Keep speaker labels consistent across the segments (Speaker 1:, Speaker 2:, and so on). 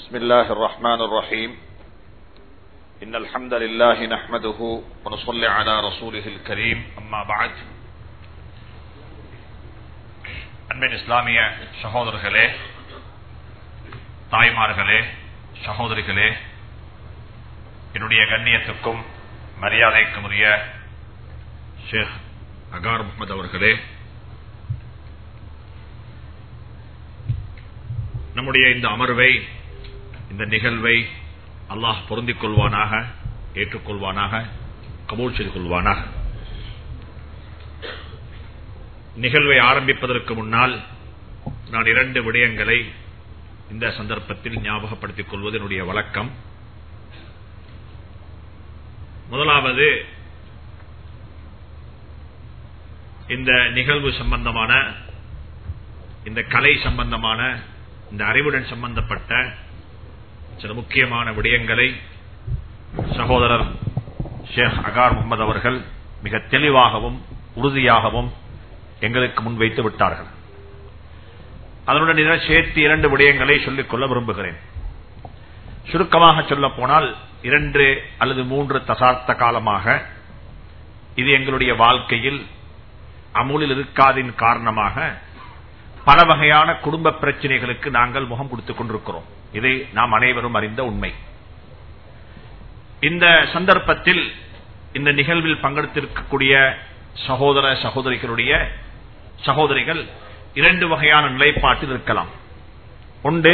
Speaker 1: بسم الله الرحمن الرحيم إن الحمد لله نحمده ونصلي على رسوله الكريم أما بعد அன்பின் இஸ்லாமிய சகோதரர்களே தாய்மார்களே சகோதரிகளே என்னுடைய கண்ணியத்துக்கும் மரியாதைக்கும் உரிய ஷேக் அகார் முகமது அவர்களே நம்முடைய இந்த அமர்வை இந்த நிகழ்வை அல்லாஹ் பொருந்திக் கொள்வானாக ஏற்றுக்கொள்வானாக கபூல் செய்து கொள்வானாக நிகழ்வை ஆரம்பிப்பதற்கு முன்னால் நான் இரண்டு விடயங்களை இந்த சந்தர்ப்பத்தில் ஞாபகப்படுத்திக் கொள்வது என்னுடைய வழக்கம் முதலாவது இந்த நிகழ்வு சம்பந்தமான இந்த கலை சம்பந்தமான இந்த அறிவுடன் சம்பந்தப்பட்ட சில முக்கியமான விடயங்களை சகோதரர் ஷேக் அகார் முகமது அவர்கள் மிக தெளிவாகவும் உறுதியாகவும் எங்களுக்கு முன்வைத்து விட்டார்கள் அதனுடன் இதனை சேர்த்து இரண்டு விடயங்களை சொல்லிக் கொள்ள விரும்புகிறேன் சுருக்கமாக சொல்ல போனால் இரண்டு அல்லது மூன்று தசாப்த காலமாக இது எங்களுடைய வாழ்க்கையில் அமுலில் இருக்காதின் காரணமாக பல வகையான குடும்ப பிரச்சனைகளுக்கு நாங்கள் முகம் கொடுத்துக் கொண்டிருக்கிறோம் இதை நாம் அனைவரும் அறிந்த உண்மை இந்த சந்தர்ப்பத்தில் இந்த நிகழ்வில் பங்கெடுத்திருக்கக்கூடிய சகோதர சகோதரிகளுடைய சகோதரிகள் இரண்டு வகையான நிலைப்பாட்டில் இருக்கலாம் ஒன்று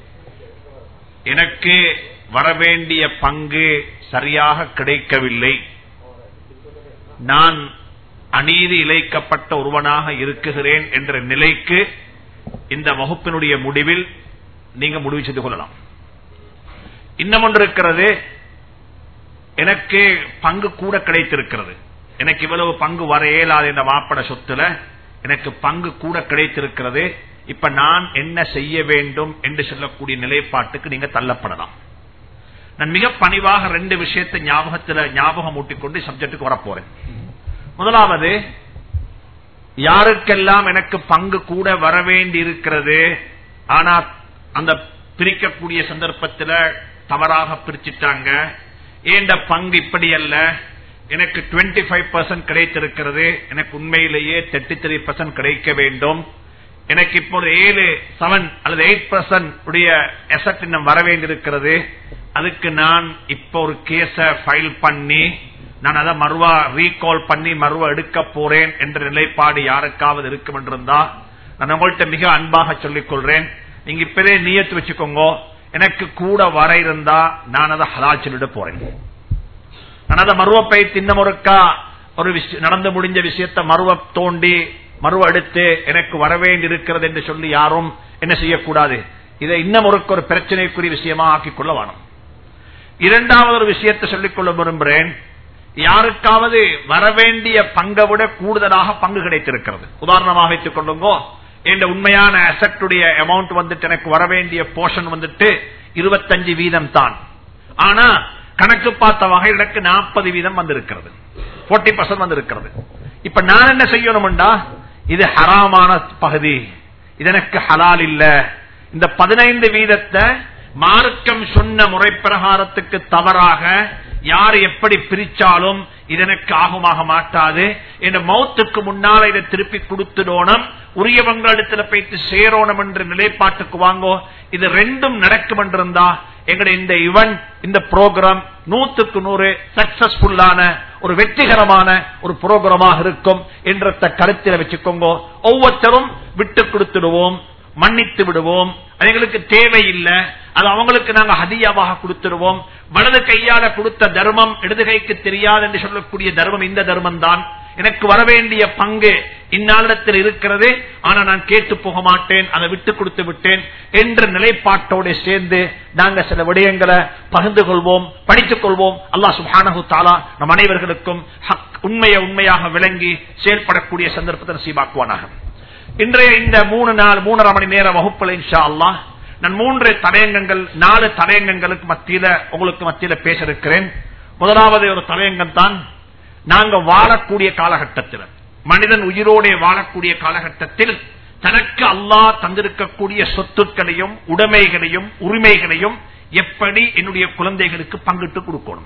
Speaker 1: எனக்கு வரவேண்டிய பங்கு சரியாக கிடைக்கவில்லை நான் அநீதி இழைக்கப்பட்ட ஒருவனாக இருக்குகிறேன் என்ற நிலைக்கு இந்த வகுப்பினுடைய முடிவில் நீங்க முடிவு செய்து கொள்ளலாம் இன்னும் ஒன்று இருக்கிறது எனக்கு பங்கு கூட கிடைத்திருக்கிறது எனக்கு இவ்வளவு பங்கு வர இயலாது என்ற மாப்பட சொத்துல எனக்கு பங்கு கூட கிடைத்திருக்கிறது இப்ப நான் என்ன செய்ய வேண்டும் என்று சொல்லக்கூடிய நிலைப்பாட்டுக்கு நீங்க தள்ளப்படலாம் நான் மிக பணிவாக ரெண்டு விஷயத்தை ஞாபகத்தில் ஞாபகம் ஊட்டிக்கொண்டு சப்ஜெக்டுக்கு வரப்போறேன் முதலாவது யாருக்கெல்லாம் எனக்கு பங்கு கூட வர வேண்டி இருக்கிறது ஆனா அந்த பிரிக்கக்கூடிய சந்தர்ப்பத்தில் தவறாக பிரிச்சுட்டாங்க ஏண்ட பங்கு இப்படி அல்ல எனக்கு டுவெண்ட்டி ஃபைவ் பர்சன்ட் கிடைத்திருக்கிறது எனக்கு உண்மையிலேயே தேர்ட்டி த்ரீ பர்சன்ட் கிடைக்க வேண்டும் எனக்கு இப்போது ஏழு செவன் அல்லது எயிட் பர்சன்ட் உடைய எசட் இன்னும் வர வேண்டியிருக்கிறது அதுக்கு நான் இப்போ ஒரு கேஸ ஃபைல் பண்ணி நான் அதை மறுவா ரீகால் பண்ணி மறுவா எடுக்க போறேன் என்ற நிலைப்பாடு யாருக்காவது இருக்கும் என்றிருந்தா நான் உங்கள்கிட்ட மிக அன்பாக சொல்லிக் கொள்றேன் நீங்க இப்பதே நீயத்து வச்சுக்கோங்க எனக்கு கூட வர இருந்தா நான் அதை ஹலால் சொல்லிட போறேன் நான் அதை மருவப்பை தின்ன முறுக்கா ஒரு நடந்து முடிஞ்ச விஷயத்த மருவ தோண்டி மருவ எடுத்து எனக்கு வரவேண்டி இருக்கிறது என்று சொல்லி யாரும் என்ன செய்யக்கூடாது இதை இன்னும் ஒரு பிரச்சனைக்குரிய விஷயமா ஆக்கிக் கொள்ள வேணும் இரண்டாவது ஒரு விஷயத்தை சொல்லிக்கொள்ள விரும்புகிறேன் யாருக்காவது வரவேண்டிய பங்கை விட கூடுதலாக பங்கு கிடைத்திருக்கிறது உதாரணமாக வைத்துக் கொள்ளுங்கோ என்ற உண்மையான அசட்டுடைய அமௌண்ட் வந்துட்டு எனக்கு வரவேண்டிய போர்ஷன் வந்துட்டு இருபத்தஞ்சு வீதம் தான் ஆனா கணக்கு பார்த்த வகையில் எனக்கு நாற்பது வீதம் வந்திருக்கிறது போர்ட்டி பர்சன்ட் வந்திருக்கிறது இப்ப நான் என்ன செய்யணும்டா இது ஹராமான பகுதி இது எனக்கு ஹலால் இல்ல இந்த பதினைந்து வீதத்தை மார்க்கம் சொன்ன முறை பிரகாரத்துக்கு தவறாக யார் எப்படி பிரிச்சாலும் இது எனக்கு ஆகுமாக மாட்டாது என்ற மௌத்துக்கு முன்னால இதை திருப்பி கொடுத்துடணும் உரியவங்களிடத்துல போயிட்டு சேரோணும் என்ற நிலைப்பாட்டுக்கு வாங்கோ இது ரெண்டும் நடக்கும் என்றிருந்தா எங்களுடைய இந்த இவன் இந்த ப்ரோக்ராம் நூத்துக்கு நூறு சக்சஸ்ஃபுல்லான ஒரு வெற்றிகரமான ஒரு புரோகிராமாக இருக்கும் என்ற கருத்தில் வச்சுக்கோங்க ஒவ்வொருத்தரும் விட்டு கொடுத்துடுவோம் மன்னித்து விடுவோம் எங்களுக்கு தேவையில்லை அது அவங்களுக்கு நாங்க ஹதியாவாக கொடுத்துருவோம் வலது கையால கொடுத்த தர்மம் இடது கைக்கு தெரியாது என்று சொல்லக்கூடிய தர்மம் இந்த தர்மம் தான் எனக்கு வரவேண்டிய பங்கு இந்நாளிடத்தில் இருக்கிறது ஆனா நான் கேட்டு போக மாட்டேன் அதை விட்டு கொடுத்து விட்டேன் என்ற நிலைப்பாட்டோடு சேர்ந்து நாங்க சில விடயங்களை பகிர்ந்து கொள்வோம் படித்துக் கொள்வோம் அல்லா சுபானு தாலா நம் அனைவர்களுக்கும் உண்மையை உண்மையாக விளங்கி செயல்படக்கூடிய சந்தர்ப்பத்தை சீபாக்குவானாக இன்றைய இந்த மூணு நாள் மூணரை மணி நேர வகுப்புல இன்ஷா அல்லா நான் மூன்று தலையங்கங்கள் நாலு தலையங்கங்களுக்கு மத்தியில உங்களுக்கு மத்தியில பேச இருக்கிறேன் முதலாவது ஒரு தலையங்கம் தான் நாங்க வாழக்கூடிய காலகட்டத்தில் மனிதன் உயிரோட வாழக்கூடிய காலகட்டத்தில் தனக்கு அல்லாஹ் தந்திருக்கக்கூடிய சொத்துக்களையும் உடைமைகளையும் உரிமைகளையும் எப்படி என்னுடைய குழந்தைகளுக்கு பங்கிட்டு கொடுக்கணும்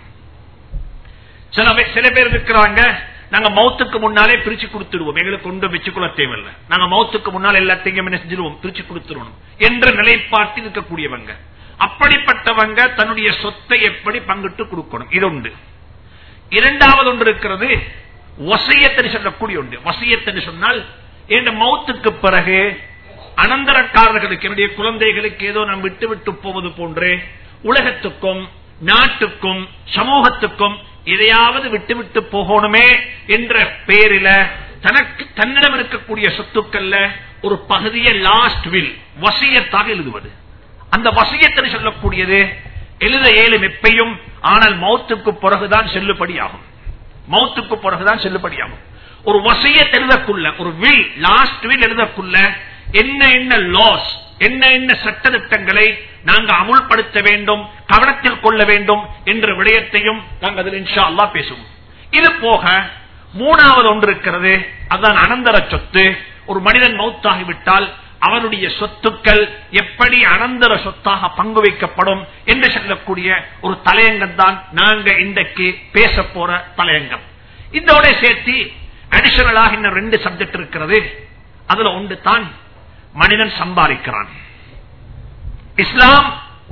Speaker 1: சில பே- சில பேர் இருக்கிறாங்க நாங்க மௌத்துக்கு முன்னாலே பிரிச்சு கொடுத்துடுவோம் எங்களுக்கு கொண்டு வச்சுக்கொள்ள தேவையில்லை நாங்க மௌத்துக்கு முன்னால் எல்லாத்தையும் என்ன செஞ்சிருவோம் பிரிச்சு கொடுத்துருவோம் என்ற நிலைப்பாட்டில் இருக்கக்கூடியவங்க அப்படிப்பட்டவங்க தன்னுடைய சொத்தை எப்படி பங்கிட்டு கொடுக்கணும் இது உண்டு இரண்டாவது ஒன்று இருக்கிறது வசியத்தனு சொல்லக்கூடிய ஒன்று வசியத்தனு சொன்னால் என் மௌத்துக்கு பிறகு அனந்தரக்காரர்களுக்கு என்னுடைய குழந்தைகளுக்கு ஏதோ நாம் விட்டு விட்டு போவது போன்று உலகத்துக்கும் நாட்டுக்கும் சமூகத்துக்கும் எதையாவது விட்டு விட்டு போகணுமே என்ற பெயரில தனக்கு தன்னிடம் இருக்கக்கூடிய சொத்துக்கள்ல ஒரு பகுதியை லாஸ்ட் வில் வசியத்தாக எழுதுவது அந்த வசியத்தனு சொல்லக்கூடியது எழுத ஏழும் எப்பையும் ஆனால் மௌத்துக்கு பிறகுதான் செல்லுபடியாகும் மௌத்துக்கு பிறகுதான் செல்லுபடியாகும் ஒரு வசியத் எழுதக்குள்ள ஒரு வில் லாஸ்ட் வில் எழுதக்குள்ள என்ன என்ன லாஸ் என்ன என்ன சட்டத்திட்டங்களை நாங்க அமுல்படுத்த வேண்டும் கவனத்தில் கொள்ள வேண்டும் என்ற விடயத்தையும் நாங்கள் அதில் இன்ஷா அல்லாஹ் பேசுவோம் இது போக மூணாவது ஒன்று இருக்கிறது அதுதான் அனந்தர சொத்து ஒரு மனிதன் மௌத்தாகிவிட்டால் அவனுடைய சொத்துக்கள் எப்படி அனந்தர சொத்தாக பங்கு வைக்கப்படும் என்று சொல்லக்கூடிய ஒரு தலையங்கம் தான் நாங்க இன்றைக்கு பேச போற தலையங்கம் இதோட சேர்த்து அடிஷனலாக இன்னும் ரெண்டு சப்ஜெக்ட் இருக்கிறது அதுல ஒன்று தான் மனிதன் சம்பாதிக்கிறான் இஸ்லாம்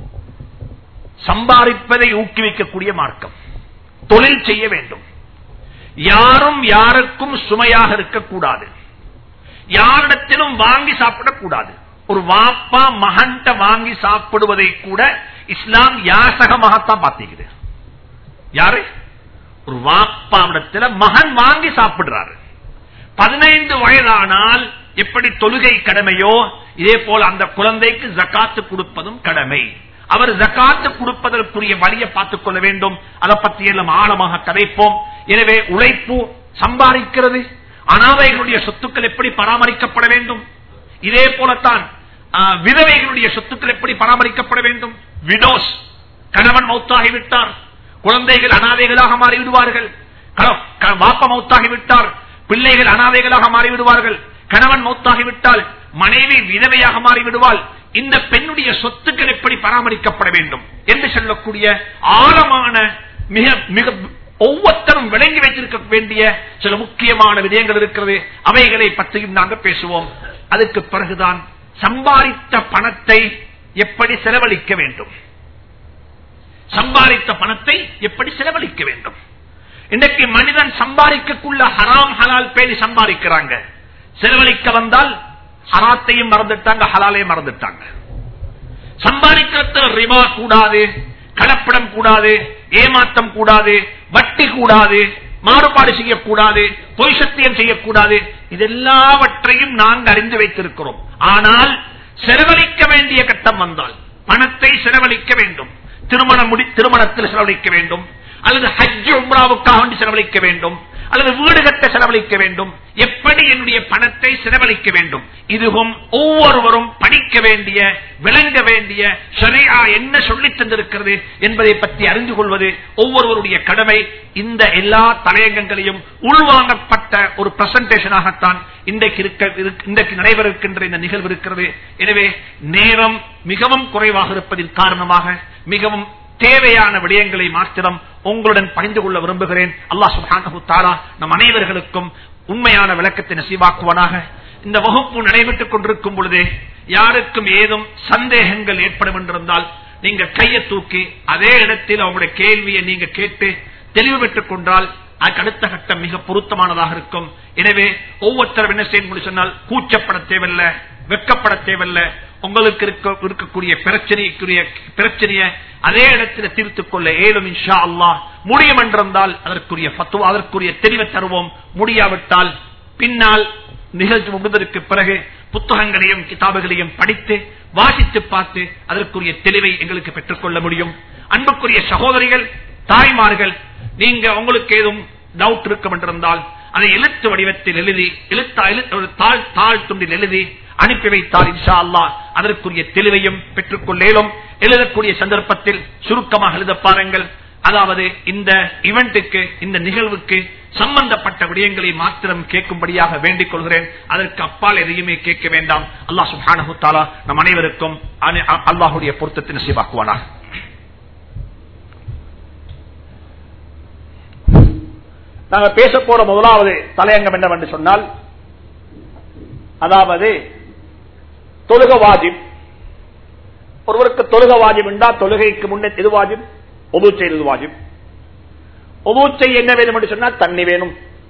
Speaker 1: சம்பாதிப்பதை ஊக்குவிக்கக்கூடிய மார்க்கம் தொழில் செய்ய வேண்டும் யாரும் யாருக்கும் சுமையாக இருக்கக்கூடாது யாரிடத்திலும் வாங்கி சாப்பிடக்கூடாது ஒரு வாப்பா மகன்ட வாங்கி சாப்பிடுவதை கூட இஸ்லாம் யாசகமாகத்தான் பார்த்திக்குது யாரு ஒரு வாப்பாவிடத்தில் மகன் வாங்கி சாப்பிடுறாரு பதினைந்து வயதானால் எப்படி தொழுகை கடமையோ இதே போல அந்த குழந்தைக்கு ஜக்காத்து கொடுப்பதும் கடமை அவர் ஜக்காத்து கொடுப்பதற்குரிய வழியை பார்த்துக் கொள்ள வேண்டும் அதை பற்றி எல்லாம் ஆழமாக கதைப்போம் எனவே உழைப்பு சம்பாதிக்கிறது அனாதைகளுடைய சொத்துக்கள் எப்படி பராமரிக்கப்பட வேண்டும் இதே போலத்தான் ஆ, விதவைகளுடைய சொத்துக்கள் எப்படி பராமரிக்கப்பட வேண்டும் விடோஸ் கணவன் மௌத்தாகிவிட்டார் குழந்தைகள் அனாதைகளாக மாறிவிடுவார்கள் க- க- வாப்ப மௌத்தாகிவிட்டார் பிள்ளைகள் அனாதைகளாக மாறிவிடுவார்கள் கணவன் மௌத்தாகிவிட்டால் மனைவி விதவையாக மாறிவிடுவாள் இந்த பெண்ணுடைய சொத்துக்கள் எப்படி பராமரிக்கப்பட வேண்டும் என்று சொல்லக்கூடிய ஆழமான மிக மிக ஒவ்வொருத்தரும் விளங்கி வைத்திருக்க வேண்டிய சில முக்கியமான விடயங்கள் இருக்கிறது அவைகளை பற்றியும் நாங்கள் பேசுவோம் அதுக்கு பிறகுதான் சம்பாதித்த பணத்தை எப்படி செலவழிக்க வேண்டும் சம்பாதித்த பணத்தை எப்படி செலவழிக்க வேண்டும் இன்றைக்கு மனிதன் சம்பாதிக்கக்குள்ள ஹராம் ஹலால் பேணி சம்பாதிக்கிறாங்க செலவழிக்க வந்தால் ஹராத்தையும் மறந்துட்டாங்க ஹலாலையும் மறந்துட்டாங்க சம்பாதிக்கிறதுல ரிபா கூடாது கலப்படம் கூடாது ஏமாற்றம் கூடாது வட்டி கூடாது மாறுபாடு செய்யக்கூடாது பொய் சத்தியம் செய்யக்கூடாது இதெல்லாவற்றையும் நாங்கள் அறிந்து வைத்திருக்கிறோம் ஆனால் செலவழிக்க வேண்டிய கட்டம் வந்தால் பணத்தை செலவழிக்க வேண்டும் திருமணம் முடி திருமணத்தில் செலவழிக்க வேண்டும் அல்லது ஹஜ் உம்ராவுக்காக வேண்டி செலவழிக்க வேண்டும் அல்லது வீடு கட்ட செலவழிக்க வேண்டும் எப்படி என்னுடைய பணத்தை செலவழிக்க வேண்டும் இதுவும் ஒவ்வொருவரும் படிக்க வேண்டிய விளங்க வேண்டிய ஷரியா என்ன சொல்லித் தந்திருக்கிறது என்பதை பற்றி அறிந்து கொள்வது ஒவ்வொருவருடைய கடமை இந்த எல்லா தலையங்கங்களையும் உள்வாங்கப்பட்ட ஒரு பிரசன்டேஷனாகத்தான் இன்றைக்கு இருக்க இருக்க- இன்றைக்கு நடைபெற இருக்கின்ற இந்த நிகழ்வு இருக்கிறது எனவே நேரம் மிகவும் குறைவாக இருப்பதின் காரணமாக மிகவும் தேவையான விடயங்களை மாத்திரம் உங்களுடன் பகிர்ந்து கொள்ள விரும்புகிறேன் அல்லாஹ் சுப்ஹானஹு தஆலா நம் அனைவர்களுக்கும் உண்மையான விளக்கத்தை நசீவாக்குவனாக இந்த வகுப்பு நடைபெற்றுக் கொண்டிருக்கும் பொழுதே யாருக்கும் ஏதும் சந்தேகங்கள் ஏற்படும் என்றிருந்தால் நீங்க கையை தூக்கி அதே இடத்தில் அவங்களுடைய கேள்வியை நீங்க கேட்டு தெளிவு பெற்றுக் கொண்டால் அதுக்கு அடுத்த கட்டம் மிக பொருத்தமானதாக இருக்கும் எனவே ஒவ்வொருத்தரும் என்ன செய்ய சொன்னால் கூச்சப்பட தேவையில்லை வெக்கப்பட தேவையில்லை உங்களுக்கு இருக்க இருக்கக்கூடிய பிரச்சனைக்குரிய பிரச்சனைய அதே இடத்துல தீர்த்துக் கொள்ள ஏழும் இன்ஷா அல்லாஹ் முடியும் என்றிருந்தால் அதற்குரிய ஃபத்துவா அதற்குரிய தெளிவை தருவோம் முடியாவிட்டால் பின்னால் நிகழ்ச்சி முடிந்ததற்கு பிறகு புத்தகங்களையும் கிதாபுகளையும் படித்து வாசித்து பார்த்து அதற்குரிய தெளிவை எங்களுக்கு பெற்றுக்கொள்ள முடியும் அன்புக்குரிய சகோதரிகள் தாய்மார்கள் நீங்க உங்களுக்கு ஏதும் டவுட் இருக்கும் என்றிருந்தால் அதை எழுத்து வடிவத்தில் எழுதி எழுத்தா எழு- ஒரு தாழ் தாழ் துண்டில் எழுதி அனுப்பி வைத்தால் இன்ஷா அல்லாஹ் அதற்குரிய தெளிவையும் பெற்றுக்கொள்ளேலும் எழுதக்கூடிய சந்தர்ப்பத்தில் சுருக்கமாக எழுத பாருங்கள் அதாவது இந்த இவெண்ட்டுக்கு இந்த நிகழ்வுக்கு சம்பந்தப்பட்ட விடயங்களை மாத்திரம் கேட்கும்படியாக வேண்டிக் கொள்கிறேன் அதற்கு அப்பால் எதையுமே கேட்க வேண்டாம் அல்லாஹ் சுப்ஹானஹு தஆலா நம் அனைவருக்கும் அனி- அ- அல்லாஹ்வுடைய பொருத்தத்தை நசீபாக்குவானாக நாங்க பேச போற முதலாவது தலையங்கம் என்னவென்று சொன்னால் அதாவது தொழுக வாஜிப் ஒருவருக்கு தொழுக வாஜிப் என்றா தொழுகைக்கு முன்னே எது வாஜிப் ஒது செய்வது வாஜிப் ஒது செய்ய என்ன வேணும் என்று சொன்னா தண்ணி வேணும்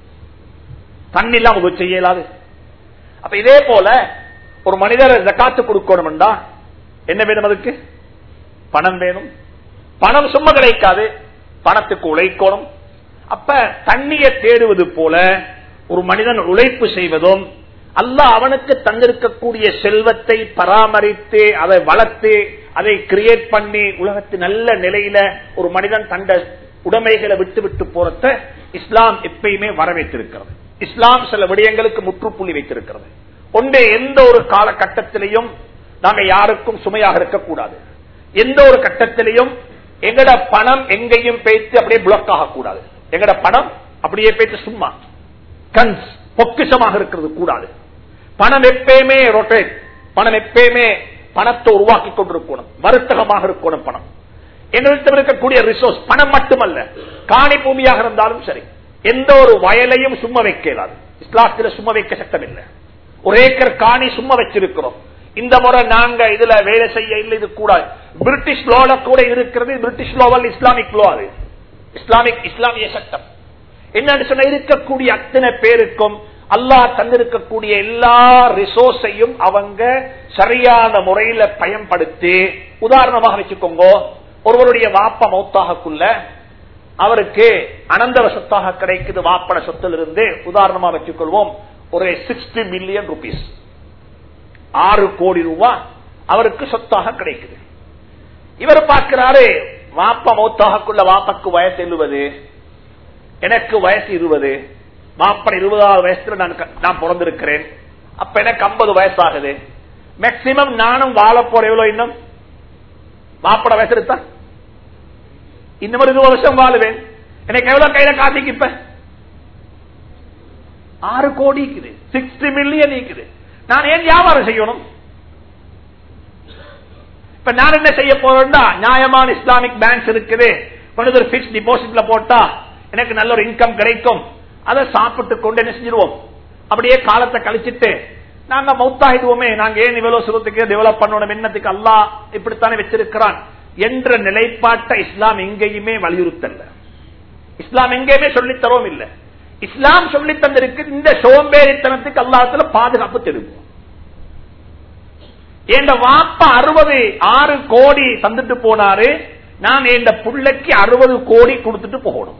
Speaker 1: தண்ணி இல்லாம ஒது செய்ய இயலாது அப்ப இதே போல ஒரு மனிதர் ஜக்காத்து கொடுக்கணும் என்றா என்ன வேணும் அதுக்கு பணம் வேணும் பணம் சும்மா கிடைக்காது பணத்துக்கு உழைக்கணும் அப்ப தண்ணியை தேடுவது போல ஒரு மனிதன் உழைப்பு செய்வதும் அல்லாஹ் அவனுக்கு தந்திருக்கக்கூடிய செல்வத்தை பராமரித்து அதை வளர்த்து அதை கிரியேட் பண்ணி உலகத்து நல்ல நிலையில ஒரு மனிதன் தந்த உடைமைகளை விட்டு விட்டு போறத இஸ்லாம் எப்பயுமே வரவேற்றிருக்கிறது இஸ்லாம் சில விடயங்களுக்கு முற்றுப்புள்ளி வைத்திருக்கிறது ஒன்றே எந்த ஒரு காலகட்டத்திலையும் நாங்க யாருக்கும் சுமையாக இருக்கக்கூடாது எந்த ஒரு கட்டத்திலையும் எங்கட பணம் எங்கேயும் பேச்சு அப்படியே பிளாக் ஆகக்கூடாது எங்கட பணம் அப்படியே பேச்சு சும்மா கன்ஸ் பொக்கிஷமாக இருக்கிறது கூடாது பணம் எப்பயுமே ரொட்டேட் பணம் எப்பயுமே பணத்தை உருவாக்கி கொண்டிருக்கணும் வர்த்தகமாக இருக்கணும் பணம் எங்களிடம் இருக்கக்கூடிய ரிசோர்ஸ் பணம் மட்டுமல்ல காணி பூமியாக இருந்தாலும் சரி எந்த ஒரு வயலையும் சும்மா வைக்கலாது இஸ்லாத்தில் சும்மா வைக்க சட்டம் இல்லை ஒரு ஏக்கர் காணி சும்மா வச்சிருக்கிறோம் இந்த முறை நாங்க இதுல வேலை செய்ய இல்லை இது கூடாது பிரிட்டிஷ் லோல கூட இருக்கிறது பிரிட்டிஷ் லோவல் இஸ்லாமிக் லோ அது இஸ்லாமிக் இஸ்லாமிய சட்டம் என்னன்னு சொன்ன இருக்கக்கூடிய அத்தனை பேருக்கும் அல்லாஹ் தந்திருக்கக்கூடிய எல்லா ரிசோர்ஸையும் அவங்க சரியான முறையில பயன்படுத்தி உதாரணமாக வச்சுக்கோங்க ஒருவருடைய வாப்ப மௌத்தாகக்குள்ள அவருக்கு அனந்தர சொத்தாக கிடைக்குது வாப்பட சொத்திலிருந்து உதாரணமா வச்சுக்கொள்வோம் ஒரு சிக்ஸ்டி மில்லியன் ருபீஸ் ஆறு கோடி ரூபாய் அவருக்கு சொத்தாக கிடைக்குது இவர் பார்க்கிறாரு வாப்பா மௌத்தாகக்குள்ள வாப்பாக்கு வயசு எழுபது எனக்கு வயசு இருபது மாப்பன் இருபதாவது வயசுல நான் க- நான் பிறந்திருக்கிறேன் அப்ப எனக்கு ஐம்பது வயசாகுது மேக்சிமம் நானும் வாழ போற எவ்வளவு இன்னும் மாப்பட வயசு எடுத்தா இன்னும் ஒரு இருபது வருஷம் வாழுவேன் எனக்கு எவ்வளவு கையில காசிக்கு இப்ப ஆறு கோடி இருக்குது சிக்ஸ்டி மில்லியன் இருக்குது நான் ஏன் வியாபாரம் செய்யணும் இப்ப நான் என்ன செய்ய போறேன்னா நியாயமான இஸ்லாமிக் பேங்க்ஸ் இருக்குது கொண்டு ஒரு பிக்ஸ் டிபாசிட்ல போட்டா எனக்கு நல்ல ஒரு இன்கம் கிடைக்கும் அதை சாப்பிட்டு கொண்டு என்ன செஞ்சிருவோம் அப்படியே காலத்தை கழிச்சிட்டு நாங்க மௌத்தாகிடுவோமே நாங்க ஏன் இவ்வளவு சுரத்துக்கு டெவலப் பண்ணணும் என்னத்துக்கு அல்லாஹ் இப்படித்தானே வச்சிருக்கிறான் என்ற நிலைப்பாட்டை இஸ்லாம் எங்கேயுமே வலியுறுத்தல்ல இஸ்லாம் எங்கேயுமே சொல்லித் தரவும் இல்லை இஸ்லாம் சொல்லி தந்திருக்கு இந்த சோம்பேறித்தனத்துக்கு அல்லாஹத்துல பாதுகாப்பு தெரியும் என் வாப்பா அறுபது ஆறு கோடி தந்துட்டு போனாரு நான் என் புள்ளைக்கு அறுபது கோடி கொடுத்துட்டு போகணும்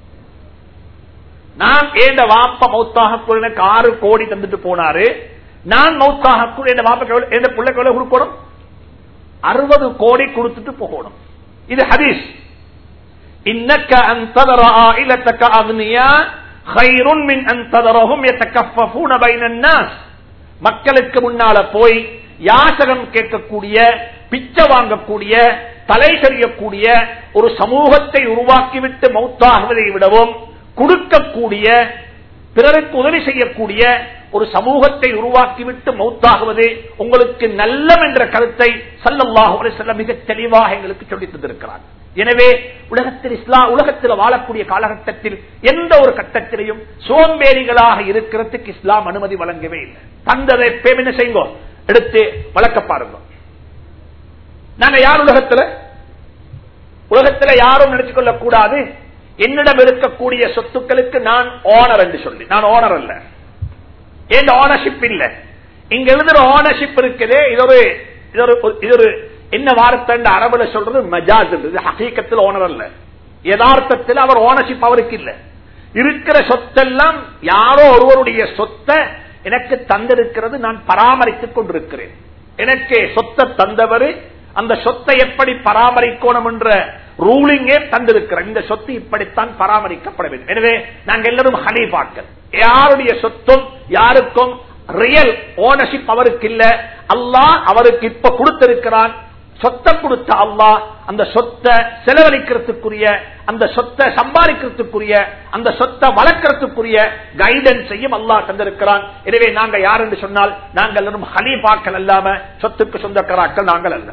Speaker 1: நான் என் வாப்பா மௌத்தாக எனக்கு ஆறு கோடி தந்துட்டு போனாரு நான் மௌத்தாக என் வாப்பா என் பிள்ளைக்கு எவ்வளவு கொடுக்கணும் அறுபது கோடி கொடுத்துட்டு போகணும் இது ஹதீஸ் இன்னக்க அந்ததர ஆயிலத்தக்க அக்னியா خير من ان تذرهم يتكففون بين الناس மக்களுக்கு முன்னால போய் யாசகம் கேட்கக்கூடிய பிச்சை வாங்கக்கூடிய தலை சரியக்கூடிய ஒரு சமூகத்தை உருவாக்கிவிட்டு மௌத்தாகுவதை விடவும் கொடுக்கக்கூடிய பிறருக்கு உதவி செய்யக்கூடிய ஒரு சமூகத்தை உருவாக்கிவிட்டு மௌத்தாகுவது உங்களுக்கு நல்லம் என்ற கருத்தை சல்லல்லாஹு செல்ல மிக தெளிவாக எங்களுக்கு சொல்லித் தந்திருக்கிறார் எனவே உலகத்தில் இஸ்லா உலகத்தில் வாழக்கூடிய காலகட்டத்தில் எந்த ஒரு கட்டத்திலையும் சோம்பேறிகளாக இருக்கிறதுக்கு இஸ்லாம் அனுமதி வழங்கவே இல்லை தந்ததை என்ன செய்யுங்க எடுத்து வளர்க்க பாருங்க நாங்க யார் உலகத்துல உலகத்துல யாரும் நினைச்சு கொள்ளக் கூடாது என்னிடம் இருக்கக்கூடிய சொத்துக்களுக்கு நான் ஓனர் என்று சொல்லி நான் ஓனர் அல்ல என் ஓனர்ஷிப் இல்ல இங்க எழுதுற ஓனர்ஷிப் இருக்குது இது ஒரு இது ஒரு இது ஒரு என்ன வார்த்தை அரபுல சொல்றது மஜாஸ் இது ஹகீக்கத்தில் ஓனர் அல்ல யதார்த்தத்தில் அவர் ஓனர்ஷிப் அவருக்கு இல்ல இருக்கிற சொத்தெல்லாம் யாரோ ஒருவருடைய சொத்தை எனக்கு தந்திருக்கிறது நான் பராமரித்துக் கொண்டிருக்கிறேன் எனக்கு சொத்தை தந்தவர் அந்த சொத்தை எப்படி பராமரிக்கணும் என்ற ரூலிங்கே தந்திருக்கிறேன் இந்த சொத்து இப்படித்தான் பராமரிக்கப்பட வேண்டும் எனவே நாங்கள் எல்லாரும் ஹனீபாக்கள் யாருடைய சொத்தும் யாருக்கும் ரியல் ஓனர்ஷிப் அவருக்கு இல்ல அல்லாஹ் அவருக்கு இப்ப கொடுத்திருக்கிறான் சொத்தை கொடுத்த அல்லா அந்த சொத்தை செலவழிக்கிறதுக்குரிய அந்த சொத்தை சம்பாதிக்கிறதுக்குரிய அந்த சொத்தை வளர்க்கறதுக்குரிய கைடன்ஸையும் அல்லாஹ் தந்திருக்கிறான் எனவே நாங்க யார் என்று சொன்னால் நாங்கள் எல்லாரும் ஹலீபாக்கள் அல்லாம சொத்துக்கு சொந்தக்காராக்கள் நாங்கள் அல்ல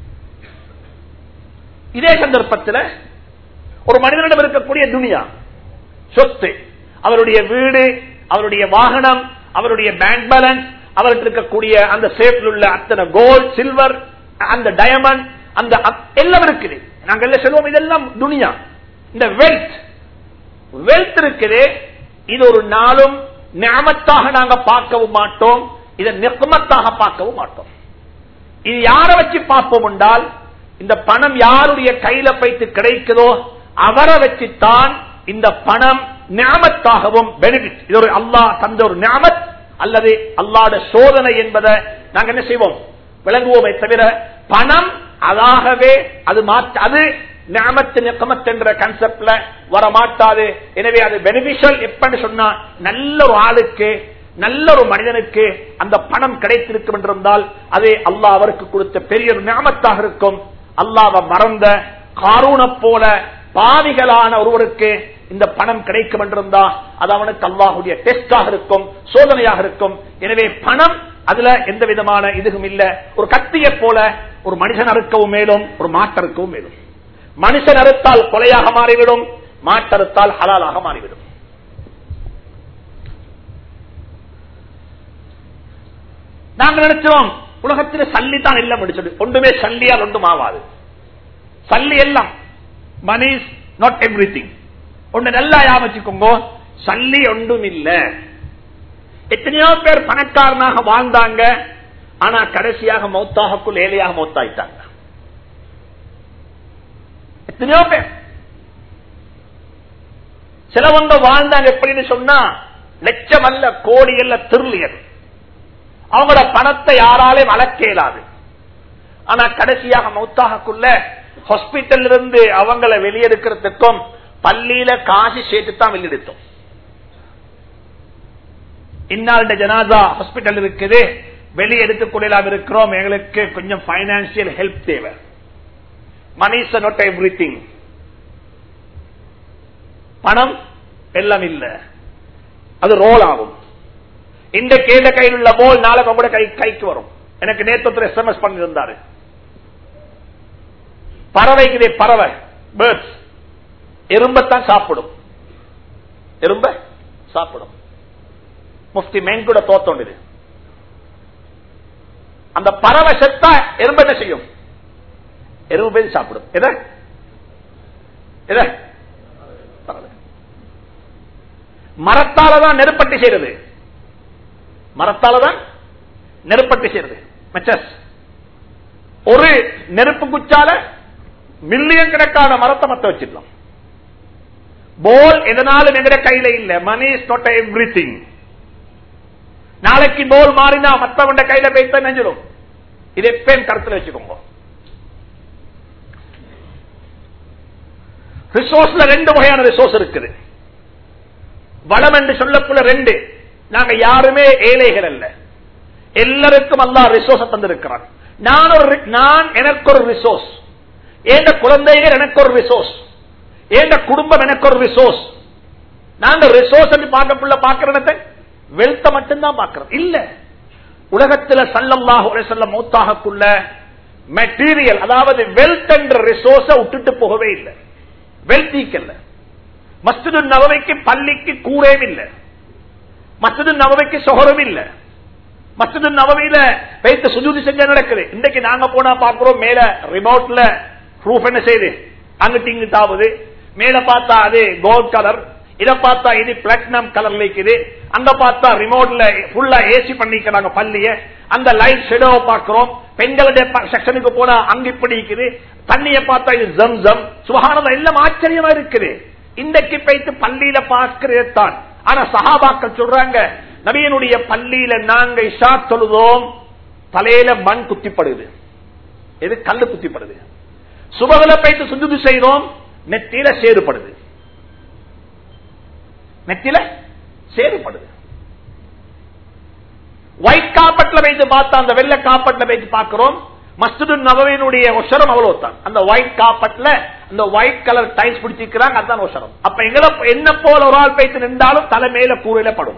Speaker 1: இதே சந்தர்ப்பத்தில் ஒரு மனிதனிடம் இருக்கக்கூடிய துனியா சொத்து அவருடைய வீடு அவருடைய வாகனம் அவருடைய பேங்க் பேலன்ஸ் அவருக்கு இருக்கக்கூடிய அந்த சேஃப்ல உள்ள அத்தனை கோல்ட் சில்வர் அந்த டயமண்ட் அந்த எல்லாம் இருக்குது நாங்கள் எல்லாம் சொல்லுவோம் இதெல்லாம் துனியா இந்த வெல்த் வெல்த் இருக்குது இது ஒரு நாளும் ஞாபகத்தாக நாங்க பார்க்கவும் மாட்டோம் இதை நிர்மத்தாக பார்க்கவும் மாட்டோம் இது யாரை வச்சு பார்ப்போம் என்றால் இந்த பணம் யாருடைய கையில வைத்து கிடைக்குதோ அவரை வச்சுத்தான் இந்த பணம் ஞாபகத்தாகவும் பெனிஃபிட் இது ஒரு அல்லாஹ் தந்த ஒரு ஞாபத் அல்லது அல்லாட சோதனை என்பதை நாங்க என்ன செய்வோம் விளங்குவோமே தவிர பணம் அதாகவே அது மாற்ற அது ஞாபத்து நிக்கமத் என்ற கன்செப்ட்ல வர மாட்டாது எனவே அது பெனிபிஷியல் எப்பன்னு சொன்னா நல்ல ஒரு ஆளுக்கு நல்ல ஒரு மனிதனுக்கு அந்த பணம் கிடைத்திருக்கும் என்றிருந்தால் அது அல்லாஹ் அவருக்கு கொடுத்த பெரிய ஒரு ஞாபகத்தாக இருக்கும் அல்லாவை மறந்த காரூன போல பாவிகளான ஒருவருக்கு இந்த பணம் கிடைக்கும் என்றிருந்தா அது அவனுக்கு அல்லாஹுடைய டெஸ்டாக இருக்கும் சோதனையாக இருக்கும் எனவே பணம் அதுல எந்த விதமான இதுவும் இல்ல ஒரு கத்தியை போல ஒரு மனுஷன் அறுக்கவும் மேலும் ஒரு மாட்டறுக்கவும் மேலும் மனுஷன் அறுத்தால் கொலையாக மாறிவிடும் மாட்டறுத்தால் ஹலாலாக மாறிவிடும் நாங்க நினைச்சோம் உலகத்தில் சல்லி தான் எல்லாம் முடிச்சது ஒன்றுமே சல்லியால் ஒன்றும் ஆகாது சல்லி எல்லாம் money is not everything ஒன்று நல்லா யாபச்சுக்கோங்க சல்லி ஒன்றும் இல்ல எத்தனையோ பேர் பணக்காரனாக வாழ்ந்தாங்க ஆனா கடைசியாக மௌத்தாகக்குள் ஏழையாக மௌத்தாயிட்டாங்க எத்தனையோ பேர் சிலவங்க வாழ்ந்தாங்க எப்படின்னு சொன்னா லட்சம் அல்ல கோடி அல்ல திருளியது அவங்களோட பணத்தை யாராலையும் அளக்க இயலாது ஆனா கடைசியாக மௌத்தாகக்குள்ள ஹாஸ்பிட்டல் இருந்து அவங்களை வெளியெடுக்கிறதுக்கும் பள்ளியில காசு சேர்த்து தான் வெளியெடுத்தோம் இன்னாருடைய ஜனாதா ஹாஸ்பிட்டல் இருக்குது வெளியே எடுத்துக்கொள்ளலாம் இருக்கிறோம் எங்களுக்கு கொஞ்சம் பைனான்சியல் ஹெல்ப் தேவை money is not everything பணம் எல்லாம் இல்ல அது ரோல் ஆகும் இந்த கேட்ட கையில் உள்ள போல் நாளைக்கு உங்களோட கை கைக்கு வரும் எனக்கு நேற்று எஸ்எம்எஸ் பண்ணியிருந்தாரு பறவைக்குதே பறவை பேர்ட்ஸ் எறும்பத்தான் சாப்பிடும் எறும்ப சாப்பிடும் முஃப்தி மேன் கூட தோத்தோண்டு அந்த பறவை செத்தா எறும்பு என்ன செய்யும் எறும்பு போய் சாப்பிடும் எதை எதை பறவை மரத்தாலதான் நெருப்பட்டி செய்யறது மரத்தாலதான் நெருப்பட்டி செய்யறது மெச்சஸ் ஒரு நெருப்பு குச்சால மில்லியன் கணக்கான மரத்தை மத்த வச்சிடலாம் போல் எதனாலும் எங்கட கையில இல்ல money is not everything நாளைக்கு போல் மாறினா மற்றவண்ட கையில போய்த்த நெஞ்சிடும் இது எப்பயும் கருத்துல வச்சுக்கோங்க ரிசோர்ஸ்ல ரெண்டு வகையான ரிசோர்ஸ் இருக்குது வளம் என்று சொல்லக்குள்ள ரெண்டு நாங்க யாருமே ஏழைகள் அல்ல எல்லாருக்கும் அல்லா ரிசோர்ஸ் தந்திருக்கிறான் நான் ஒரு நான் எனக்கு ஒரு ரிசோர்ஸ் ஏண்ட குழந்தைகள் எனக்கு ஒரு ரிசோர்ஸ் ஏண்ட குடும்பம் எனக்கு ஒரு ரிசோர்ஸ் நாங்க ரிசோர்ஸ் பார்க்கக்குள்ள பாக்குறத வெல்த்த மட்டும்தான் பார்க்கிறோம் இல்ல உலகத்துல சல்லல்லாஹு சொல்ல மூத்தாகக்குள்ள மெட்டீரியல் அதாவது வெல்த் என்ற ரிசோர்ஸ விட்டுட்டு போகவே இல்லை வெல்த்திக்கல்ல மஸ்ஜிது நவவைக்கு பள்ளிக்கு கூடவே இல்லை மஸ்ஜிது நவவைக்கு சொகரும் இல்ல மஸ்ஜிது நவவையில வைத்து சுஜூதி செஞ்ச நடக்குது இன்னைக்கு நாங்க போனா பாக்குறோம் மேல ரிமோட்ல ப்ரூஃப் என்ன செய்யுது அங்கிட்டு இங்கிட்டாவது மேல பார்த்தா அது கோல்ட் கலர் இத பார்த்தா இது பிளாட்டினம் கலர்ல இருக்குது அங்க பார்த்தா ரிமோட்ல ஃபுல்லா ஏசி பண்ணிக்கிறாங்க பள்ளிய அந்த லைட் ஷெடோ பாக்குறோம் பெண்களுடைய செக்ஷனுக்கு போனா அங்க இப்படி இருக்குது தண்ணிய பார்த்தா இது ஜம் ஜம் சுகானதம் எல்லாம் ஆச்சரியமா இருக்குது இன்றைக்கு போய்த்து பள்ளியில பார்க்கிறது தான் ஆனா சஹாபாக்கள் சொல்றாங்க நபியனுடைய பள்ளியில நாங்க இஷா தொழுதோம் தலையில மண் குத்திப்படுது எது கல்லு குத்திப்படுது சுபகல போய்த்து சுஜுது செய்தோம் நெத்தியில சேறுபடுது நெத்தில சேறுபடுது ஒயிட் காப்பட்ல வைத்து பார்த்தா அந்த வெள்ள காப்பட்ல வைத்து பார்க்கிறோம்
Speaker 2: மஸ்ஜிது நபவினுடைய ஒஷரம் அவ்வளவு தான் அந்த ஒயிட் காப்பட்ல அந்த ஒயிட் கலர் டைல்ஸ் பிடிச்சிருக்கிறாங்க அதுதான் ஒஷரம் அப்ப எங்களை என்ன போல ஒரு ஆள் பைத்து நின்றாலும் தலைமையில கூரையில படும்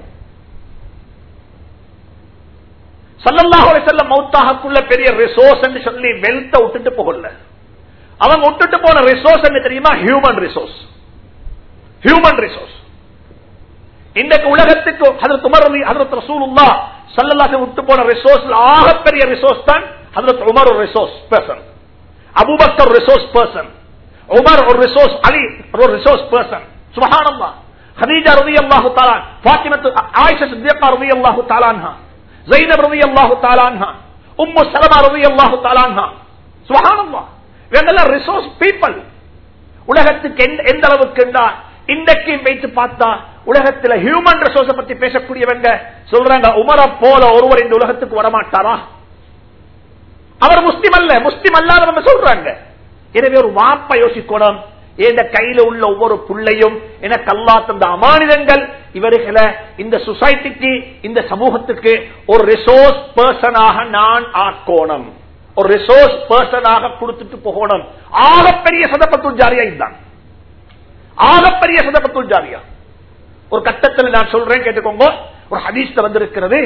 Speaker 2: சல்லல்லாஹு அலைஹி வஸல்லம் மௌத்தாகக்குள்ள பெரிய ரிசோர்ஸ் என்று சொல்லி வெல்த்த விட்டுட்டு போகல அவங்க விட்டுட்டு போன ரிசோர்ஸ் என்ன தெரியுமா ஹியூமன் ரிசோர்ஸ் ஹியூமன் ரிசோர்ஸ் இன்றைக்கு உலகத்துக்கு ஹதரத் உமர் அலி ஹதரத் ரசூலுல்லாஹ் ஸல்லல்லாஹு விட்டு போன ரிசோர்ஸ்ல ஆகப்பெரிய ரிசோர்ஸ் தான் ஹதரத் உமர் ஒரு resource person Abu Bakr resource person Umar ஒரு ரிசோர்ஸ் அலி ஒரு ரிசோர்ஸ் பர்சன் சுபஹானல்லாஹ் ஹதீஜா ரலியல்லாஹு தஆலா ஃபாத்திமா ஆயிஷா சித்திகா ரலியல்லாஹு தஆலா அன்ஹா ஜைனப் ரலியல்லாஹு தஆலா அன்ஹா உம்மு சலமா ரலியல்லாஹு தஆலா அன்ஹா சுபஹானல்லாஹ் இவங்கெல்லாம் ரிசோர்ஸ் பீப்பிள் உலகத்துக்கு எந்த- எந்த அளவுக்கு என்றால் இன்றைக்கு வைத்து பார்த்தா உலகத்துல ஹியூமன் ரிசோர்ஸ் பத்தி பேசக்கூடியவங்க சொல்றாங்க உமர போல ஒருவர் இந்த உலகத்துக்கு வரமாட்டாரா அவர் முஸ்லிம் அல்ல முஸ்லிம் அல்லாதவங்க சொல்றாங்க எனவே ஒரு வாப்ப யோசிக்கணும் இந்த கையில உள்ள ஒவ்வொரு புள்ளையும் எனக்கு அல்லா தந்த அமானிதங்கள் இவர்களை இந்த சொசைட்டிக்கு இந்த சமூகத்துக்கு ஒரு ரிசோர்ஸ் பர்சனாக நான் ஆக்கோணும் ஒரு ரிசோர்ஸ் பர்சனாக கொடுத்துட்டு போகணும் ஆகப்பெரிய சதப்பத்துள் ஜாரியா இதுதான் ஆகப்பெரிய சதப்பத்துள் ஜாரியா ஒரு கட்டத்தில் நான் சொல்றேன் கேட்டுக்கோங்க ஒரு ஹதீஸ்ல வந்திருக்கிறது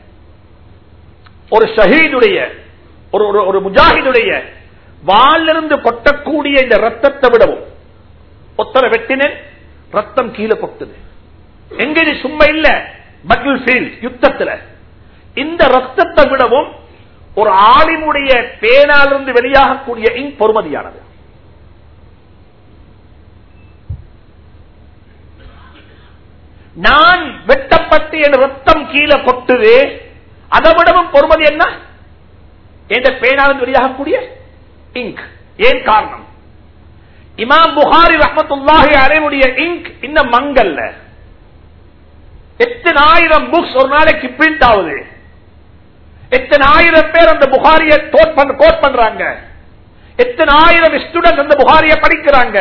Speaker 2: ஒரு ஷஹீதுடைய ஒரு ஒரு- ஒரு முஜாஹிதுடைய வாலிருந்து கொட்டக்கூடிய இந்த ரத்தத்தை விடவும் ஒத்தரை வெட்டினேன் ரத்தம் கீழே கொட்டுது எங்க இது சும்மா இல்ல பட்டில் ஃபீல்ட் யுத்தத்துல இந்த ரத்தத்தை விடவும் ஒரு ஆளினுடைய பேனாலிருந்து வெளியாகக்கூடிய இங்க் பொறுமதியானது நான் வெட்டப்பட்டு என் ரத்தம் கீழே கொட்டுது அதை விடவும் பொறுமதி என்ன என்ற பேனாலிருந்து வெளியாகக்கூடிய இங்க் ஏன் காரணம் இமாம் புகாரி ரஹமத்துல்லாஹி அலைவுடைய இங்க் இன்னும் மங்கல்ல எத்தனை ஆயிரம் புக்ஸ் ஒரு நாளைக்கு பிரிண்ட் ஆகுது எத்தனை ஆயிரம் பேர் அந்த புகாரிய கோட் பண்றாங்க எத்தனை ஆயிரம் ஸ்டூடெண்ட் அந்த புகாரிய படிக்கிறாங்க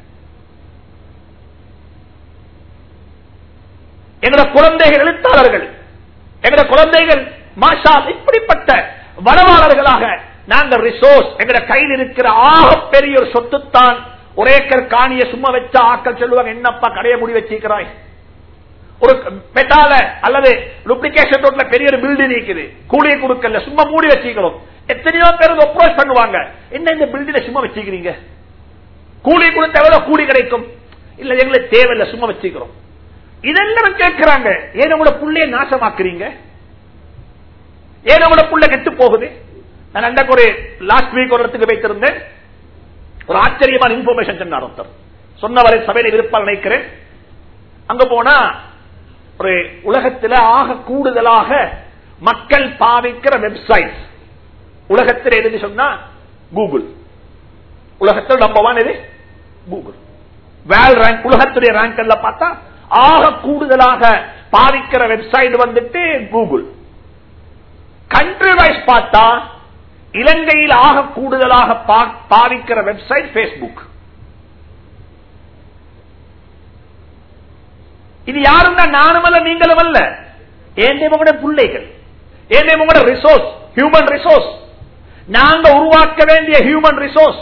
Speaker 2: எங்கட குழந்தைகள் எழுத்தாளர்கள் எங்கட குழந்தைகள் மாஷா இப்படிப்பட்ட வளவாளர்களாக நாங்கள் ரிசோர்ஸ் எங்கட கையில் இருக்கிற ஆகப்பெரிய ஒரு சொத்துத்தான் ஒரே ஏக்கர் காணிய சும்மா வச்சா ஆக்கள் சொல்லுவாங்க என்னப்பா கடைய முடி வச்சிருக்கிறாய் ஒரு பெட்டால அல்லது டுப்ளிகேஷன் ரோட்ல பெரிய ஒரு பில்டிங் இருக்குது கூலியை கொடுக்கல சும்மா மூடி வச்சுக்கிறோம் எத்தனையோ பேர் அப்ரோச் பண்ணுவாங்க என்ன இந்த பில்டிங் சும்மா வச்சுக்கிறீங்க கூலி கொடுத்த எவ்வளவு கூலி கிடைக்கும் இல்ல எங்களுக்கு தேவையில்லை சும்மா வச்சுக்கிறோம் இதெல்லாம் கேட்கிறாங்க ஏன் உங்களோட புள்ளைய நாசமாக்குறீங்க ஏன் உங்களோட புள்ள கெட்டு போகுது நான் அன்றைக்கு ஒரு லாஸ்ட் வீக் ஒரு இடத்துக்கு வைத்திருந்தேன் ஒரு ஆச்சரியமான இன்ஃபர்மேஷன் சொன்னார் ஒருத்தர் சொன்னவரை சபையில விருப்பம் நினைக்கிறேன் அங்க போனா ஒரு உலகத்தில் ஆக கூடுதலாக மக்கள் பாவிக்கிற வெப்சைட் உலகத்தில் எது சொன்னா கூகுள் உலகத்தில் நம்பர் ஒன் எது கூகுள் வேல் ரேங்க் உலகத்துடைய ரேங்க் பார்த்தா ஆக கூடுதலாக பாவிக்கிற வெப்சைட் வந்துட்டு கூகுள் கண்ட்ரி வைஸ் பார்த்தா இலங்கையில் ஆக கூடுதலாக பா- பாவிக்கிற வெப்சைட் பேஸ்புக் இது யாரும் தான் நானும் அல்ல நீங்களும் அல்ல ஏன் உங்களோட பிள்ளைகள் ஏன் உங்களோட ரிசோர்ஸ் ஹியூமன் ரிசோர்ஸ் நாங்க உருவாக்க வேண்டிய ஹியூமன் ரிசோர்ஸ்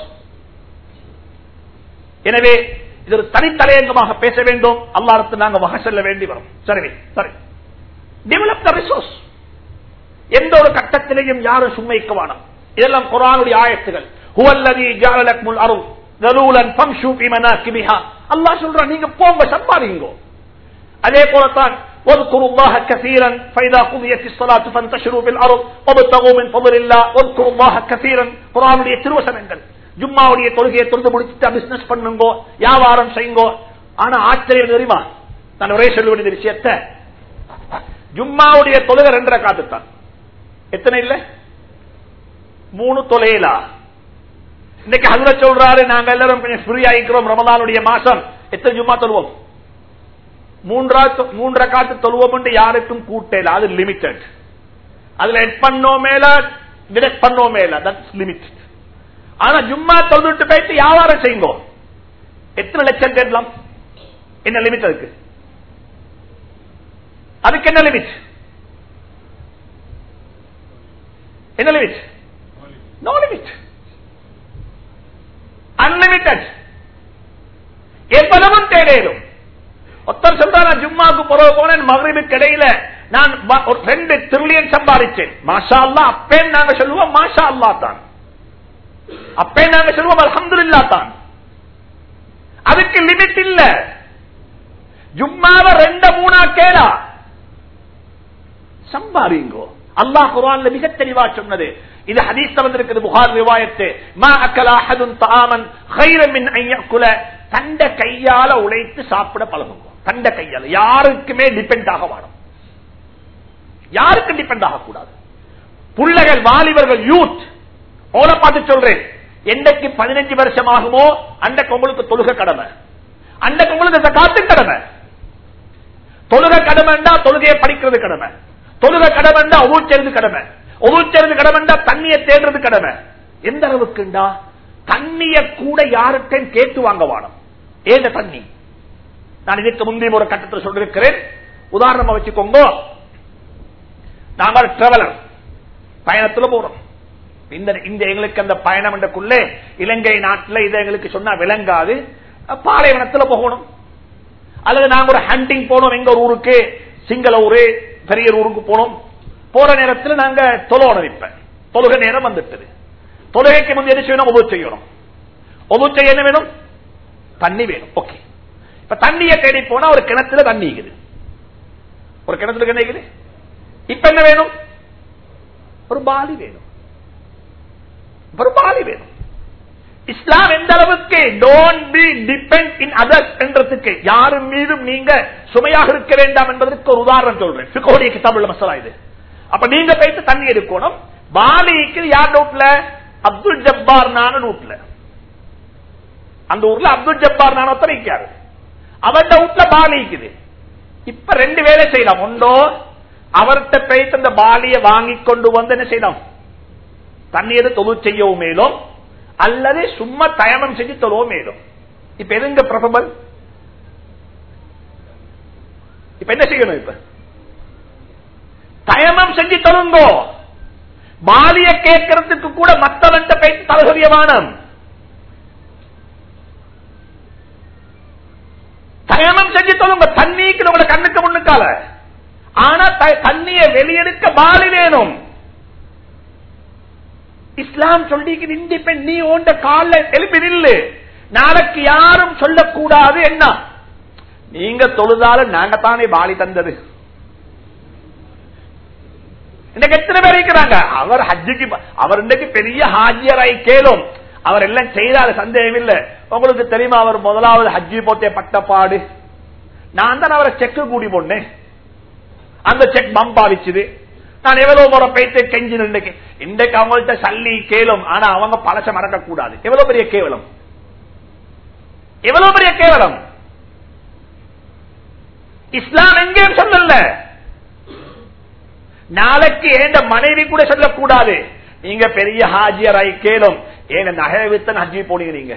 Speaker 2: எனவே இது ஒரு தனித்தலையங்கமாக பேச வேண்டும் அல்லாரத்து நாங்க வகை செல்ல வேண்டி வரும் சரி சரி டெவலப் த ரிசோர்ஸ் எந்த ஒரு கட்டத்திலையும் யாரும் சும்மைக்க வேணாம் இதெல்லாம் குரானுடைய ஆயத்துகள் ஹுவல்லதி ஜாலலக்முல் அருள் தலூலன் ஃபம்ஷு ஃபி மனாகிபிஹா அல்லாஹ் சொல்றான் நீங்க போங்க சம்பாதிங்க அதே போலத்தான் واذكروا الله كثيرا فإذا قضيت الصلاة فانتشروا في الأرض وابتغوا من فضل الله واذكروا الله كثيرا குர்ஆனுடைய திருவசனங்கள் ஜும்மாவுடைய தொழுகையை தொழுது முடிச்சுட்டு பிசினஸ் பண்ணுங்கோ வியாபாரம் செய்யுங்கோ ஆனா ஆச்சரியம் தெரியுமா நான் ஒரே சொல்ல வேண்டிய விஷயத்தை ஜும்மாவுடைய தொழுகை ரெண்டரை காத்துத்தான் எத்தனை இல்ல மூணு தொலைலா இன்னைக்கு அதுல சொல்றாரு நாங்க எல்லாரும் கொஞ்சம் ஃப்ரீ ஆயிக்கிறோம் ரமலானுடைய மாசம் எத்தனை ஜும்மா தொழுவோம் மூன்றா மூன்றரை காத்து தொழுவோம் யாருக்கும் கூட்டல அது லிமிட்டட் அதுல எட் பண்ணோம் மேல டிடெக்ட் பண்ணோம் மேல தட்ஸ் லிமிட்டட் ஆனா ஜும்மா தொழுதுட்டு போயிட்டு வியாபாரம் செய்யுங்க எத்தனை லட்சம் தேடலாம் என்ன லிமிட் அதுக்கு அதுக்கு என்ன லிமிட் என்ன லிமிட் நோ லிமிட் அன்லிமிட்டட் எவ்வளவும் தேடையிடும் ஒருத்தர் சொல்றாரு ஜும்மாக்கு புறவு போனேன் மகரிபுக்கு இடையில நான் வ- ஒரு ரெண்டு ட்ரில்லியன் சம்பாதிச்சேன் மாஷா அல்லா அப்பேன் நாங்க சொல்லுவோம் மாஷா அல்லா தான் அப்பேன் நாங்க சொல்லுவோம் அல்ஹம்துலில்லா தான் அதுக்கு லிமிட் இல்ல ஜும்மாவை ரெண்ட மூணா கேளா சம்பாதிங்கோ அல்லாஹ் குர்ஆன்ல மிக தெளிவா சொன்னது இது ஹதீஸ்ல வந்திருக்குது புகார் ரிவாயத்து மா அக்கல அஹதுன் தஆமன் கைரம் மின் அன் யஅக்குல தண்ட கையால உழைத்து சாப்பிட பழகுங்க தண்ட கையால யாருக்குமே டிபெண்ட் ஆக வேணும் யாருக்கும் டிபெண்ட் ஆகக்கூடாது புள்ளைகள் வாலிபர்கள் யூத் ஓல பார்த்து சொல்றேன் என்னைக்கு பதினஞ்சு வருஷம் ஆகுமோ அன்றைக்கு உங்களுக்கு தொழுக கடமை அன்றைக்கு உங்களுக்கு காத்து கடமை தொழுக கடமைண்டா தொழுகையை படிக்கிறது கடமை தொழுக கடமைண்டா ஒவ்வொருச்செருது கடமை ஒவ்வொருச்செருது கடமைண்டா தண்ணியை தேடுறது கடமை எந்த அளவுக்குண்டா தண்ணிய கூட யார்கிட்டையும் கேட்டு வாங்க வானம் ஏந்த தண்ணி நான் இதுக்கு முந்தைய ஒரு கட்டத்தில் சொல்லிருக்கிறேன் உதாரணமா வச்சுக்கோங்க நாங்கள் டிராவலர் பயணத்துல போறோம் இந்த இந்த எங்களுக்கு அந்த பயணம் என்றக்குள்ளே இலங்கை நாட்டில் இதை எங்களுக்கு சொன்னா விளங்காது பாலைவனத்துல போகணும் அல்லது நாங்க ஒரு ஹண்டிங் போனோம் எங்க ஒரு ஊருக்கு சிங்கள ஊரு பெரிய ஊருக்கு போனோம் போற நேரத்தில் நாங்க தொலோணம் இப்ப தொழுகை நேரம் வந்துட்டது தொழுகைக்கு முந்தைய என்ன செய்யணும் உதவு செய்யணும் உதவு செய்ய என்ன வேணும் தண்ணி வேணும் ஓகே இப்ப தண்ணியை தேடி போனா ஒரு கிணத்துல தண்ணி இருக்குது ஒரு கிணத்துல என்ன இருக்குது இப்ப என்ன வேணும் ஒரு பாலி வேணும் ஒரு பாலி வேணும் இஸ்லாம் எந்த அளவுக்கு don't be depend in others என்றதுக்கு யாரும் மீதும் நீங்க சுமையாக இருக்க வேண்டாம் என்பதற்கு ஒரு உதாரணம் சொல்றேன் பிகோடிய கிதாபுள்ள மசாலா இது அப்ப நீங்க போயிட்டு தண்ணி எடுக்கணும் பாலிக்கு யார் நோட்ல அப்துல் ஜப்பார் நான நோட்ல அந்த ஊர்ல அப்துல் ஜப்பார் நான ஒத்தனைக்காரு அவர்கிட்ட வீட்டுல பாலி இருக்குது இப்ப ரெண்டு வேலை செய்யலாம் ஒன்றோ அவர்கிட்ட போயிட்டு அந்த பாலியை வாங்கி கொண்டு வந்து என்ன செய்யலாம் தண்ணீரை தொழில் செய்யவும் மேலும் அல்லது சும்மா தயமம் செஞ்சு தொழவும் மேலும் இப்ப எதுங்க பிரபல் இப்ப என்ன செய்யணும் இப்ப தயமம் செஞ்சு தொழுங்கோ பாலிய கேட்கறதுக்கு கூட மத்தவன் பேச்சு தலகரியமானம் தயமம் செஞ்சு தொழுங்க தண்ணிக்கு உங்களை கண்ணுக்கு முன்னுக்கால ஆனா த- தண்ணியை வெளியெடுக்க பாலி வேணும் இஸ்லாம் சொல்லிக்கு இண்டிபெண்ட் நீ ஓண்ட கால எழுப்பி நில்லு நாளைக்கு யாரும் சொல்லக்கூடாது என்ன நீங்க தொழுதாலும் நாங்க தானே பாலி தந்தது இன்னைக்கு எத்தனை பேர் இருக்கிறாங்க அவர் ஹஜ்ஜுக்கு ப- அவர் இன்னைக்கு பெரிய ஹாஜியராய் கேளும் அவர் எல்லாம் செய்தாரு சந்தேகம் இல்ல உங்களுக்கு தெரியுமா அவர் முதலாவது ஹஜ்ஜி போட்டே பட்டப்பாடு நான் தான் அவரை செக்கு கூடி போனேன் அந்த செக் பம்ப் ஆவிச்சுது நான் எவ்வளவு முறை போயிட்டு கெஞ்சி நின்றைக்கு இன்றைக்கு அவங்கள்ட்ட சல்லி கேளும் ஆனா அவங்க பழச மறக்க கூடாது எவ்வளவு பெரிய கேவலம் எவ்வளவு பெரிய கேவலம் இஸ்லாம் எங்கேயும் சொல்லல நாளைக்கு ஏண்ட மனைவி கூட சொல்லக்கூடாது நீங்க பெரிய ஹாஜியராய் கேளும் ஏன நகை வித்தன் ஹஜ்ஜி போனீங்க நீங்க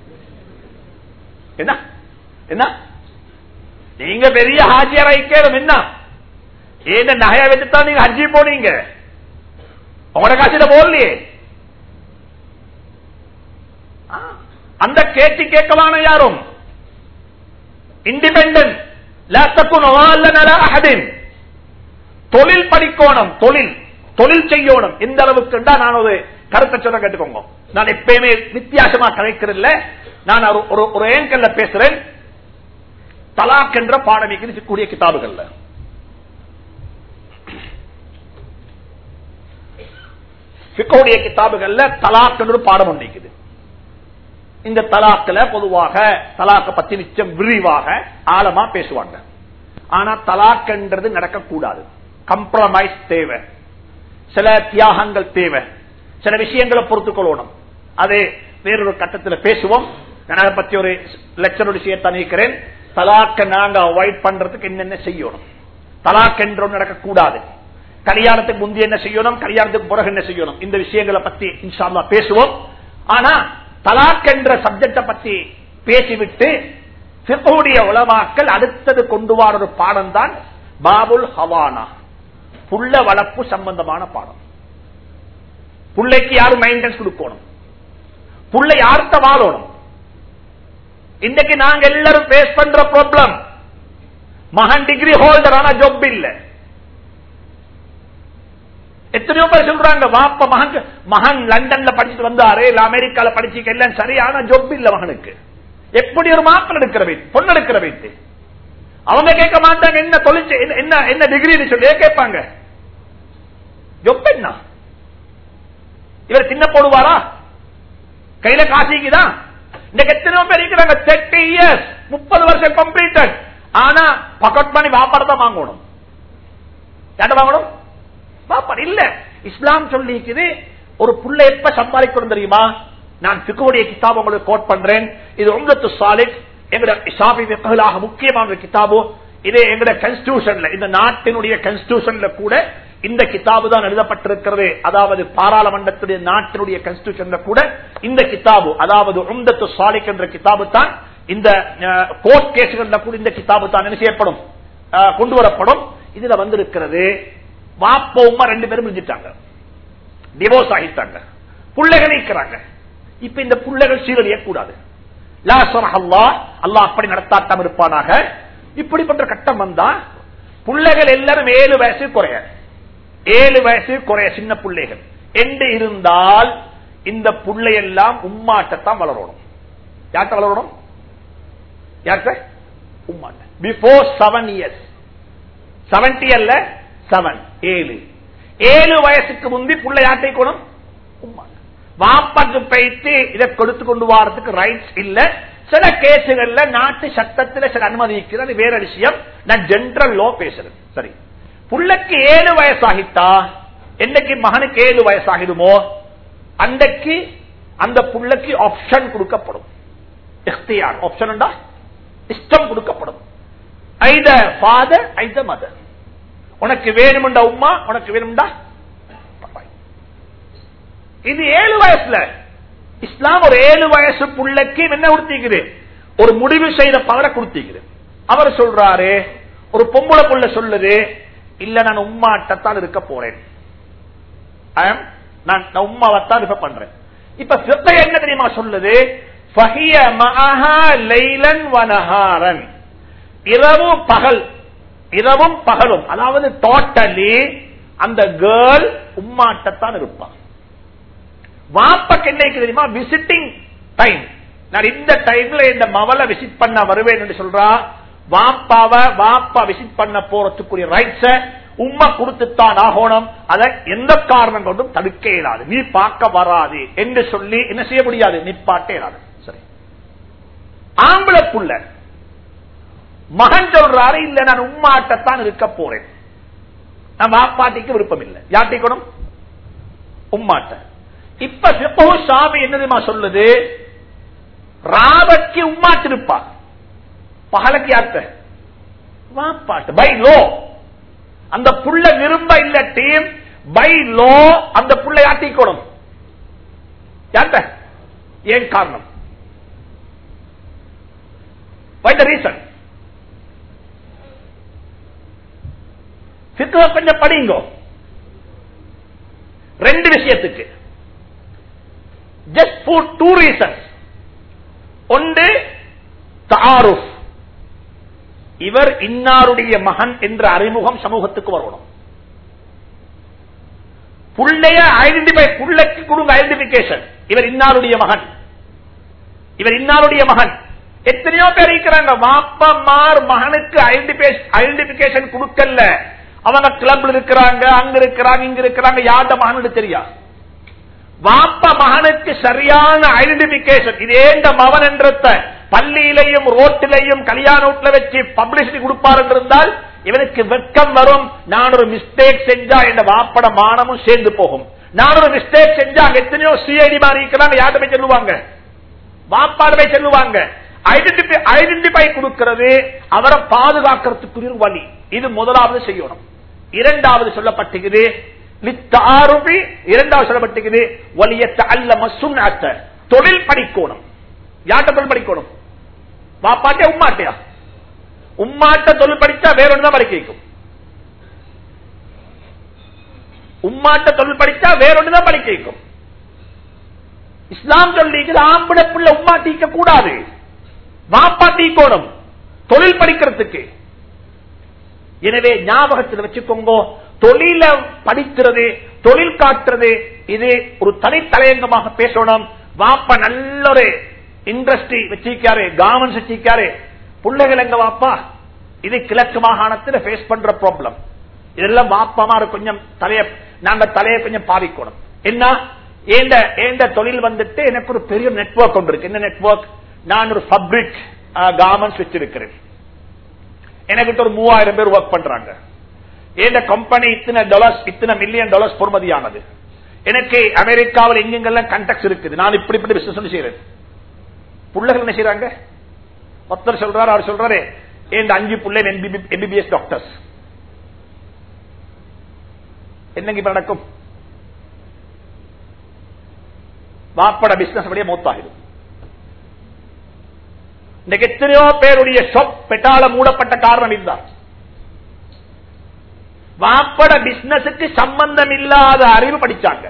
Speaker 2: என்ன என்ன நீங்க பெரிய ஹாஜியராய் கேளும் என்ன ஏன நகைய வச்சுதான் நீங்க ஹஜ்ஜி போனீங்க உங்களோட காசில போடலையே ஆ, அந்த கேட்டு கேட்கவான யாரும் இண்டிபெண்டன்ட் தொழில் படிக்கோணம் தொழில் தொழில் செய்யணும் எந்த அளவுக்கு நான் ஒரு கருத்தை சொல்ல கேட்டுக்கோங்க நான் எப்பயுமே வித்தியாசமா கதைக்கிறதில்ல நான் ஒரு- ஒரு ஒரு ஏங்கல்ல பேசுறேன் தலாக் என்ற பாடமிக்கு இருக்கக்கூடிய கிதாபுகள்ல பிக்கோடைய கிதாபுகள்ல தலாக் என்ற ஒரு பாடம் ஒன்று இருக்குது இந்த தலாக்ல பொதுவாக தலாக்க பத்தி நிச்சயம் விரிவாக ஆழமா பேசுவாங்க ஆனா தலாக்ன்றது நடக்கக்கூடாது கம்ப்ரமைஸ் தேவை சில தியாகங்கள் தேவை சில விஷயங்களை பொறுத்துக் கொள்ளணும் அது வேறொரு கட்டத்தில் பேசுவோம் நான் அதை பத்தி ஒரு லெக்சர் விஷயத்தை நினைக்கிறேன் தலாக்க நாங்க அவாய்ட் பண்றதுக்கு என்னென்ன செய்யணும் தலாக் என்றும் நடக்கக்கூடாது கல்யாணத்துக்கு முந்தி என்ன செய்யணும் கல்யாணத்துக்கு பிறகு என்ன செய்யணும் இந்த விஷயங்களை பத்தி இன்ஷால்லா பேசுவோம் ஆனா தலாக் என்ற சப்ஜெக்ட பத்தி பேசிவிட்டு பிற்போடைய உலமாக்கள் அடுத்தது கொண்டு வர ஒரு பாடம் தான் பாபுல் ஹவானா புள்ள வளர்ப்பு சம்பந்தமான பாடம் புள்ளைக்கு யாரும் மெயின்டெனன்ஸ் கொடுக்கணும் புள்ளை யார்கிட்ட வாழணும் இன்றைக்கு நாங்க எல்லாரும் பேஸ் பண்ற ப்ராப்ளம் மகன் டிகிரி ஹோல்டர் ஆனா ஜொப் இல்ல எத்தனையோ பேர் சொல்றாங்க வாப்ப மகன் மகன் லண்டன்ல படிச்சுட்டு வந்தாரு இல்ல அமெரிக்கால படிச்சு எல்லாம் சரியான ஜொப் இல்ல மகனுக்கு எப்படி ஒரு மாப்பிள் எடுக்கிற வீட்டு பொண்ணு எடுக்கிற வீட்டு அவங்க கேட்க மாட்டாங்க என்ன தொழிற்சி என்ன என்ன டிகிரி சொல்லி கேட்பாங்க ஜொப் என்ன இவர் சின்ன போடுவாரா கையில காசிக்குதா இன்னைக்கு எத்தனையோ பேர் இருக்கிறாங்க தேர்ட்டி இயர்ஸ் முப்பது வருஷம் கம்ப்ளீட்டட் ஆனா பக்கெட் பண்ணி வியாபாரத்தை வாங்கணும் யார்ட்ட வாங்கணும் வியாபாரம் இல்ல இஸ்லாம் சொல்லிக்குது ஒரு புள்ள எப்ப சம்பாதிக்கணும் தெரியுமா நான் பிக்குடைய கிதாப் உங்களுக்கு கோட் பண்றேன் இது உங்கத்து சாலிக் எங்கட ஷாபி விக்கலாக முக்கியமான ஒரு கிதாபு இது எங்கட கன்ஸ்டியூஷன்ல இந்த நாட்டினுடைய கன்ஸ்டியூஷன்ல கூட இந்த கிதாபு தான் எழுதப்பட்டிருக்கிறது அதாவது பாராளுமன்றத்துடைய நாட்டினுடைய கன்ஸ்டியூஷன்ல கூட இந்த கிதாபு அதாவது உம்தத்து சாலிக் என்ற கிதாபு தான் இந்த கோர்ட் கேசுகள்ல கூட இந்த கிதாபு தான் என்ன செய்யப்படும் அஹ், கொண்டு வரப்படும் இதுல வந்திருக்கிறது வாப்ப உமா ரெண்டு பேரும் முடிஞ்சிட்டாங்க டிவோர்ஸ் ஆகிட்டாங்க பிள்ளைகள் இருக்கிறாங்க இப்ப இந்த பிள்ளைகள் சீரழிய கூடாது லா அல்லாஹ் அல்லாஹ் அப்படி நடத்தாட்டம் இருப்பானாக இப்படிப்பட்ட கட்டம் வந்தா பிள்ளைகள் எல்லாரும் ஏழு வயசு குறைய ஏழு வயசு குறைய சின்ன பிள்ளைகள் என்று இருந்தால் இந்த புள்ளையெல்லாம் உம்மாட்டத்தான் வளரணும் யார்கிட்ட வளரணும் யார்கிட்ட உம்மாட்ட பிஃபோர் செவன் இயர்ஸ் செவன்டி அல்ல செவன் ஏழு ஏழு வயசுக்கு முந்தி புள்ள யார்ட்டை கொணும் உம்மாட்ட வாப்பாக்கு போயிட்டு இதை கொடுத்து கொண்டு வரதுக்கு ரைட்ஸ் இல்ல சில கேசுகள்ல நாட்டு சட்டத்தில் சில அனுமதி இருக்கிறது வேற விஷயம் நான் ஜென்ரல் லோ பேசுறேன் சரி புள்ளைக்கு ஏழு வயசாகிட்டா என்னைக்கு மகனுக்கு ஏழு வயசாகிடுமோ அன்றைக்கு அந்த புள்ளைக்கு ஆப்ஷன் கொடுக்கப்படும் இஃப்தியார் ஆப்ஷன் இஷ்டம் கொடுக்கப்படும் ஐத ஃபாதர் ஐத மதர் உனக்கு வேணும்டா உமா உனக்கு வேணும்டா இது ஏழு வயசுல இஸ்லாம் ஒரு ஏழு வயசு புள்ளைக்கு என்ன கொடுத்திருக்குது ஒரு முடிவு செய்த பவரை கொடுத்திருக்குது அவர் சொல்றாரு ஒரு பொம்பளை புள்ள சொல்லுது இல்ல நான் உம்மாட்டத்தான் இருக்க போறேன் I am- நான் நான் உம்மாவைத்தான் இருக்க பண்றேன் இப்ப சித்த என்ன தெரியுமா சொல்லுது ஃபஹிய மஅஹா லைலன் வனஹாரன் இரவு பகல் இரவும் பகலும் அதாவது டோட்டலி அந்த கேர்ள் உம்மாட்டத்தான் இருப்பான் வாப்பக்கு என்ன தெரியுமா விசிட்டிங் டைம் நான் இந்த டைம்ல இந்த மவளை விசிட் பண்ண வருவேன் என்று சொல்றா வாப்பாவ வாப்பா விசிட் பண்ண போறதுக்குரிய ரைட்ஸ உம்மா கொடுத்துத்தான் ஆகணும் அதை எந்த காரணம் கொண்டும் தடுக்க இயலாது நீ பார்க்க வராது என்று சொல்லி என்ன செய்ய முடியாது நிப்பாட்ட இயலாது சரி ஆம்பளை புள்ள மகன் சொல்றாரு இல்ல நான் உம்மாட்டத்தான் இருக்க போறேன் நான் வாப்பாட்டிக்கு விருப்பம் இல்லை யாட்டிக்கணும் உம்மாட்ட இப்ப சிப்போ சாமி என்ன தெரியுமா சொல்லுது ராவக்கு உம்மாட்டிருப்பா பகலுக்கு யார்த்த வாப்பாட்டு பை லோ அந்த புள்ள விரும்ப இல்ல டீம் பை லோ அந்த புள்ள யாட்டிக்கணும் யார்த்த ஏன் காரணம் வை த ரீசன் சித்துவ கொஞ்சம் படிங்க ரெண்டு விஷயத்துக்கு ஜஸ்ட் ஃபார் டூ ரீசன்ஸ் ஒன்று தாருஃப் இவர் இன்னாருடைய மகன் என்ற அறிமுகம் சமூகத்துக்கு வரணும் புள்ளைய ஐடென்டிஃபை புள்ளைக்கு கொடுங்க ஐடென்டிபிகேஷன் இவர் இன்னாருடைய மகன் இவர் இன்னாருடைய மகன் எத்தனையோ பேர் இருக்கிறாங்க வாப்பமார் மகனுக்கு ஐடென்டிபிகேஷன் கொடுக்கல அவங்க கிளப்ல இருக்கிறாங்க அங்க இருக்கிறாங்க இங்க இருக்கிறாங்க யார்ட மகனு தெரியா வாப்ப மகனுக்கு சரியான ஐடென்டிபிகேஷன் இது ஏண்ட மகன் என்றத பள்ளியிலையும் ரோட்டிலையும் கல்யாண வீட்டுல வச்சு பப்ளிசிட்டி கொடுப்பாரு இருந்தால் இவனுக்கு வெட்கம் வரும் நான் ஒரு மிஸ்டேக் செஞ்சா என் வாப்பட மானமும் சேர்ந்து போகும் நான் ஒரு மிஸ்டேக் செஞ்சா அங்க எத்தனையோ சிஐடி மாதிரி இருக்கிறாங்க யார்கிட்ட போய் சொல்லுவாங்க வாப்பாடு போய் சொல்லுவாங்க ஐடென்டிஃபை ஐடென்டிஃபை கொடுக்கிறது அவரை பாதுகாக்கிறதுக்குரிய ஒரு வழி இது முதலாவது செய்யணும் இரண்டாவது சொல்லப்பட்டிருக்குது லித்தாருபி இரண்டாவது சொல்லப்பட்டிருக்குது வலியத்த அல்ல மசுன் தொழில் படிக்கணும் யார்கிட்ட தொழில் படிக்கணும் வாப்பாட்டியா உம்மாட்டியா உம்மாட்ட தொழில் படிச்சா வேற ஒன்று படிக்க வைக்கும் உம்மாட்ட தொழில் படிச்சா வேற ஒன்றுதான் படிக்க வைக்கும் இஸ்லாம் சொல்லி ஆம்பளை பிள்ளை உமா டீக்க கூடாது வாப்பா டீக்கோணும் தொழில் படிக்கிறதுக்கு எனவே ஞாபகத்தில் வச்சுக்கோங்க தொழில படிக்கிறது தொழில் காட்டுறது இது ஒரு தனித்தலையங்கமாக பேசணும் வாப்பா நல்ல ஒரு இண்டஸ்ட்ரி வச்சிருக்காரு கார்மெண்ட்ஸ் வச்சிருக்காரு பிள்ளைகள் எங்க வாப்பா இது கிழக்கு மாகாணத்தில் ஃபேஸ் பண்ற ப்ராப்ளம் இதெல்லாம் வாப்பமாரு கொஞ்சம் தலைய நாங்க தலையை கொஞ்சம் பாதிக்கணும் என்ன ஏண்ட ஏண்ட தொழில் வந்துட்டு எனக்கு ஒரு பெரிய நெட்வொர்க் ஒன்று இருக்கு என்ன நெட்வொர்க் நான் ஒரு ஃபப்ரிக் கார்மெண்ட்ஸ் வச்சிருக்கிறேன் எனக்கிட்ட ஒரு மூவாயிரம் பேர் ஒர்க் பண்றாங்க ஏண்ட கம்பெனி இத்தனை டாலர்ஸ் இத்தனை மில்லியன் டாலர்ஸ் பொறுமதியானது எனக்கு அமெரிக்காவில் எங்கெங்கெல்லாம் கண்டக்ட் இருக்குது நான் இப்படி இப்படி பிசினஸ் செய்யறேன் புள்ளைகள் என்ன செய்யறாங்க ஒருத்தர் சொல்றாரு அவர் சொல்றாரு ஏன் அஞ்சு புள்ளை எம்பிபிஎஸ் டாக்டர்ஸ் என்னங்க இப்ப நடக்கும் வாப்பட பிசினஸ் அப்படியே மூத்தாகிடும் இன்னைக்கு எத்தனையோ பேருடைய ஷாப் பெட்டால மூடப்பட்ட காரணம் இதுதான் வாப்பட பிசினஸுக்கு சம்பந்தம் இல்லாத அறிவு படிச்சாங்க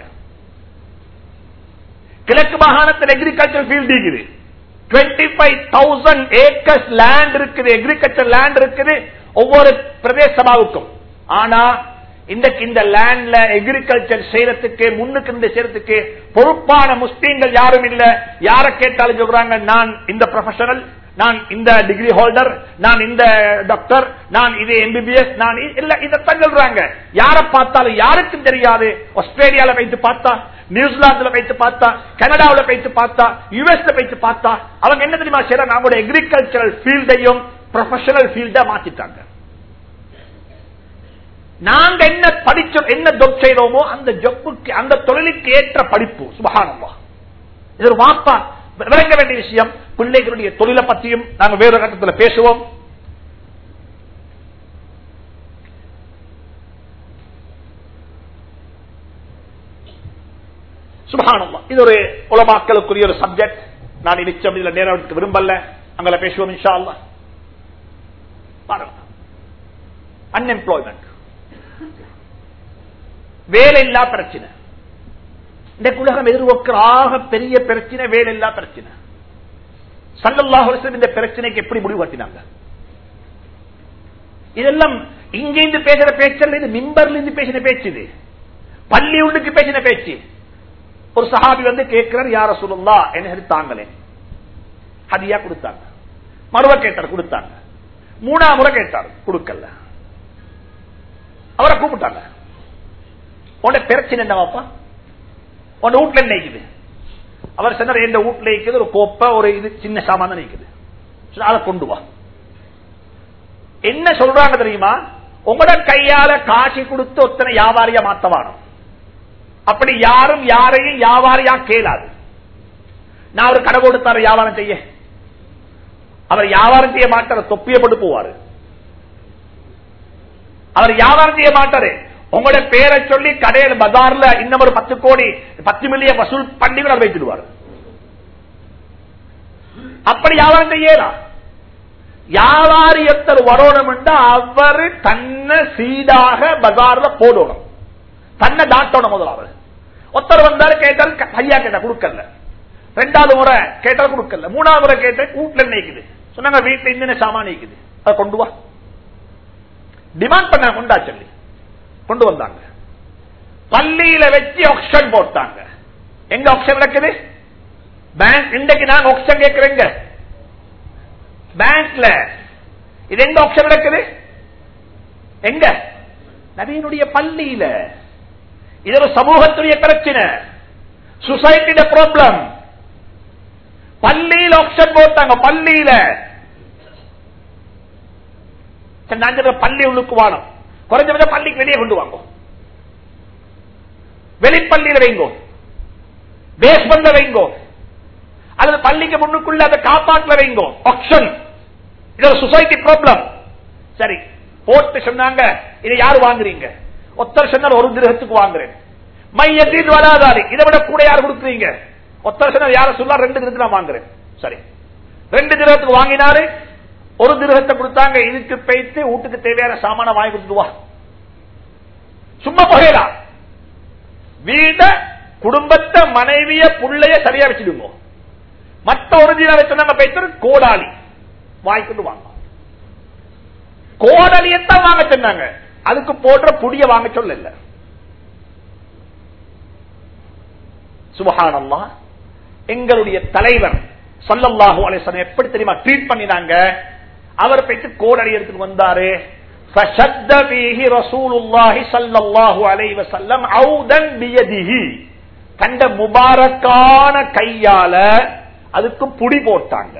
Speaker 2: கிழக்கு மாகாணத்தில் அக்ரிகல்ச்சர் ஃபீல்டு இருக்குது twenty five thousand acres land இருக்குது அக்ரிகல்ச்சர் லேண்ட் இருக்குது ஒவ்வொரு பிரதேச சபாவுக்கும் ஆனா இன்றைக்கு இந்த லேண்ட்ல அக்ரிகல்ச்சர் செய்யறதுக்கு முன்னுக்கு இந்த செய்யறதுக்கு பொறுப்பான முஸ்லீம்கள் யாரும் இல்ல யார கேட்டாலும் சொல்றாங்க நான் இந்த ப்ரொஃபஷனல் நான் இந்த டிகிரி ஹோல்டர் நான் இந்த டாக்டர் நான் இது எம்பிபிஎஸ் நான் இல்ல இதைத்தான் சொல்றாங்க யார பார்த்தாலும் யாருக்கும் தெரியாது ஆஸ்திரேலியால வைத்து பார்த்தா நியூசிலாந்துல வைத்து பார்த்தா கனடாவில வைத்து பார்த்தா யுஎஸ்ல வைத்து பார்த்தா அவங்க என்ன தெரியுமா செய்யறாங்க அவங்களுடைய அக்ரிகல்ச்சரல் ஃபீல்டையும் ப்ரொஃபஷனல் ஃபீல்டா மாத்திட்டாங்க நாங்க என்ன படிச்சோம் என்ன ஜொப் செய்தோமோ அந்த ஜொப்புக்கு அந்த தொழிலுக்கு ஏற்ற படிப்பு சுபகானம்மா இது ஒரு வாப்பா விளங்க வேண்டிய விஷயம் பிள்ளைகளுடைய தொழிலை பற்றியும் நாங்கள் வேறு கட்டத்தில் பேசுவோம் சுபகானம்மா இது ஒரு உலமாக்களுக்குரிய ஒரு சப்ஜெக்ட் நான் நிச்சயம் இதுல நேரம் எடுக்க விரும்பல அங்கே பேசுவோம் இன்ஷா அல்லா பாருங்க அன்எம்ப்ளாய்மெண்ட் வேலையில்லா பிரச்சனை இந்த உலகம் எதிர்நோக்கிற ஆக பெரிய பிரச்சனை வேலையில்லா பிரச்சனை சல்லல்லாஹ் இந்த பிரச்சனைக்கு எப்படி முடிவு கட்டினாங்க இதெல்லாம் இங்கிருந்து பேசுற பேச்சல்ல இது மிம்பர்ல இருந்து பேசின பேச்சு இது பள்ளி உள்ளுக்கு பேசின பேச்சு ஒரு சஹாபி வந்து கேட்கிறார் யார சொல்லுங்களா என்ன தாங்களே ஹதியா கொடுத்தாங்க மறுவ கேட்டார் கொடுத்தாங்க மூணாம் முறை கேட்டார் கொடுக்கல அவரை கூப்பிட்டாங்க உன்ன பிரச்சனை என்னவாப்பா உன் வீட்டுல என்ன இருக்குது அவர் சொன்னார் எந்த வீட்டுல இருக்குது ஒரு கோப்பை ஒரு இது சின்ன சாமான் இருக்குது அதை கொண்டு வா என்ன சொல்றாங்க தெரியுமா உங்களோட கையால காட்சி கொடுத்து ஒத்தனை வியாபாரியா மாத்தவானோம் அப்படி யாரும் யாரையும் வியாபாரியா கேளாது நான் ஒரு கடை கொடுத்தாரு வியாபாரம் செய்ய அவர் வியாபாரம் செய்ய மாட்டார் தொப்பிய போட்டு போவாரு அவர் வியாபாரம் செய்ய மாட்டாரு உங்களோட பேரை சொல்லி கடையில் பஜார்ல இன்னும் ஒரு பத்து கோடி பத்து மில்லியன் வசூல் பண்ணி கூட வைத்துடுவார் அப்படி வியாபாரம் செய்யலாம் வியாபாரியத்தர் வரணும் அவரு தன்னை சீடாக பஜார்ல போடணும் தன்னை தாட்டணும் முதலாவது ஒருத்தர் வந்தாரு கேட்டாரு ஐயா கேட்டா கொடுக்கல ரெண்டாவது முறை கேட்டால் கொடுக்கல மூணாவது முறை கேட்ட வீட்டுல நினைக்குது சொன்னாங்க வீட்டுல இந்த சாமான் நிக்குது அதை கொண்டு வா டிமாண்ட் பண்ண கொண்டா சொல்லி கொண்டு வந்தாங்க பள்ளியில வச்சு ஆப்ஷன் போட்டாங்க எங்க ஆப்ஷன் நடக்குது பேங்க் இன்றைக்கு நாங்க ஆப்ஷன் கேட்கிறேங்க பேங்க்ல இது எங்க ஆப்ஷன் நடக்குது எங்க நவீனுடைய பள்ளியில இது ஒரு சமூகத்துடைய பிரச்சனை சொசைட்டியோட ப்ராப்ளம் பள்ளியில் ஆப்ஷன் போட்டாங்க பள்ளியில பள்ளி உள்ளுக்கு வானம் குறைஞ்சபட்சம் பள்ளிக்கு வெளியே கொண்டு வாங்க வெளிப்பள்ளியில வைங்கோ பேஸ்மெண்ட்ல வைங்கோ அல்லது பள்ளிக்கு முன்னுக்குள்ள அதை காப்பாட்டுல வைங்கோ ஆப்ஷன் இது ஒரு சொசைட்டி ப்ராப்ளம் சரி போட்டு சொன்னாங்க இதை யாரு வாங்குறீங்க ஒத்தர் சொன்னார் ஒரு கிரகத்துக்கு வாங்குறேன் மையத்தில் வராதாரி இதை விட கூட யார் கொடுக்குறீங்க ஒத்தர் சொன்னார் யார சொல்ல ரெண்டு கிரகத்துக்கு நான் வாங்குறேன் சரி ரெண்டு கிரகத்துக்கு வாங்கினாரு ஒரு கிரகத்தை கொடுத்தாங்க இதுக்கு போயிட்டு வீட்டுக்கு தேவையான சாமான வாங்கி கொடுத்துட்டு வா சும்மா புகையலாம் வீட குடும்பத்தை மனைவிய புள்ளைய சரியா வச்சிடுங்க மத்த ஒரிஜினல் சொன்னாங்க பேசுறது கோடாலி வாங்கிட்டு வாங்க கோடலியத்தான் வாங்க சொன்னாங்க அதுக்கு போடுற புடிய வாங்க சொல்லல சுபஹானல்லா எங்களுடைய தலைவர் சல்லல்லாஹு அலைஹி எப்படி தெரியுமா ட்ரீட் பண்ணினாங்க அவர் போயிட்டு கோடலி எடுத்துட்டு வந்தாரு فشد فيه رسول الله صلى الله عليه وسلم عودا بيده கண்ட முபாரக்கான கையால அதுக்கு புடி போட்டாங்க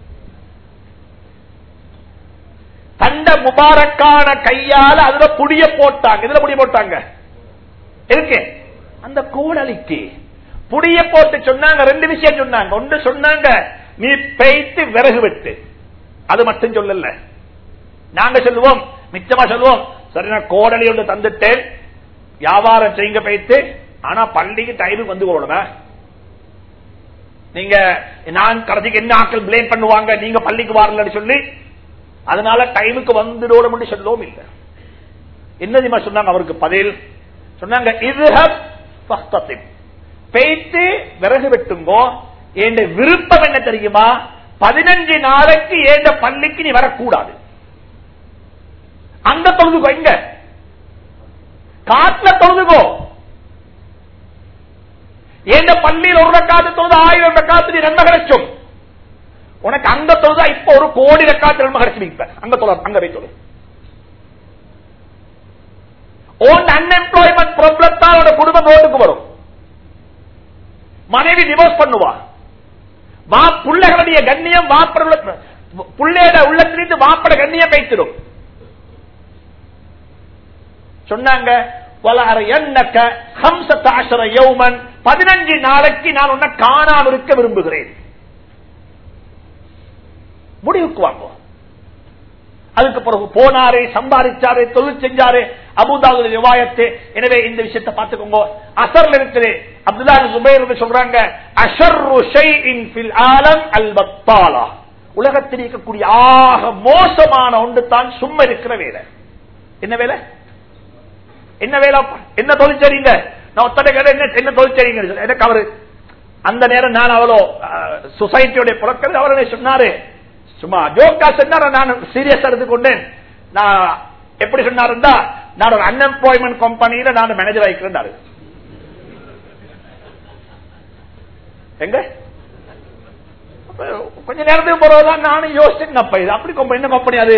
Speaker 2: கண்ட முபாரக்கான கையால அதுல புடிய போட்டாங்க இதுல புடிய போட்டாங்க இருக்கு அந்த கோடலிக்கு புடிய போட்டு சொன்னாங்க ரெண்டு விஷயம் சொன்னாங்க ஒன்று சொன்னாங்க நீ பெய்த்து விறகு வெட்டு அது மட்டும் சொல்லல நாங்க சொல்லுவோம் மிச்சமா சொல்லுவோம் சரி நான் கோடலி ஒன்று தந்துட்டேன் வியாபாரம் செய்யுங்க பெய்த்து ஆனா பள்ளிக்கு டைமுக்கு வந்து போடணுமே நீங்க நான் கடைசிக்கு என்ன ஆட்கள் பிளேம் பண்ணுவாங்க நீங்க பள்ளிக்கு வரலன்னு சொல்லி அதனால டைமுக்கு வந்துடோட மட்டும் சொல்லவும் இல்லை என்ன தெரியுமா சொன்னாங்க அவருக்கு பதில் சொன்னாங்க இதுஹப் ஃபஸ்தத்திப். பெய்த்து விறகு வெட்டுங்கோ என் விருப்பம் என்ன தெரியுமா பதினஞ்சு நாளைக்கு ஏண்ட பள்ளிக்கு நீ வரக்கூடாது அங்க தொழுதுகோ எங்க காட்டுல தொழுதுகோ ஏண்ட பள்ளியில் ஒரு ரக்காத்து தொழுது ஆயிரம் ரக்காத்து நீ நன்மை கிடைச்சும் உனக்கு அங்க தொழுதா இப்ப ஒரு கோடி ரக்காத்து நன்மை கிடைச்சு இப்ப அங்க தொழ அங்க போய் தொழு ஓன் அன்எம்ப்ளாய்மெண்ட் ப்ராப்ளத்தால் உன்னோட குடும்பம் ரோட்டுக்கு வரும் மனைவி டிவோர்ஸ் பண்ணுவா வா பிள்ளைகளுடைய கண்ணியம் வாப்பட பிள்ளையோட உள்ளத்திலிருந்து வாப்பட கண்ணியம் வைத்திடும் சொன்னாங்க பதினஞ்சு நாளைக்கு நான் உன்னை காணாம இருக்க விரும்புகிறேன் முடிவுக்கு வாங்க அதுக்கு பிறகு போனாரு சம்பாதிச்சாரு தொழில் செஞ்சாரு அபுதாபு விவாயத்து எனவே இந்த விஷயத்தை பார்த்துக்கோங்க அசர்ல இருக்குது அப்துல்லா சுபைர் சொல்றாங்க அஷர்ரு ஷைஇன் ஃபில் ஆலம் அல் பத்தாலா உலகத்தில் இருக்கக்கூடிய ஆக மோசமான ஒன்று தான் சும்மா இருக்கிற வேலை என்ன வேலை என்ன வேலை என்ன தொழில் சரிங்க நான் ஒத்தனை கேட்ட என்ன என்ன தொழில் சரிங்க எனக்கு அவரு அந்த நேரம் நான் அவ்வளோ சொசைட்டியோட புறக்கிறது அவரே சொன்னாரு சும்மா ஜோக்கா சொன்னார நான் சீரியஸ் எடுத்துக்கொண்டேன் நான் எப்படி சொன்னாருந்தா நான் ஒரு அன்எம்ப்ளாய்மெண்ட் கம்பெனியில நான் மேனேஜர் ஆயிக்கிறேன் எங்க அப்ப கொஞ்ச நேரத்துக்கு போறதுதான் நானும் யோசிச்சேன் அப்ப இது அப்படி கம்பெனி என்ன கம்பெனி அது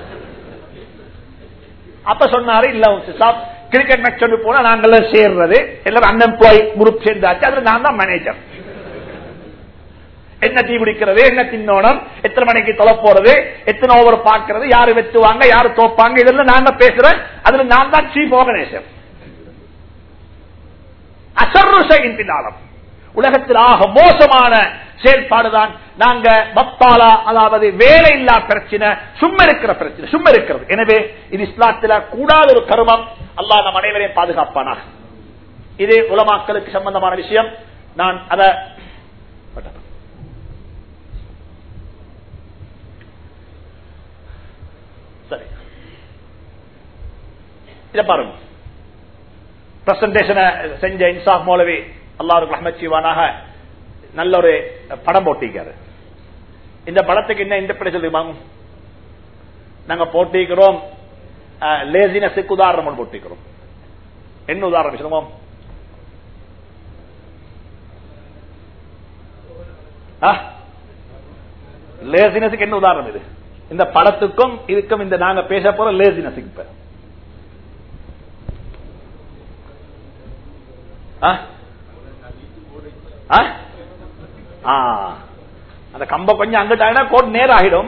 Speaker 2: அப்ப சொன்னாரு இல்ல சாப் கிரிக்கெட் மேட்ச் சொல்லி போனா நாங்கெல்லாம் சேர்றது எல்லாரும் அன்எம்ப்ளாய் குரூப் சேர்ந்தாச்சு அதுல நான் தான் மேனேஜர் என்ன டீ பிடிக்கிறது என்ன தின்னோனம் எத்தனை மணிக்கு தொலை போறது எத்தனை ஓவர் பாக்குறது யாரு வெத்துவாங்க யாரு தோப்பாங்க இதெல்லாம் நான் தான் பேசுறேன் அதுல நான் தான் சீஃப் ஆர்கனைசர் அசர்ருஷையின் பின்னாலும் உலகத்தில் ஆக மோசமான செயல்பாடுதான் நாங்க பத்தாலா அதாவது வேலை இல்லா பிரச்சனை சும்மா இருக்கிற பிரச்சனை சும்மா இருக்கிறது எனவே இது இஸ்லாத்துல கூடாத ஒரு கருமம் அல்லா நம் அனைவரையும் பாதுகாப்பானா இது உலமாக்களுக்கு சம்பந்தமான விஷயம் நான் அதை சரி இத பாருங்க பிரசன்டேஷனை செஞ்ச இன்சாப் மௌலவி அல்லாருக்கு அஹமத் சிவானாக நல்ல ஒரு படம் போட்டிருக்காரு இந்த படத்துக்கு என்ன இன்டர்பிரேஷன் தெரியுமாங்க நாங்க போட்டிக்கிறோம் லேசினஸுக்கு உதாரணம் போட்டிக்கிறோம் என்ன உதாரணம் சொல்லுவோம் லேசினஸுக்கு என்ன உதாரணம் இது இந்த படத்துக்கும் இதுக்கும் இந்த நாங்க பேச போற லேசினஸுக்கு இப்ப அந்த கம்ப கொஞ்சம் அங்கிட்டாங்கன்னா கோட் நேரம் ஆகிடும்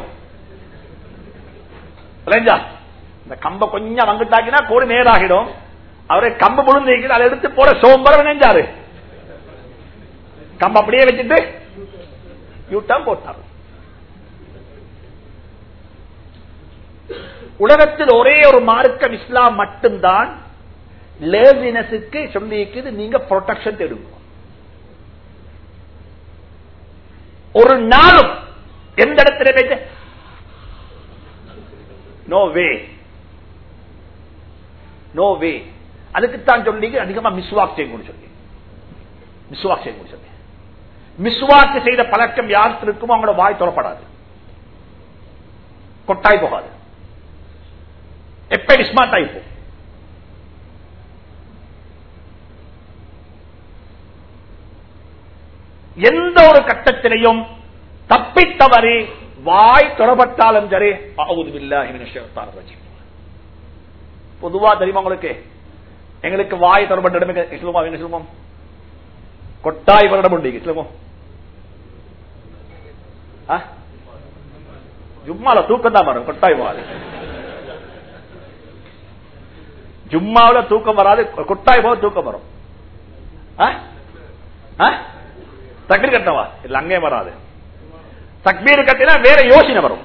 Speaker 2: இந்த கம்ப கொஞ்சம் அங்கிட்டாக்கினா கோடு நேரம் ஆகிடும் அவரே கம்பு முழுந்து அதை எடுத்து போட சோம்பரம் நெஞ்சாரு கம்ப அப்படியே வச்சுட்டு யூட்டம் போட்டார் உலகத்தில் ஒரே ஒரு மார்க்கம் இஸ்லாம் மட்டும்தான் லேசினஸுக்கு சொல்லிக்குது நீங்க ப்ரொடெக்ஷன் தேடுங்க ஒரு நாளும் எந்த இடத்துல பேச நோ வே நோ வே அதுக்குத்தான் சொல்லி அதிகமா மிஸ்வாக் செய்யணும்னு சொல்லி மிஸ்வாக் செய்ய முடியும் மிஸ்வாக்கு செய்த பழக்கம் யாருக்கு இருக்குமோ அவங்களோட வாய் தொடப்படாது கொட்டாய் போகாது எப்ப ஸ்மார்ட் ஆயிப்போம் எந்த ஒரு கட்டத்திலையும் தப்பித்தவறி வாய் தொடப்பட்டாலும் சரி பொதுவா தெரியுமா உங்களுக்கு எங்களுக்கு வாய் தொடப்பட்ட இடமே சொல்லுமா எங்க சொல்லுவோம் கொட்டாய் வருடம் உண்டு சொல்லுவோம் ஜும்மால தூக்கம் தான் வரும் கொட்டாய் வாது ஜும்மாவில தூக்கம் வராது கொட்டாய் போது தூக்கம் வரும் தக்பீர் கட்டவா இல்ல அங்கே வராது தக்பீர் கட்டினா வேற யோசனை வரும்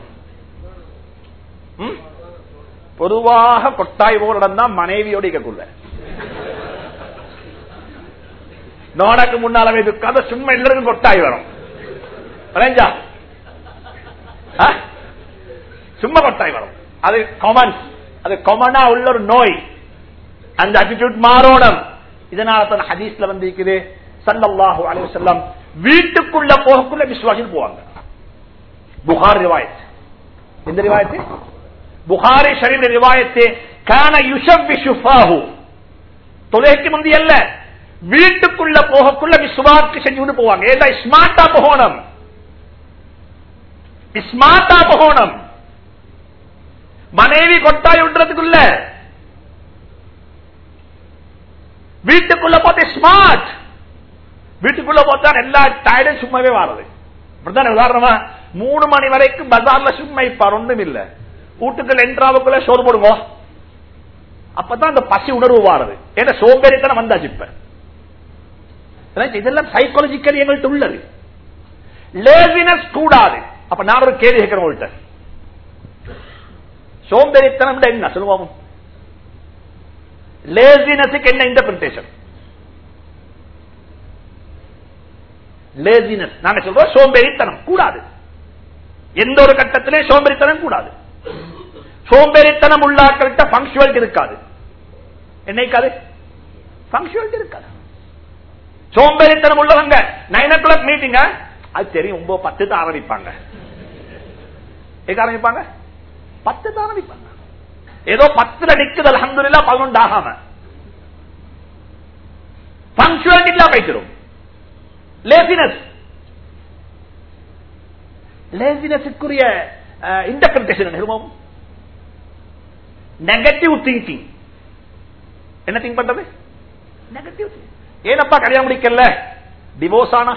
Speaker 2: பொதுவாக கொட்டாய் போரிடம் தான் மனைவியோட இருக்கக்குள்ள நோடக்கு முன்னால வைத்து சும்மா எல்லாருக்கும் கொட்டாய் வரும் விளைஞ்சா சும்மா கொட்டாய் வரும் அது காமன் அது காமனா உள்ள ஒரு நோய் அந்த அட்டிடியூட் மாறோடம் இதனால தான் ஹதீஸ்ல வந்து இருக்குது சல்லல்லாஹு அலைஹி வஸல்லம் வீட்டுக்குள்ள போகக்குள்ள விசுவாசில் போவாங்க புகார் ரிவாயத் எந்த ரிவாயத்து புகாரி ஷரீஃப் ரிவாயத்து கான யுஷவ்வி ஷுஃபாஹு தொலைக்கு முந்தி அல்ல வீட்டுக்குள்ள போகக்குள்ள விசுவாக்கு செஞ்சு கொண்டு போவாங்க ஏதா ஸ்மார்ட்டா போகணும் ஸ்மார்ட்டா போகணும் மனைவி கொட்டாய் விடுறதுக்குள்ள வீட்டுக்குள்ள போட்டு ஸ்மார்ட் வீட்டுக்குள்ள போட்டா எல்லா டயர்டும் சும்மாவே வாரது அப்படித்தானே உதாரணமா மூணு மணி வரைக்கும் பஜார்ல சும்மா இப்ப ஒன்றும் இல்ல வீட்டுக்குள்ள என்ட்ராவுக்குள்ள சோறு போடுங்க அப்பதான் அந்த பசி உணர்வு வாரது ஏன்னா சோம்பேறித்தனம் வந்தாச்சு இப்ப இதெல்லாம் சைக்காலஜிக்கலி எங்கள்கிட்ட உள்ளது லேசினஸ் கூடாது அப்ப நான் ஒரு கேள்வி கேட்கிறேன் உங்கள்கிட்ட சோம்பேறித்தனம் என்ன சொல்லுவோம் லேசினஸுக்கு என்ன இன்டர்பிரிட்டேஷன் லேசினஸ் நாங்க சொல்றோம் சோம்பேறித்தனம் கூடாது எந்த ஒரு கட்டத்திலே சோம்பேறித்தனம் கூடாது சோம்பேறித்தனம் உள்ளாக்கிட்ட பங்க்சுவலிட்டி இருக்காது என்னைக்காது பங்க்சுவலிட்டி இருக்காது சோம்பேறித்தனம் உள்ளவங்க நைன் ஓ கிளாக் மீட்டிங்க அது தெரியும் ஒன்பது பத்து தான் ஆரம்பிப்பாங்க எங்க ஆரம்பிப்பாங்க பத்து தான் ஆரம்பிப்பாங்க ஏதோ பத்துல நிக்குது அலமதுல்லா பதினொன்று ஆகாம பங்க்சுவாலிட்டி இல்லாம வைக்கிறோம் லேசினஸ் லேசினஸுக்குரிய இன்டர்பிரேஷன் நிறுவம் நெகட்டிவ் திங்கிங் என்ன திங்க் பண்றது நெகட்டிவ் ஏனப்பா கல்யாணம் முடிக்கல டிவோர்ஸ் ஆனா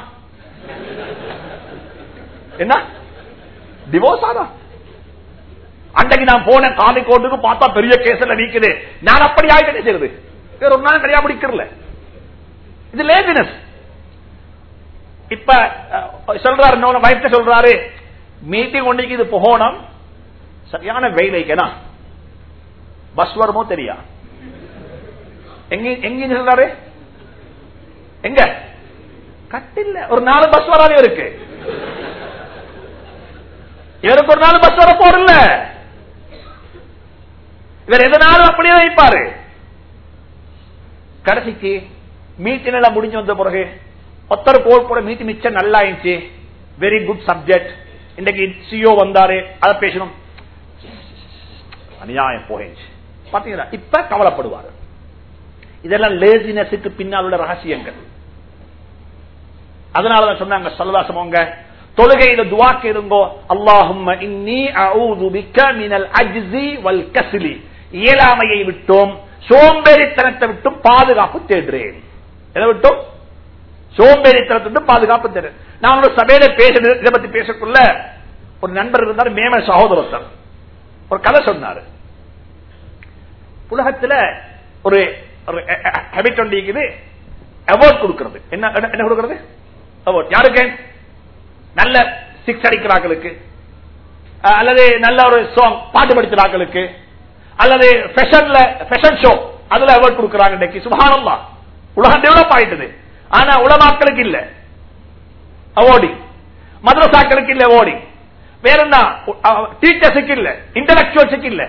Speaker 2: என்ன டிவோர்ஸ் ஆனா அன்றைக்கு நான் போன காலிக்கோட்டுக்கு பார்த்தா பெரிய கேஸ்ல நீக்குது நான் அப்படி ஆயிட்டு செய்யுது வேற ஒரு நாள் கல்யாணம் முடிக்கிறல இது லேசினஸ் இப்ப சொல்றாரு வயிற்று சொல்றாரு மீட்டிங் ஒன்றைக்கு இது போகணும் சரியான வெயில் வைக்கணும் பஸ் வருமோ தெரியா எங்க எங்க சொல்றாரு எங்க கட்டில்ல ஒரு நாலு பஸ் வராது இவருக்கு இவருக்கு ஒரு நாள் பஸ் வர போறல இவர் எதனாலும் அப்படியே வைப்பாரு கடைசிக்கு மீட்டிங் எல்லாம் முடிஞ்சு வந்த பிறகு ஒத்தர் போல் போற மீட்டு மிச்சம் நல்லா இருந்துச்சு வெரி குட் சப்ஜெக்ட் இன்றைக்கு சிஓ வந்தாரு அதை பேசணும் அநியாயம் போயிடுச்சு பாத்தீங்களா இப்ப கவலைப்படுவாரு இதெல்லாம் லேசினஸுக்கு பின்னால் உள்ள ரகசியங்கள் அதனாலதான் சொன்னாங்க சொல்லதாசமவங்க தொழுகையில துவாக்கு இருங்கோ அல்லாஹும் இன்னி அஊது பிக்க மினல் அஜ்ஸி வல் கஸ்லி இயலாமையை விட்டோம் சோம்பேறித்தனத்தை விட்டும் பாதுகாப்பு தேடுறேன் எதை விட்டும் சோம்பேறித்தனத்தை விட்டு பாதுகாப்பு தேடுறேன் நான் ஒரு சபையில பேச இதை பத்தி பேசக்குள்ள ஒரு நண்பர் இருந்தார் மேம சகோதரத்தர் ஒரு கதை சொன்னாரு உலகத்துல ஒரு ஹேபிட் ஒன்று இருக்குது அவார்ட் கொடுக்கிறது என்ன என்ன கொடுக்கிறது அவார்ட் யாருக்கு நல்ல சிக்ஸ் அடிக்கிறார்களுக்கு அல்லது நல்ல ஒரு சாங் பாட்டு படிக்கிறார்களுக்கு அல்லது ஃபேஷன்ல ஃபேஷன் ஷோ அதுல அவார்ட் கொடுக்கிறாங்க இன்னைக்கு சுபானம்மா உலகம் டெவலப் ஆயிட்டது ஆனா உலமாக்களுக்கு இல்ல அவார்டிங் மதரசாக்களுக்கு இல்ல அவார்டிங் வேற என்ன டீச்சர்ஸுக்கு இல்ல இன்டலக்சுவல்ஸுக்கு இல்ல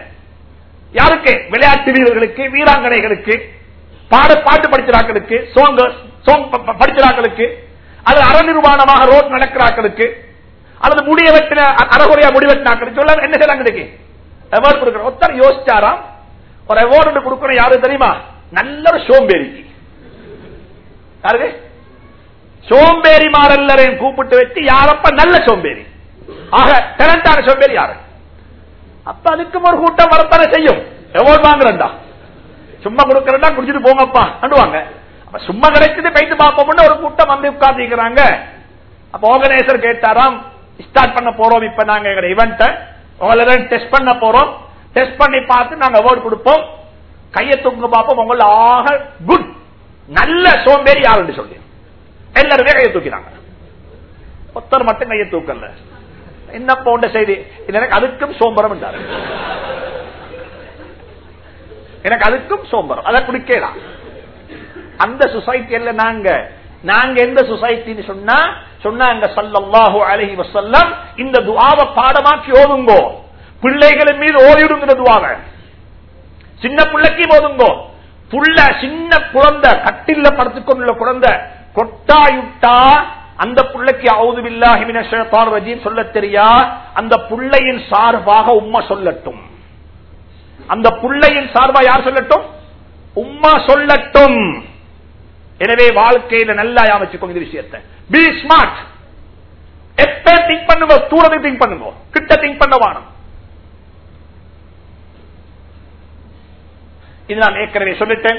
Speaker 2: யாருக்கு விளையாட்டு வீரர்களுக்கு வீராங்கனைகளுக்கு பாட பாட்டு படிக்கிறார்களுக்கு சோம் ப- ப- படிக்கிறாக்களுக்கு அல்லது அறநிர்வாணமாக ரோட் நடக்கிறாக்களுக்கு அல்லது முடிய வெட்டின அ- அறகுறையா முடிவெட்டினாக்களுக்கு எல்லாம் என்ன செய்யறாங்க இன்னைக்கு அவார்டு கொடுக்குற ஒருத்தர் யோசிச்சாராம் ஒரு அவார்டு கொடுக்கணும் யாரு தெரியுமா நல்ல ஒரு சோம்பேறிக்கு யாருக்கு சோம்பேறி மாறல்லரையும் கூப்பிட்டு வச்சு யாரப்ப நல்ல சோம்பேறி ஆக டேலண்டான சோம்பேறி யாரு அப்ப அதுக்கும் ஒரு கூட்டம் வரத்தானே செய்யும் எவ்வளவு வாங்குறா சும்மா கொடுக்கறா குடிச்சிட்டு போங்கப்பா அண்டுவாங்க அப்ப சும்மா கிடைச்சது பைத்து பார்ப்போம்னு ஒரு கூட்டம் வந்து உட்கார்ந்துக்கிறாங்க அப்ப ஆர்கனைசர் கேட்டாராம் ஸ்டார்ட் பண்ண போறோம் இப்ப நாங்க எங்க இவெண்ட் உங்களை டெஸ்ட் பண்ண போறோம் டெஸ்ட் பண்ணி பார்த்து நாங்க அவார்டு கொடுப்போம் கையை தூங்க பார்ப்போம் உங்கள ஆக குட் நல்ல சோம்பேறி யாருன்னு சொல்லி எல்லாருமே கையை தூக்கினாங்க ஒருத்தர் மட்டும் கையை தூக்கல என்ன போன்ற செய்தி இது எனக்கு அதுக்கும் சோம்பரம் என்றாரு எனக்கு அதுக்கும் சோம்பரம் அதை குடிக்கலாம் அந்த சொசைட்டியில நாங்க நாங்க எந்த சொசைட்டின்னு சொன்னா சொன்னாங்க சல்லல்லாஹு அலைஹி வஸல்லம் இந்த துஆவை பாடமாக்கி ஓதுங்கோ பிள்ளைகளின் மீது ஓதிடுங்கிற துவாவை சின்ன பிள்ளைக்கு ஓதுங்கோ புள்ள சின்ன குழந்தை கட்டில்ல படுத்துக்கொண்டுள்ள குழந்தை கொட்டாயுட்டா அந்த புள்ளைக்கு அவுது பில்லாஹி மினஷ் ஷைத்தானிர் ரஜீம் சொல்ல தெரியா அந்த புள்ளையின் சார்பாக உம்மா சொல்லட்டும் அந்த புள்ளையின் சார்பா யார் சொல்லட்டும் உம்மா சொல்லட்டும் எனவே வாழ்க்கையில நல்லா வச்சுக்கோங்க இந்த விஷயத்தை பி ஸ்மார்ட் எப்ப திங்க் பண்ணுங்க தூரத்தை திங்க் பண்ணுங்க கிட்ட திங்க் பண்ண வானம் இது நான் ஏற்கனவே சொல்லிட்டேன்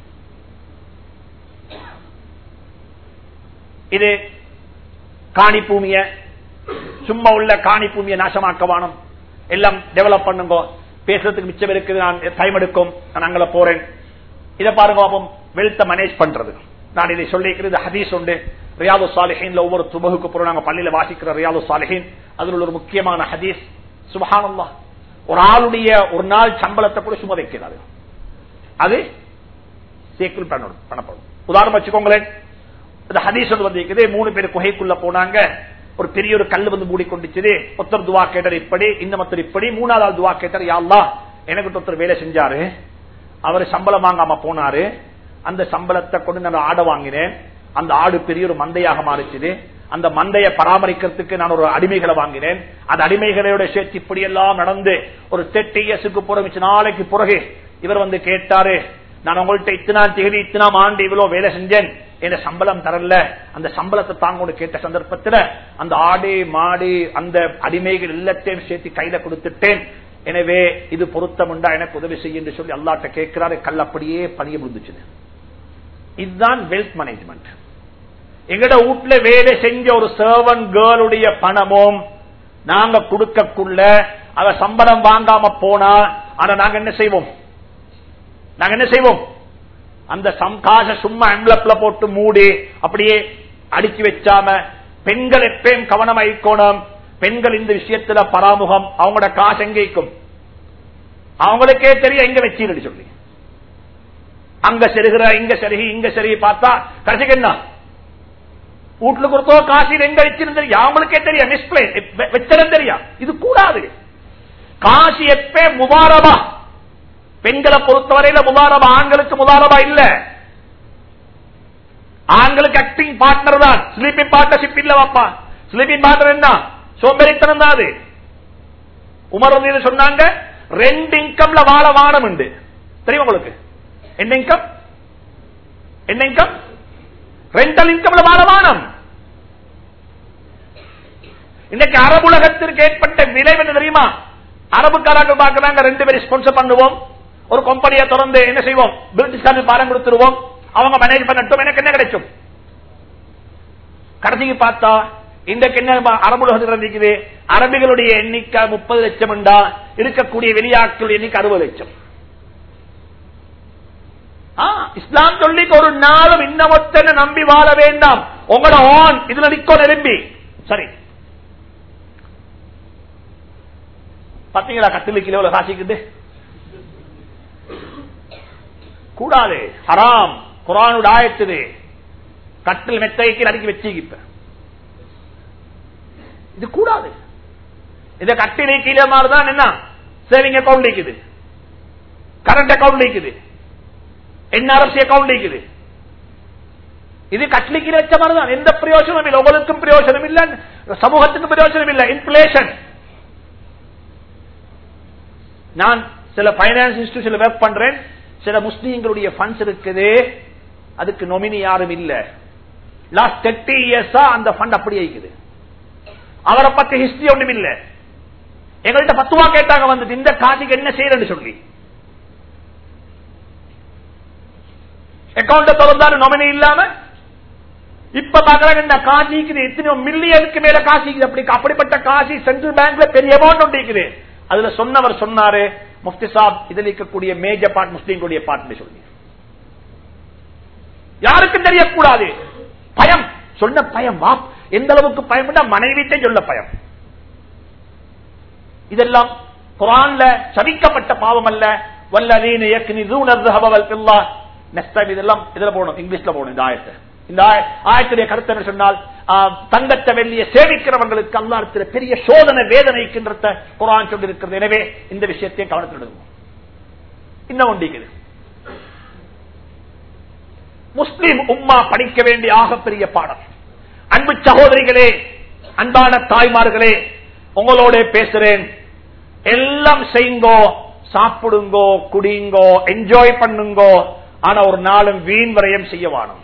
Speaker 2: இது காணி பூமிய சும்மா உள்ள காணி பூமியை நாசமாக்க வானம் எல்லாம் டெவலப் பண்ணுங்க பேசுறதுக்கு மிச்சம் இருக்குது நான் டைம் எடுக்கும் நான் அங்கே போறேன் இதை பாருங்க பாப்போம் வெல்த்த மேனேஜ் பண்றது நான் இதை சொல்லிக்கிறது ஹதீஸ் உண்டு ரியாது சாலிஹீன்ல ஒவ்வொரு துபகுக்கு போறோம் நாங்க பள்ளியில வாசிக்கிற ரியாது சாலிஹீன் அதுல உள்ள ஒரு முக்கியமான ஹதீஸ் சுபஹானல்லாஹ் ஒரு ஆளுடைய ஒரு நாள் சம்பளத்தை கூட சும்மா வைக்கிறாரு அது சேக்கிள் பண்ணணும் பண்ணப்படும் உதாரணம் வச்சுக்கோங்களேன் இந்த ஹதீஸ் ஒன்று வந்து இருக்குது மூணு பேர் குகைக்குள்ள போனாங்க ஒரு பெரிய ஒரு கல் வந்து மூடிக்கொண்டுச்சு ஒருத்தர் துவா கேட்டார் இப்படி இன்னமொத்தர் இப்படி மூணாவது ஆள் துவா கேட்டார் யாழ்லா எனக்கு ஒருத்தர் வேலை செஞ்சாரு அவர் சம்பளம் வாங்காம போனாரு அந்த சம்பளத்தை கொண்டு நான் ஆடை வாங்கினேன் அந்த ஆடு பெரிய ஒரு மந்தையாக மாறிச்சுது அந்த மந்தையை பராமரிக்கிறதுக்கு நான் ஒரு அடிமைகளை வாங்கினேன் அந்த அடிமைகளோட சேர்த்து இப்படி எல்லாம் நடந்து ஒரு தெட்டு இயசுக்கு புறமிச்சு நாளைக்கு பிறகு இவர் வந்து கேட்டாரு நான் உங்கள்கிட்ட இத்தனா தேதி இத்தனாம் ஆண்டு இவ்வளவு வேலை செஞ்சேன் என்ன சம்பளம் தரல அந்த சம்பளத்தை தாங்க கேட்ட சந்தர்ப்பத்தில் அந்த ஆடு மாடு அந்த அடிமைகள் எல்லாத்தையும் சேர்த்து கையில கொடுத்துட்டேன் எனவே இது பொருத்தம் உண்டா எனக்கு உதவி செய்ய என்று சொல்லி அல்லாட்ட கேட்கிறாரு கல் அப்படியே பணிய முடிஞ்சுச்சு இதுதான் வெல்த் மேனேஜ்மெண்ட் எங்கட வீட்டுல வேலை செஞ்ச ஒரு சர்வன் கேர்ளுடைய பணமும் நாங்க கொடுக்கக்குள்ள அவ சம்பளம் வாங்காம போனா ஆனா நாங்க என்ன செய்வோம் நாங்க என்ன செய்வோம் அந்த காசை சும்மா எம்லப்ல போட்டு மூடி அப்படியே அடிச்சு வச்சாம பெண்கள் எப்பயும் கவனம் ஐக்கோணும் பெண்கள் இந்த விஷயத்துல பராமுகம் அவங்களோட காசு எங்க இருக்கும் அவங்களுக்கே தெரியும் எங்க வச்சு சொல்லி அங்க செருகிற இங்க செருகி இங்க செருகி பார்த்தா கடைசிக்கு என்ன வீட்டுல கொடுத்தோ காசு எங்க வச்சிருந்தது அவங்களுக்கே தெரியும் மிஸ்பிளே வச்சிடம் தெரியும் இது கூடாது காசு எப்ப முபாரபா பெண்களை பொறுத்தவரையில முதாரபா ஆண்களுக்கு முதாரபா இல்ல ஆண்களுக்கு ஆக்டிங் பார்ட்னர் தான் ஸ்லீப்பிங் பார்ட்னர்ஷிப் இல்ல வாப்பா ஸ்லீப்பிங் பார்ட்னர் என்ன சோம்பேறித்தனம் தான் அது உமர் வந்து சொன்னாங்க ரெண்டு இன்கம்ல வாழ வானம் உண்டு தெரியும் உங்களுக்கு என்ன இன்கம் என்ன இன்கம் ரெண்டல் இன்கம்ல வாழ வானம் இன்னைக்கு அரபுலகத்திற்கு ஏற்பட்ட விளைவு என்ன தெரியுமா அரபுக்காரர்கள் பார்க்கிறாங்க ரெண்டு பேரும் ஸ்பான்சர் பண்ணுவோம் ஒரு கம்பெனியை தொடர்ந்து என்ன செய்வோம் பிரிட்டிஷ்காரன் பாடம் கொடுத்துருவோம் அவங்க மேனேஜ் பண்ணட்டும் எனக்கு என்ன கிடைக்கும் கடைசிக்கு பார்த்தா இன்றைக்கு என்ன அரபுலகத்தில் இருக்குது அரபிகளுடைய எண்ணிக்கை முப்பது லட்சம் என்றா இருக்கக்கூடிய வெளியாட்களுடைய எண்ணிக்கை அறுபது லட்சம் இஸ்லாம் சொல்லி ஒரு நாளும் இன்னமொத்தனை நம்பி வாழ வேண்டாம் உங்களோட ஆன் இதுல நிக்கோ நிரம்பி சரி பாத்தீங்களா கட்டிலுக்கு கிலோ காசிக்குது கூடாது ஹராம் குரானோட ஆயத்துது கட்டில் மெத்தைக்கு அடுக்கி வச்சுக்கிப்ப இது கூடாது இத கட்டிலை கீழே மாதிரிதான் என்ன சேவிங் அக்கௌண்ட் இருக்குது கரண்ட் அக்கௌண்ட் இருக்குது என்ஆர்எஃப்சி அக்கௌண்ட் இருக்குது இது கட்லிக்கு வச்ச மாதிரி தான் எந்த பிரயோஜனம் இல்லை உங்களுக்கும் பிரயோஜனம் இல்ல சமூகத்துக்கும் பிரயோஜனம் இல்ல இன்ஃபிளேஷன் நான் சில பைனான்ஸ் இன்ஸ்டிடியூஷன்ல ஒர்க் பண்றேன் சில முஸ்லீம்களுடைய ஃபண்ட்ஸ் இருக்குது அதுக்கு நொமினி யாரும் இல்ல லாஸ்ட் தேர்ட்டி இயர்ஸா அந்த ஃபண்ட் அப்படி இருக்குது அவரை பத்தி ஹிஸ்டரி ஒண்ணும் இல்ல எங்கள்கிட்ட பத்துவா கேட்டாங்க வந்துட்டு இந்த காசுக்கு என்ன செய்யறேன்னு சொல்லி அக்கௌண்ட் திறந்தாரு நொமினி இல்லாம இப்ப பாக்குறாங்க இந்த காசிக்குது எத்தனையோ மில்லியனுக்கு மேல காசிக்குது அப்படி அப்படிப்பட்ட காசி சென்ட்ரல் பேங்க்ல பெரிய அமௌண்ட் ஒன்று இருக்குது அதுல சொன்னவர் சொன்னாரு முஃப்தி சாப் இதில் இருக்கக்கூடிய மேஜர் பார்ட் முஸ்லீம்களுடைய பார்ட் சொல்லி யாருக்கும் தெரியக்கூடாது பயம் சொன்ன பயம் வா எந்த அளவுக்கு பயம் மனைவிட்டே சொல்ல பயம் இதெல்லாம் குரான்ல சபிக்கப்பட்ட பாவம் அல்ல வல்லதீன யக்னிதூன الذهب والفضة நெஸ்டம் இதெல்லாம் இதுல போகணும் இங்கிலீஷ்ல போகணும் இந்த ஆயத்தை இந்த ஆய- ஆயத்துடைய கருத்து என்ன சொன்னால் ஆ, தங்கத்தை வெள்ளிய சேவிக்கிறவர்களுக்கு அல்லாஹ் பெரிய சோதனை வேதனைக்கின்ற குரான் சொல்லி இருக்கிறது எனவே இந்த விஷயத்தையும் கவனத்தில் எடுக்கணும் இன்னும் ஒன்றிக்குது முஸ்லிம் உம்மா படிக்க வேண்டிய ஆகப்பெரிய பாடம் அன்பு சகோதரிகளே அன்பான தாய்மார்களே உங்களோட பேசுறேன் எல்லாம் செய்யுங்கோ சாப்பிடுங்கோ குடிங்கோ என்ஜாய் பண்ணுங்கோ ஆனா ஒரு நாளும் வீண் விரயம் செய்ய வானம்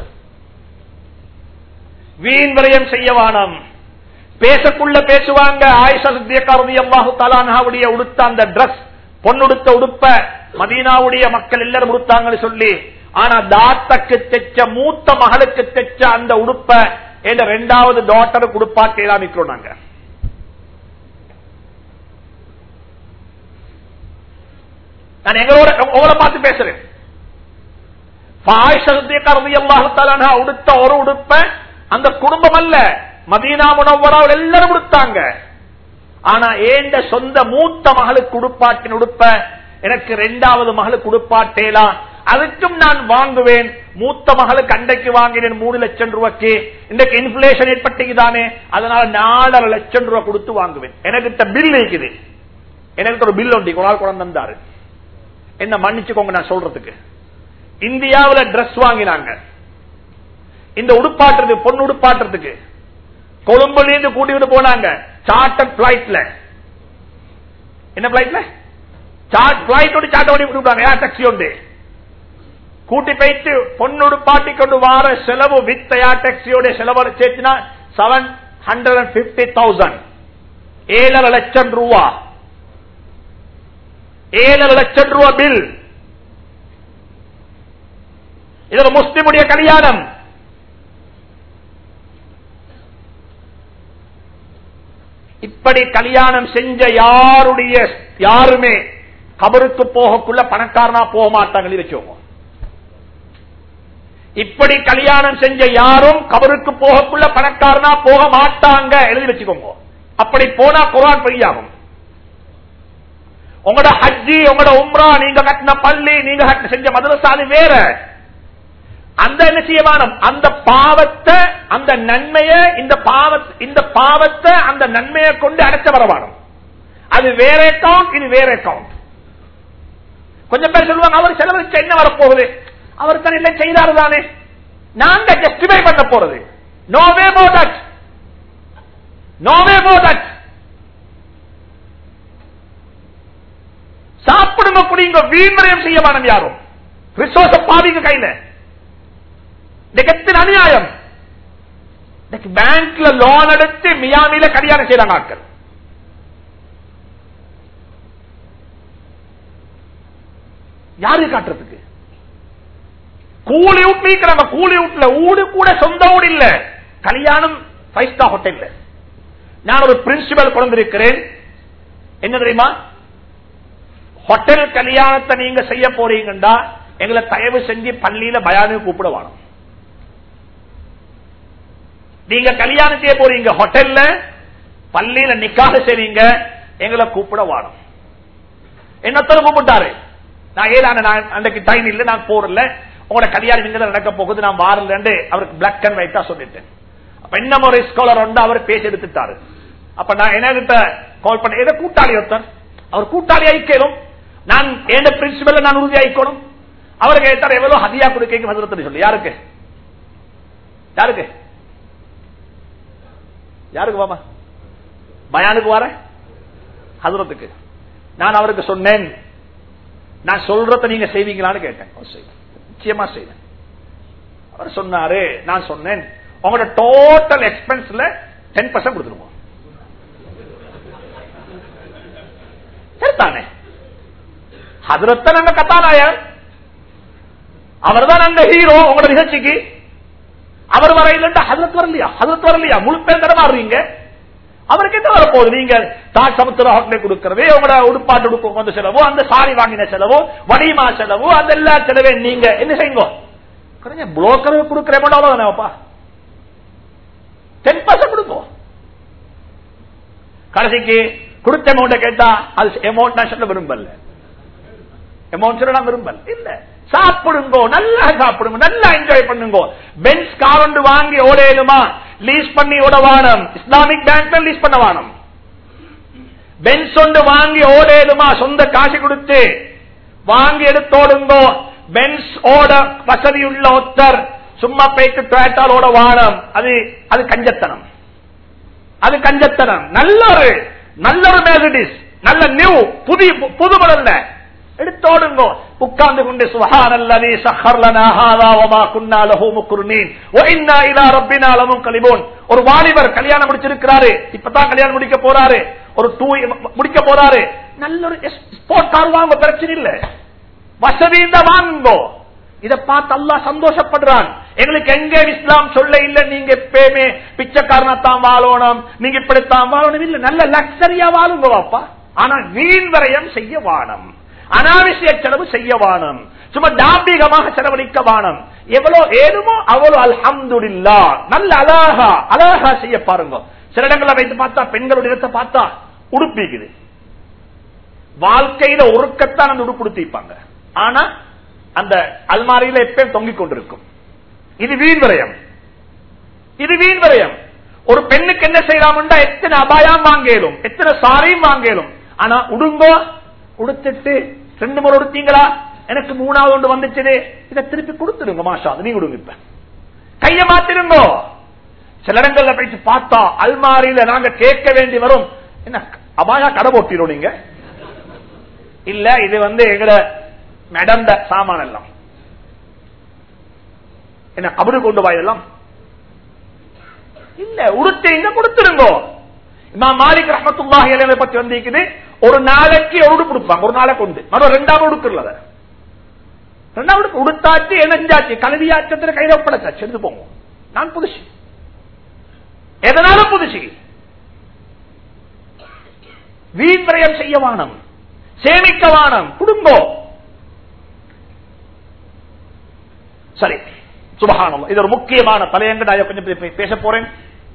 Speaker 2: வீண் விரயம் செய்ய வானம் பேசக்குள்ள பேசுவாங்க ஆயிஷா சித்தியக்காரதி அல்லாஹு தலானாவுடைய உடுத்த அந்த டிரஸ் பொண்ணுடுத்த உடுப்ப மதீனாவுடைய மக்கள் எல்லாரும் உடுத்தாங்கன்னு சொல்லி ஆனா தாத்தக்கு தெச்ச மூத்த மகளுக்கு தெச்ச அந்த உடுப்ப என்ற ரெண்டாவது டாட்டருக்கு உடுப்பாட்டு இல்லாமிக்கிறோம் நாங்க நான் எங்களோட உங்களை பார்த்து பேசுறேன் ஆயிஷா சித்தியக்காரதி அல்லாஹு தலானா உடுத்த ஒரு உடுப்ப அந்த குடும்பம் அல்ல மதீனா முனவராவில் எல்லாரும் கொடுத்தாங்க ஆனா ஏண்ட சொந்த மூத்த மகளுக்கு உடுப்பாட்டின் உடுப்ப எனக்கு ரெண்டாவது மகளுக்கு உடுப்பாட்டேலாம் அதுக்கும் நான் வாங்குவேன் மூத்த மகளுக்கு அண்டைக்கு வாங்கினேன் மூணு லட்சம் ரூபாய்க்கு இன்றைக்கு இன்ஃபிளேஷன் ஏற்பட்டுக்குதானே அதனால நாலரை லட்சம் ரூபாய் கொடுத்து வாங்குவேன் எனக்கிட்ட பில் இருக்குது எனக்கு ஒரு பில் ஒண்டி ஒரு குழந்தை தந்தாரு என்ன மன்னிச்சுக்கோங்க நான் சொல்றதுக்கு இந்தியாவில் டிரஸ் வாங்கினாங்க இந்த உடுப்பாட்டுறது பொண்ணு உடுப்பாட்டுறதுக்கு கொழும்புல இருந்து கூட்டிட்டு போனாங்க சார்ட்டர் பிளைட்ல என்ன பிளைட்ல சார்ட் பிளைட்டோட சார்ட் ஓடி விட்டுட்டாங்க ஏர் டாக்ஸி உண்டு கூட்டி போயிட்டு பொண்ணு உடுப்பாட்டி கொண்டு வார செலவு வித் ஏர் டாக்ஸியோட செலவு சேர்த்துனா seven hundred and fifty thousand ஏழரை லட்சம் ரூபா ஏழரை லட்சம் ரூபா பில் இதுல முஸ்லிமுடைய கல்யாணம் இப்படி கல்யாணம் செஞ்ச யாருடைய யாருமே கபருக்கு போகக்குள்ள பணக்காரனா போக மாட்டாங்க வச்சுக்கோங்க இப்படி கல்யாணம் செஞ்ச யாரும் கபருக்கு போகக்குள்ள பணக்காரனா போக மாட்டாங்க எழுதி வச்சுக்கோங்க அப்படி போனா குரான் பொய்யாகும் உங்களோட ஹஜ்ஜி உங்களோட உம்ரா நீங்க கட்டின பள்ளி நீங்க கட்டின செஞ்ச மதரசா அது வேற அந்த என்ன செய்யவானம் அந்த பாவத்தை அந்த நன்மையை இந்த பாவ இந்த பாவத்தை அந்த நன்மையை கொண்டு அடைச்ச வரவானம் அது வேற அக்கவுண்ட் இது வேற அக்கவுண்ட் கொஞ்சம் பேர் சொல்லுவாங்க அவர் செலவழிச்ச என்ன வரப்போகுது அவர் தான் இல்லை செய்தாரு தானே நாங்க ஜஸ்டிஃபை பண்ண போறது நோவே மோதட் நோவே மோதட் சாப்பிடுங்க குடிங்க வீண்மறையம் செய்ய வேணும் யாரும் ரிசோர்ஸ பாதிங்க கையில எத்தனை அநியாயம் பேங்க்ல லோன் எடுத்து மியாமில கல்யாணம் செய்யறாங்க ஆட்கள் யாரு காட்டுறதுக்கு கூலி வீட்டு நீக்கிறாங்க கூலி வீட்டுல ஊடு கூட சொந்த ஊடு இல்ல கல்யாணம் ஃபைவ் ஸ்டார் ஹோட்டல்ல நான் ஒரு பிரின்சிபல் குழந்திருக்கிறேன் என்ன தெரியுமா ஹோட்டல் கல்யாணத்தை நீங்க செய்ய போறீங்கடா எங்களை தயவு செஞ்சு பள்ளியில பயானு கூப்பிட வேணும் நீங்க கல்யாணம் செய்ய போறீங்க ஹோட்டல்ல பள்ளியில நிக்காக செய்வீங்க எங்களை கூப்பிட வாடும் என்னத்தர கூப்பிட்டாரு நான் ஏதான நான் அன்றைக்கு டைம் இல்ல நான் போறல உங்களோட கல்யாணம் இங்க நடக்க போகுது நான் வாரலன்னு அவருக்கு பிளாக் அண்ட் ஒயிட்டா சொல்லிட்டேன் அப்ப இன்னும் ஒரு ஸ்காலர் வந்து அவர் பேசி எடுத்துட்டாரு அப்ப நான் என்ன கால் பண்ண ஏதோ கூட்டாளி ஒருத்தர் அவர் கூட்டாளி ஐக்கலும் நான் எந்த பிரின்சிபல் நான் உறுதி ஆயிக்கணும் அவர் கேட்டார் எவ்வளவு ஹதியா கொடுக்க சொல்லி யாருக்கு யாருக்கு யாருக்கு வாமா பயானுக்கு வர ஹசரத்துக்கு நான் அவருக்கு சொன்னேன் நான் சொல்றத நீங்க செய்வீங்களான்னு கேட்டேன் அவர் செய்வேன். நிச்சயமா செய்வேன் அவர் சொன்னாரு நான் சொன்னேன் உங்களோட டோட்டல் எக்ஸ்பென்ஸ்ல டென் பர்சன்ட் கொடுத்துருவோம் சரிதானே ஹசரத்த நாங்க கத்தானாயர் அவர் தான் அந்த ஹீரோ உங்களோட நிகழ்ச்சிக்கு அவர் வர இல்லைன்னா ஹசரத் வரலையா ஹசரத் வரலையா முழு பேர் தடமாறுறீங்க அவருக்கு என்ன வரப்போகுது நீங்க தாஜ் சமுத்திர ஹோட்டலை கொடுக்கறது உங்களோட உடுப்பாட்டு உடுப்பு வந்த செலவு அந்த சாரி வாங்கின செலவு வடிமா செலவு அந்த எல்லா செலவே நீங்க என்ன செய்யுங்க கொஞ்சம் புரோக்கர் கொடுக்கிற அமௌண்ட் அவ்வளவுதானேப்பா டென் பர்சன்ட் கொடுப்போம் கடைசிக்கு கொடுத்த அமௌண்ட கேட்டா அது அமௌண்ட் நான் சொல்ல விரும்பல அமௌண்ட் சொல்ல நான் விரும்பல இல்ல சாப்பிடுங்க நல்லா சாப்பிடுங்க நல்லா என்ஜாய் பண்ணுங்க பென்ஸ் கார் ஒன்று வாங்கி ஓடையிலுமா லீஸ் பண்ணி ஓட வானம் இஸ்லாமிக் பேங்க்ல லீஸ் பண்ண வானம் பென்ஸ் ஒன்று வாங்கி ஓடையிலுமா சொந்த காசு கொடுத்து வாங்கி எடுத்தோடுங்கோ பென்ஸ் ஓட வசதி உள்ள ஒத்தர் சும்மா போயிட்டு டொயட்டால் ஓட வானம் அது அது கஞ்சத்தனம் அது கஞ்சத்தனம் நல்ல ஒரு நல்ல ஒரு மெசடிஸ் நல்ல நியூ புதிய புது மடல்ல எடுத்தோடுங்கோ உட்கார்ந்து கொண்டு சுஹானல்லதி சஹர்லனா ஹாதா வமா குன்னா லஹு முக்ருனீன் வ இன்னா இலா ரப்பினா லமுன்கலிபூன் ஒரு வாலிபர் கல்யாணம் முடிச்சிருக்கிறாரு இப்பதான் கல்யாணம் முடிக்க போறாரு ஒரு டூ முடிக்க போறாரு நல்ல ஒரு ஸ்போர்ட் கார் வாங்க பிரச்சனை இல்ல வசதி தான் வாங்குங்கோ இத பார்த்து அல்லாஹ் சந்தோஷப்படுறான் எங்களுக்கு எங்க இஸ்லாம் சொல்ல இல்ல நீங்க எப்பயுமே பிச்சைக்காரனத்தான் வாழணும் நீங்க இப்படித்தான் வாழணும் இல்ல நல்ல லக்ஸரியா வாழுங்க வாப்பா ஆனா வீண் வரையம் செய்ய வானம் அனாவசிய செலவு செய்ய வானம் சும்மா தாம்பிகமாக செலவழிக்க வானம் எவ்வளவு ஏதுமோ அவ்வளவு அல்ஹம்துலில்லா நல்ல அழகா அழகா செய்ய பாருங்க சில இடங்களை வைத்து பார்த்தா பெண்களுடைய இடத்தை பார்த்தா உடுப்பிக்குது வாழ்க்கையில ஒருக்கத்தான் அந்த உடுப்பு உடுத்திப்பாங்க ஆனா அந்த அல்மாரியில எப்பயும் தொங்கிக் கொண்டிருக்கும் இது வீண் விரயம் இது வீண் விரயம் ஒரு பெண்ணுக்கு என்ன செய்யலாம்டா எத்தனை அபாயம் வாங்கலும் எத்தனை சாரியும் வாங்கலும் ஆனா உடுங்கோ உடுத்துட்டு ரெண்டு முறை உடுத்தீங்களா எனக்கு மூணாவது ஒன்று வந்துச்சு இதை திருப்பி கொடுத்துருங்க மாஷா நீ கொடுங்க இப்ப கைய மாத்திருங்கோ சில இடங்கள்ல போயிட்டு பார்த்தா அல்மாரியில நாங்க கேட்க வேண்டி வரும் என்ன அபாயா கடை போட்டிடும் நீங்க இல்ல இது வந்து எங்கட நடந்த சாமான் எல்லாம் என்ன கபடு கொண்டு வாயெல்லாம் இல்ல உடுத்தீங்க கொடுத்துருங்கோ இமா மாலிக் ரஹமத்துல்லாஹி அலைஹி பத்தி வந்திருக்குது ஒரு நாளைக்கு ஒரு உடுப்பு கொடுப்பாங்க ஒரு நாளைக்கு உண்டு மறு ரெண்டாவது உடுக்குறல ரெண்டாவது உடுத்தாச்சு இணைஞ்சாச்சு கல்வியாச்சத்துல கையில ஒப்படைச்சாச்சு எடுத்து போங்க நான் புதுசு எதனால புதுசு வீண் விரயம் செய்ய வானம் சேமிக்க வானம் குடும்போ சரி சுபகானம் இது ஒரு முக்கியமான தலையங்க நான் கொஞ்சம் பே- பேச போறேன்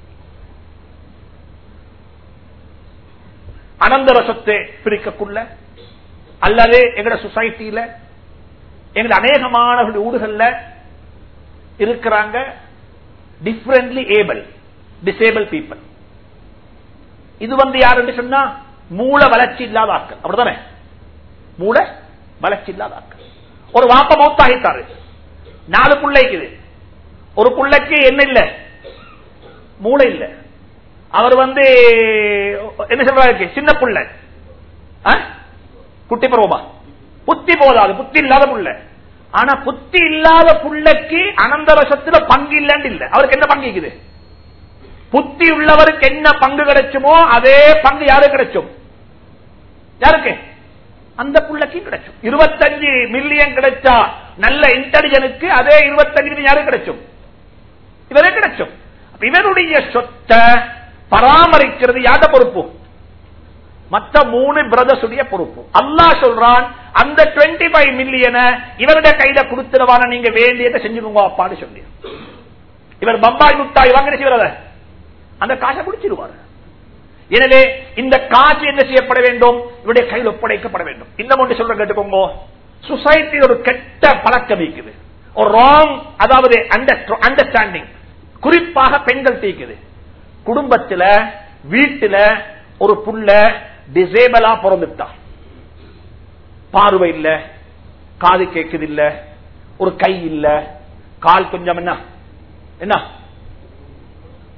Speaker 2: அனந்தர சொத்தை பிரிக்கக்குள்ள அல்லது எங்கட சொசைட்டியில எங்க அநேகமானவர்கள் ஊடுகள்ல இருக்கிறாங்க டிஃபரெண்ட்லி ஏபிள் டிசேபிள் பீப்புள் இது வந்து யாருன்னு சொன்னா மூல வளர்ச்சி இல்லாத ஆட்கள் அப்படிதானே மூல வளர்ச்சி இல்லாத ஆட்கள் ஒரு வாப்ப மௌத்தாகிட்டாரு நாலு பிள்ளைக்குது ஒரு பிள்ளைக்கு என்ன இல்ல மூளை இல்ல அவர் வந்து என்ன சொல்றாரு சின்ன புள்ள ஆ? குட்டி பருவமா புத்தி போதாது புத்தி இல்லாத புள்ள ஆனா புத்தி இல்லாத புள்ளைக்கு அனந்த வருஷத்துல பங்கு இல்லன்னு இல்ல அவருக்கு என்ன பங்கு இருக்குது புத்தி உள்ளவருக்கு என்ன பங்கு கிடைச்சுமோ அதே பங்கு யாருக்கு கிடைச்சும் யாருக்கு அந்த புள்ளைக்கு கிடைச்சும் இருபத்தஞ்சு மில்லியன் கிடைச்சா நல்ல இன்டெலிஜனுக்கு அதே இருபத்தஞ்சு மில்லியன் யாருக்கு கிடைச்சும் இவரே கிடைச்சும் அப்ப இவருடைய சொத்தை பராமரிக்கிறது யாத பொறுப்பு மற்ற மூணு பிரதர்ஸ் உடைய பொறுப்பு அல்லாஹ் சொல்றான் அந்த 25 ஃபைவ் மில்லியனை இவருடைய கையில கொடுத்துருவான நீங்க வேண்டியதை செஞ்சுக்கோங்க அப்பான்னு சொல்லி இவர் பம்பாய் முட்டாய் வாங்கின செய்வத அந்த காசை குடிச்சிருவாரு எனவே இந்த காசு என்ன செய்யப்பட வேண்டும் இவருடைய கையில் ஒப்படைக்கப்பட வேண்டும் இன்னும் ஒன்று சொல்ற கேட்டுக்கோங்க சொசைட்டி ஒரு கெட்ட பழக்கம் இருக்குது ஒரு ராங் அதாவது அண்டர்ஸ்டாண்டிங் குறிப்பாக பெண்கள் தீக்குது குடும்பத்துல வீட்டுல ஒரு புள்ள டிசேபிளா பிறந்துட்டான் பார்வை இல்ல காது கேக்குது இல்ல ஒரு கை இல்ல கால் கொஞ்சம் என்ன என்ன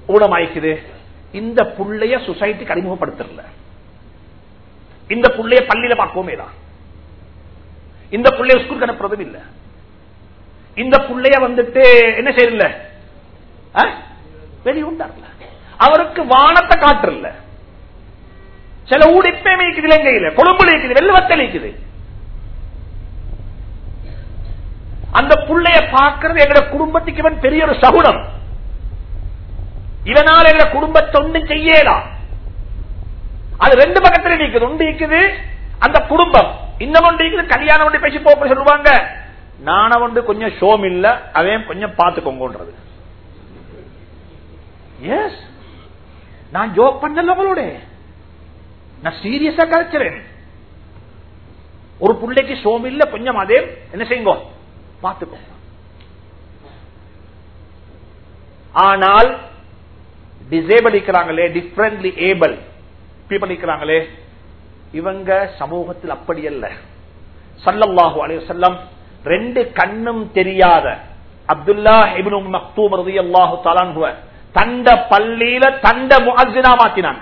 Speaker 2: ஊனமாய்க்குது இந்த புள்ளைய சொசைட்டிக்கு அறிமுகப்படுத்தல இந்த புள்ளைய பள்ளியில பார்க்கவுமே தான் இந்த புள்ளைய ஸ்கூலுக்கு அனுப்புறதும் இல்ல இந்த புள்ளைய வந்துட்டு என்ன செய்யல வெளியுண்டார்ல அவருக்கு வானத்தை காட்டுறல சில ஊர் இப்பயுமே இருக்குது இலங்கையில கொழும்புல இருக்குது வெள்ளவத்தில் இருக்குது அந்த புள்ளைய பார்க்கறது எங்க குடும்பத்துக்கு இவன் பெரிய ஒரு சகுனம் இவனால் எங்க குடும்பத்தை ஒன்றும் செய்யலாம் அது ரெண்டு பக்கத்துல நிக்குது ஒன்று இருக்குது அந்த குடும்பம் இன்னும் ஒன்று இருக்குது கல்யாணம் ஒன்று பேசி போக சொல்லுவாங்க நான வந்து கொஞ்சம் ஷோம் இல்ல அவன் கொஞ்சம் பார்த்துக்கோங்கன்றது எஸ் நான் ஜோக் பண்ணல உங்களோட நான் சீரியஸா கலைச்சிறேன் ஒரு பிள்ளைக்கு சோம் இல்ல கொஞ்சம் அதே என்ன செய்யுங்க பார்த்துக்கோ ஆனால் டிசேபிள் இருக்கிறாங்களே டிஃபரெண்ட்லி ஏபிள் பீப்பிள் இருக்கிறாங்களே இவங்க சமூகத்தில் அப்படி அல்ல சல்லல்லாஹு அலைஹி வஸல்லம் ரெண்டு கண்ணும் தெரியாத அப்துல்லா இப்னு மக்தூம் ரலியல்லாஹு தஆலா அன்ஹு தண்ட பள்ளியில தண்ட முஅஸ்ஸினா மாத்தினாங்க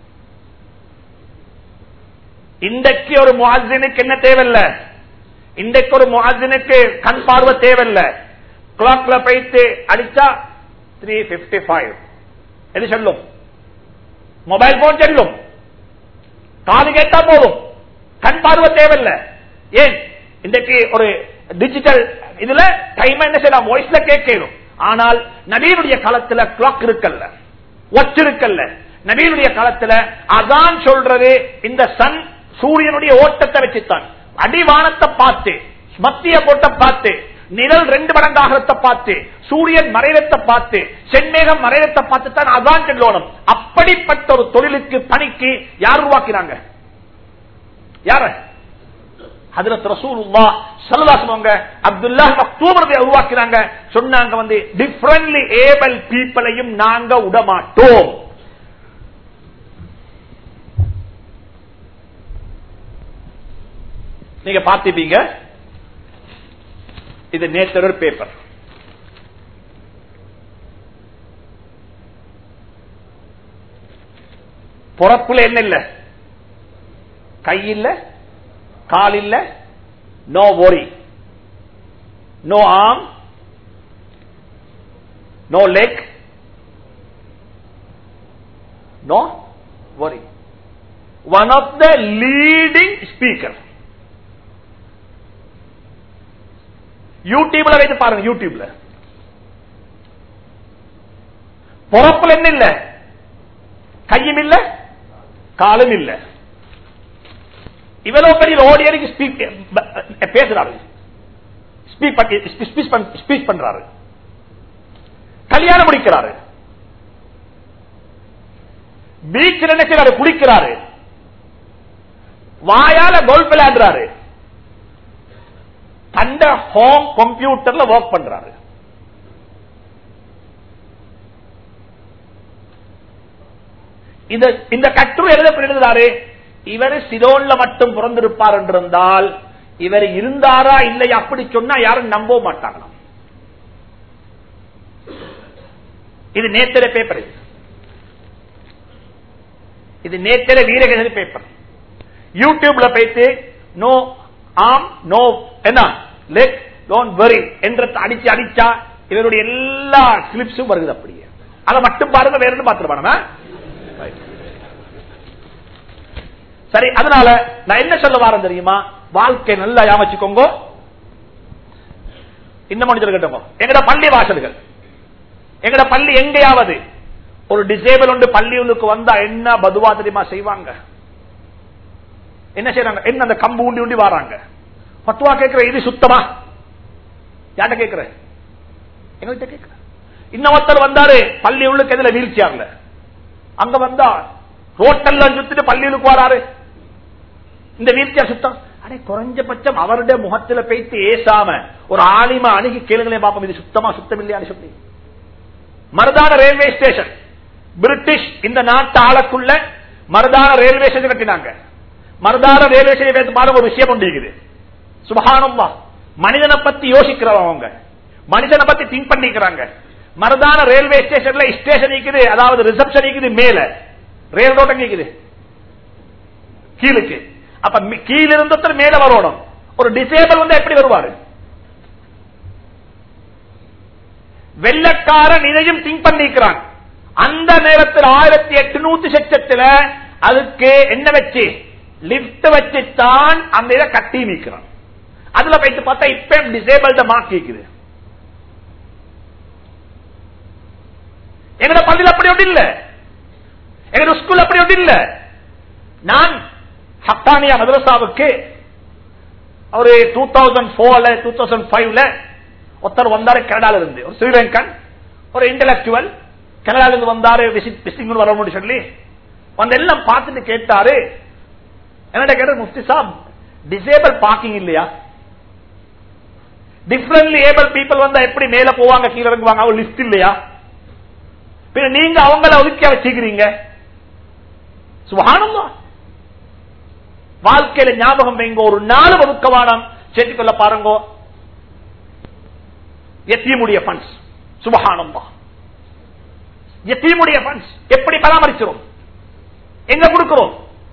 Speaker 2: இன்றைக்கு ஒரு முஅஸ்ஸினுக்கு என்ன தேவையில்ல இன்றைக்கு ஒரு முஅஸ்ஸினுக்கு கண் பார்வை தேவையில்ல கிளாக்ல போயிட்டு அடிச்சா த்ரீ பிப்டி ஃபைவ் எது சொல்லும் மொபைல் போன் செல்லும் காது கேட்டா போதும் கண் பார்வை தேவையில்ல ஏன் இன்றைக்கு ஒரு டிஜிட்டல் இதுல டைம் என்ன செய்யலாம் வாய்ஸ்ல கேட்கணும் ஆனால் நவீனுடைய காலத்துல கிளாக் இருக்கல்ல ஒச்சு இருக்கல்ல நவீனுடைய காலத்துல அதான் சொல்றது இந்த சன் சூரியனுடைய ஓட்டத்தை வச்சுத்தான் அடிவானத்தை பார்த்து மத்திய கோட்டை பார்த்து நிழல் ரெண்டு மடங்காகத்தை பார்த்து சூரியன் மறைவத்தை பார்த்து சென்மேகம் மறைவத்தை பார்த்து தான் அதான் சொல்லணும் அப்படிப்பட்ட ஒரு தொழிலுக்கு பணிக்கு யார் உருவாக்கினாங்க யார ஹதரத் ரசூலுல்லா சல்லல்லாஹு அப்துல்லாஹ் மக்தூமரதை உருவாக்கினாங்க சொன்னாங்க வந்து டிஃபரண்ட்லி ஏபிள் பீப்பிளையும் நாங்க விடமாட்டோம் நீங்க பார்த்திப்பீங்க இது நேச்சரல் பேப்பர் பொறப்புல என்ன இல்ல கை இல்ல கால் இல்ல no worry no arm no leg no worry one of the leading speaker யூடியூப்ல வைத்து பாருங்க யூடியூப்ல பொறப்புல என்ன இல்ல கையும் இல்ல காலும் இல்ல இவ்வளவு பெரிய ஓடியருக்கு ஸ்பீக் பேசுறாரு ஸ்பீச் பண்றாரு கல்யாணம் முடிக்கிறாரு பீச்சில் என்ன செய்யறாரு குளிக்கிறாரு வாயால கோல்ஃப் விளையாடுறாரு தண்ட ஹோம் கம்ப்யூட்டர்ல ஒர்க் பண்றாரு இந்த கட்டுரை எழுதப்படுகிறாரு இவர் சிரோன்ல மட்டும் பிறந்திருப்பார் என்றிருந்தால் இவர் இருந்தாரா இல்லை அப்படி சொன்னா யாரும் நம்ப மாட்டாங்களாம் இது நேத்திர பேப்பர் இது இது நேத்திர வீரகேசரி பேப்பர் யூடியூப்ல போயிட்டு நோ ஆம் நோ என்ன லெக் டோன்ட் வரி என்ற அடிச்சு அடிச்சா இவருடைய எல்லா கிளிப்ஸும் வருது அப்படியே அதை மட்டும் பாருங்க வேற என்ன பாத்துருப்பானா சரி அதனால நான் என்ன சொல்ல வரேன் தெரியுமா வாழ்க்கை நல்லா யாமச்சுக்கோங்க இன்னும் மனிதர் கேட்டோங்க எங்கட பள்ளி வாசல்கள் எங்கட பள்ளி எங்கேயாவது ஒரு டிசேபிள் ஒன்று பள்ளிகளுக்கு வந்தா என்ன பதுவா தெரியுமா செய்வாங்க என்ன செய்யறாங்க என்ன அந்த கம்பு உண்டி உண்டி வராங்க பத்துவா கேட்கிற இது சுத்தமா யார்கிட்ட கேட்கிற எங்கள்கிட்ட கேட்கிற இன்னொருத்தர் வந்தாரு பள்ளி உள்ளுக்கு எதுல வீல் சேர்ல அங்க வந்தா ரோட்டெல்லாம் சுத்திட்டு பள்ளிகளுக்கு வராரு இந்த வீல் சேர் சுத்தம் அடே குறைஞ்சபட்சம் அவருடைய முகத்துல பேய்த்து ஏசாம ஒரு ஆலிமா அணுகி கேளுங்களே பாப்போம் இது சுத்தமா சுத்தம் இல்லையான்னு சொல்லி மருதான ரயில்வே ஸ்டேஷன் பிரிட்டிஷ் இந்த நாட்டு ஆளக்குள்ள மருதான ரயில்வே ஸ்டேஷன் கட்டினாங்க மருதான ரயில்வே ஸ்டேஷன் பாருங்க ஒரு விஷயம் ஒன்று இருக்குது சுபகானம்மா மனிதனை பத்தி யோசிக்கிறவங்க மனிதனை பத்தி திங்க் பண்ணிக்கிறாங்க மருதான ரயில்வே ஸ்டேஷன்ல ஸ்டேஷன் இருக்குது அதாவது ரிசப்ஷன் இருக்குது மேல ரயில் ரோட்டம் இருக்குது கீழுக்கு அப்ப மி- கீழ இருந்து ஒருத்தர் மேல வரணும் ஒரு டிசேபிள் வந்து எப்படி வருவாரு வெள்ளக்காரன் இதையும் திங்க் பண்ணிக்கிறான் அந்த நேரத்தில் ஆயிரத்தி எட்டுநூத்தி சட்டத்துல அதுக்கு என்ன வச்சு லிப்ட் வச்சுத்தான் அந்த இதை கட்டி நிற்கிறான் அதுல போயிட்டு பார்த்தா இப்ப டிசேபிள்ட மார்க் இருக்குது எங்கட பள்ளியில் அப்படி ஒன்று இல்ல எங்க ஸ்கூல் அப்படி ஒன்று இல்ல நான் ஹத்தானியா மதரசாவுக்கு ஒரு டூ தௌசண்ட் போர்ல டூ தௌசண்ட் ஃபைவ்ல ஒருத்தர் வந்தாரு கனடால இருந்து ஒரு ஸ்ரீலங்கன் ஒரு இன்டலக்சுவல் கனடால இருந்து வந்தாரு விசிட் விசிட்டிங் வரணும்னு சொல்லி வந்து எல்லாம் பார்த்துட்டு கேட்டாரு என்னடா கேட்டார் முஃப்தி சாப் டிசேபிள் பார்க்கிங் இல்லையா டிஃபரெண்ட்லி ஏபிள் பீப்புள் வந்தா எப்படி மேல போவாங்க கீழே இறங்குவாங்க அவங்க லிஸ்ட் இல்லையா பின்ன நீங்க அவங்கள ஒதுக்கியா வச்சுக்கிறீங்க சுகானமா வாழ்க்கையில ஞாபகம் வைங்க ஒரு நாலு ஒதுக்கவானம் சேர்த்துக்கொள்ள பாருங்க எத்தீமுடைய பண்ஸ் சுபகானம்மா எத்தீமுடைய பண்ஸ் எப்படி பராமரிக்கிறோம் எங்க கொடுக்கிறோம்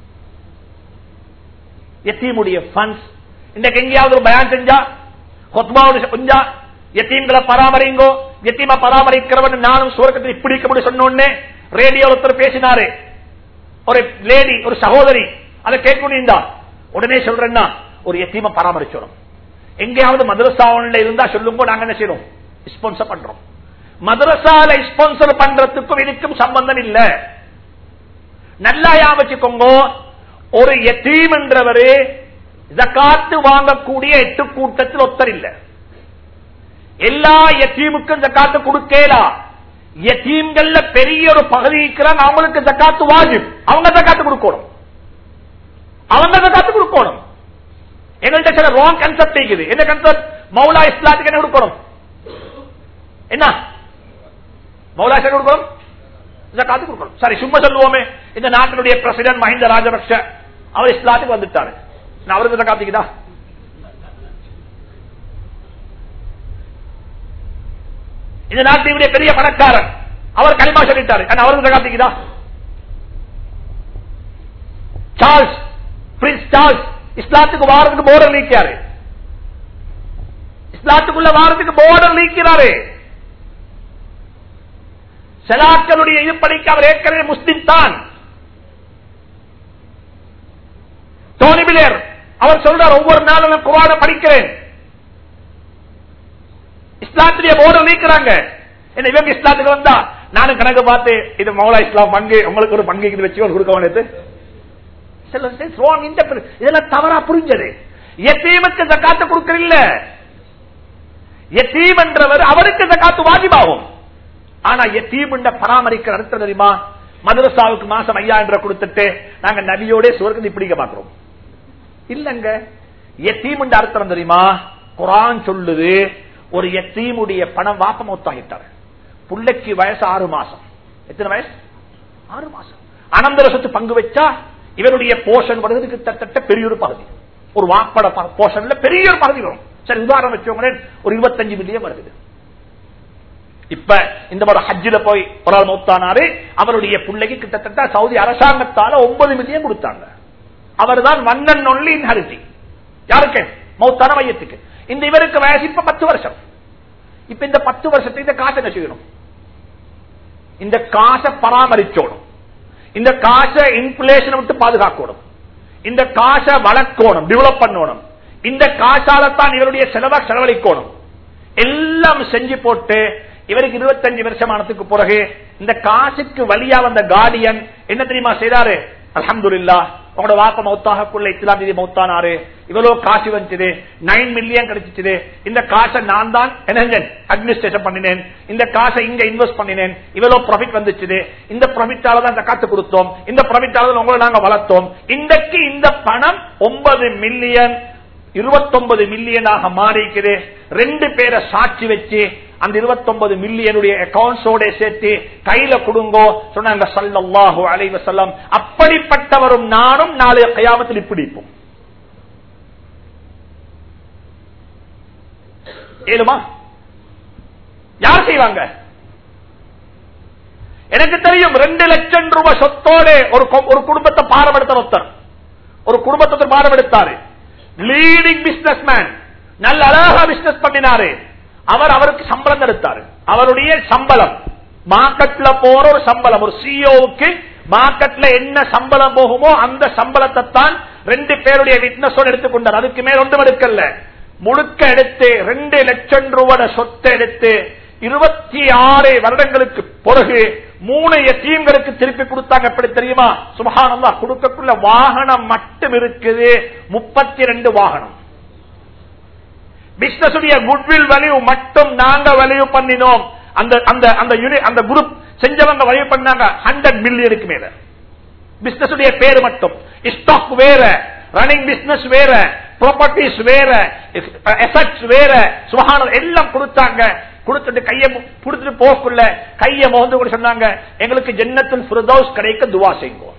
Speaker 2: எத்தீமுடைய ஃபண்ட்ஸ் இன்றைக்கு எங்கேயாவது ஒரு பயான் செஞ்சா கொத்மாவோட கொஞ்சா எத்தீம்களை பராமரிங்கோ எத்தீமா பராமரிக்கிறவன் நானும் சுவர்க்கத்தில் பிடிக்க சொன்னோன்னே ரேடியோ ஒருத்தர் பேசினாரு ஒரு லேடி ஒரு சகோதரி அதை கேட்கணும்டா உடனே சொல்றேன்னா ஒரு எத்தீமை பராமரிச்சோம் எங்கேயாவது மதரசாவில் இருந்தா சொல்லுங்க நாங்க என்ன செய்யறோம் ஸ்பான்சர் பண்றோம் மதரசால ஸ்பான்சர் பண்றதுக்கும் இதுக்கும் சம்பந்தம் இல்ல நல்லா ஞாபகம் வச்சுக்கோங்க ஒரு எத்தீம் என்றவரு ஜக்காத்து வாங்கக்கூடிய எட்டு கூட்டத்தில் ஒத்தர் இல்ல எல்லா எத்தீமுக்கும் ஜக்காத்து கொடுக்கலா எத்தீம்கள்ல பெரிய ஒரு பகுதி இருக்கிறாங்க அவங்களுக்கு ஜக்காத்து வாஜிப் அவங்க ஜக்காத்து கொடுக்கணும் அவங்க ஜக்காத்து கொடுக்கணும் எங்கள்கிட்ட சில ராங் கன்செப்ட் இருக்குது என்ன கன்செப்ட் மௌலா இஸ்லாத்துக்கு என்ன கொடுக்கணும் என்ன மௌலா இஸ்லாம் கொடுக்கணும் ஜக்காத்து கொடுக்கணும் சரி சும்மா சொல்லுவோமே இந்த நாட்டினுடைய பிரசிடன்ட் மஹிந்த ராஜபக்ஷ அவர் இஸ்லாத்துக்கு வந்துட்டாரு நான் அவருக்கு ஜக்காத்துக்குதா இந்த நாட்டினுடைய பெரிய பணக்காரர் அவர் களிமா சொல்லிட்டாரு ஆனா அவருக்கு ஜக்காத்துக்குதா சார்ல்ஸ் பிரின்ஸ் சார்ல்ஸ் இஸ்லாத்துக்கு வாரத்துக்கு போர்டர் நீக்கிறாரு இஸ்லாத்துக்குள்ள வாரத்துக்கு போர்டர் நீக்கிறாரு செலாக்களுடைய இது படிக்க அவர் ஏற்கனவே முஸ்லிம் தான் டோனி பிளேர் அவர் சொல்றார் ஒவ்வொரு நாளும் நான் குரான படிக்கிறேன் இஸ்லாத்துடைய போர்டர் நீக்கிறாங்க என்ன இவங்க இஸ்லாத்துக்கு வந்தா நானும் கணக்கு பார்த்து இது மௌலா இஸ்லாம் பங்கு உங்களுக்கு ஒரு பங்கு இது வச்சு கொடுக்க வேண்டியது இதெல்லாம் தவறா புரிஞ்சது எத்தீமுக்கு ஜக்காத்து கொடுக்கறில்ல எத்தீம் என்றவர் அவருக்கு ஜக்காத்து வாஜிபாகும் ஆனா எத்தீம் பராமரிக்கிற அடுத்த தெரியுமா மதரசாவுக்கு மாசம் ஐயாயிரம் ரூபாய் கொடுத்துட்டு நாங்க நபியோட சுவர்க்கத்தை பிடிக்க பாக்குறோம் இல்லங்க எத்தீம் அர்த்தம் தெரியுமா குரான் சொல்லுது ஒரு எத்தீமுடைய பணம் வாப்ப மொத்தாகிட்டாரு புள்ளைக்கு வயசு ஆறு மாசம் எத்தனை வயசு ஆறு மாசம் அனந்தர சொத்து பங்கு வச்சா இவருடைய போஷன் வருது கிட்டத்தட்ட பெரிய ஒரு பகுதி ஒரு வாப்பட போஷன்ல பெரிய ஒரு பகுதி வரும் சரி உதாரணம் வச்சவங்க ஒரு இருபத்தஞ்சு மில்லியன் வருது இப்ப இந்த ஒரு ஹஜ்ஜில போய் ஒரு ஆள் மௌத்தானாரு அவருடைய பிள்ளைக்கு கிட்டத்தட்ட சவுதி அரசாங்கத்தால ஒன்பது மில்லியன் கொடுத்தாங்க அவர் தான் வண்ணன் ஒன்லி இன்ஹரிட்டி யாருக்கு மௌத்தான மையத்துக்கு இந்த இவருக்கு வயசு இப்ப பத்து வருஷம் இப்ப இந்த பத்து வருஷத்துக்கு இந்த காசை என்ன செய்யணும் இந்த காசை பராமரிச்சோடும் இந்த காசை இன்ஃபிளேஷனை விட்டு பாதுகாக்கணும் இந்த காசை வளர்க்கணும் டெவலப் பண்ணணும் இந்த காசால தான் இவருடைய செலவை செலவழிக்கணும் எல்லாம் செஞ்சு போட்டு இவருக்கு இருபத்தஞ்சு வருஷமானதுக்கு பிறகு இந்த காசுக்கு வழியா வந்த கார்டியன் என்ன தெரியுமா செய்தாரு அலமதுல்லா உங்களோட வாப்ப மௌத்தாகக்குள்ள இஸ்லாம் நிதி மௌத்தானாரு இவ்வளவு காசு வந்துச்சு நைன் மில்லியன் கிடைச்சிச்சு இந்த காசை நான் தான் என்ன அட்மினிஸ்ட்ரேஷன் பண்ணினேன் இந்த காசை இங்க இன்வெஸ்ட் பண்ணினேன் இவ்வளவு ப்ராஃபிட் வந்துச்சு இந்த ப்ராஃபிட்டால தான் இந்த காத்து கொடுத்தோம் இந்த ப்ராஃபிட்டால தான் உங்களை நாங்க வளர்த்தோம் இன்றைக்கு இந்த பணம் ஒன்பது மில்லியன் இருபத்தொன்பது மில்லியனாக மாறிக்குது ரெண்டு பேரை சாட்சி வச்சு அந்த இருபத்தொன்பது மில்லியனுடைய அக்கௌண்ட்ஸோட சேர்த்து கையில கொடுங்கோ சொன்னாங்க சல்லாஹு அலைவ செல்லம் அப்படிப்பட்டவரும் நானும் நாளைய கயாமத்தில் பிடிப்போம் ஏழுமா யார் செய்வாங்க எனக்கு தெரியும் ரெண்டு லட்சம் ரூபாய் சொத்தோட ஒரு கொ- ஒரு குடும்பத்தை பாரப்படுத்த ஒருத்தர் ஒரு குடும்பத்தை பாரப்படுத்தாரு லீடிங் பிசினஸ் மேன் நல்ல அழகா பிசினஸ் பண்ணினாரு அவர் அவருக்கு சம்பளம் எடுத்தாரு அவருடைய சம்பளம் மார்க்கெட்ல போற ஒரு சம்பளம் ஒரு சிஓவுக்கு மார்க்கெட்ல என்ன சம்பளம் போகுமோ அந்த சம்பளத்தை தான் ரெண்டு பேருடைய விட்னஸோட எடுத்துக்கொண்டார் அதுக்கு மேல் ஒன்றும் எடுக்கல முழுக்க எடுத்து ரெண்டு லட்சம் ரூபாய் சொத்தை எடுத்து இருபத்தி ஆறு வருடங்களுக்கு பிறகு மூணு எத்தீம்களுக்கு திருப்பி கொடுத்தாங்க எப்படி தெரியுமா சுபஹானல்லா கொடுக்கக்குள்ள வாகனம் மட்டும் இருக்குது முப்பத்தி ரெண்டு வாகனம் பிசினஸ் குட்வில் வேல்யூ மட்டும் நாங்க வேல்யூ பண்ணினோம் அந்த அந்த அந்த யூனிட் அந்த குரூப் செஞ்சவங்க வேல்யூ பண்ணாங்க ஹண்ட்ரட் மில்லியனுக்கு மேல பிசினஸ் பேரு மட்டும் ஸ்டாக் வேற ரன்னிங் பிசினஸ் வேற ப்ராப்பர்ட்டிஸ் வேற எசட்ஸ் வேற சுகானம் எல்லாம் கொடுத்தாங்க கொடுத்துட்டு கைய கொடுத்துட்டு போக்குள்ள கைய மோந்து கூட சொன்னாங்க எங்களுக்கு ஜன்னத்தில் ஃபிரதௌஸ் கிடைக்க துவா செய்வோம்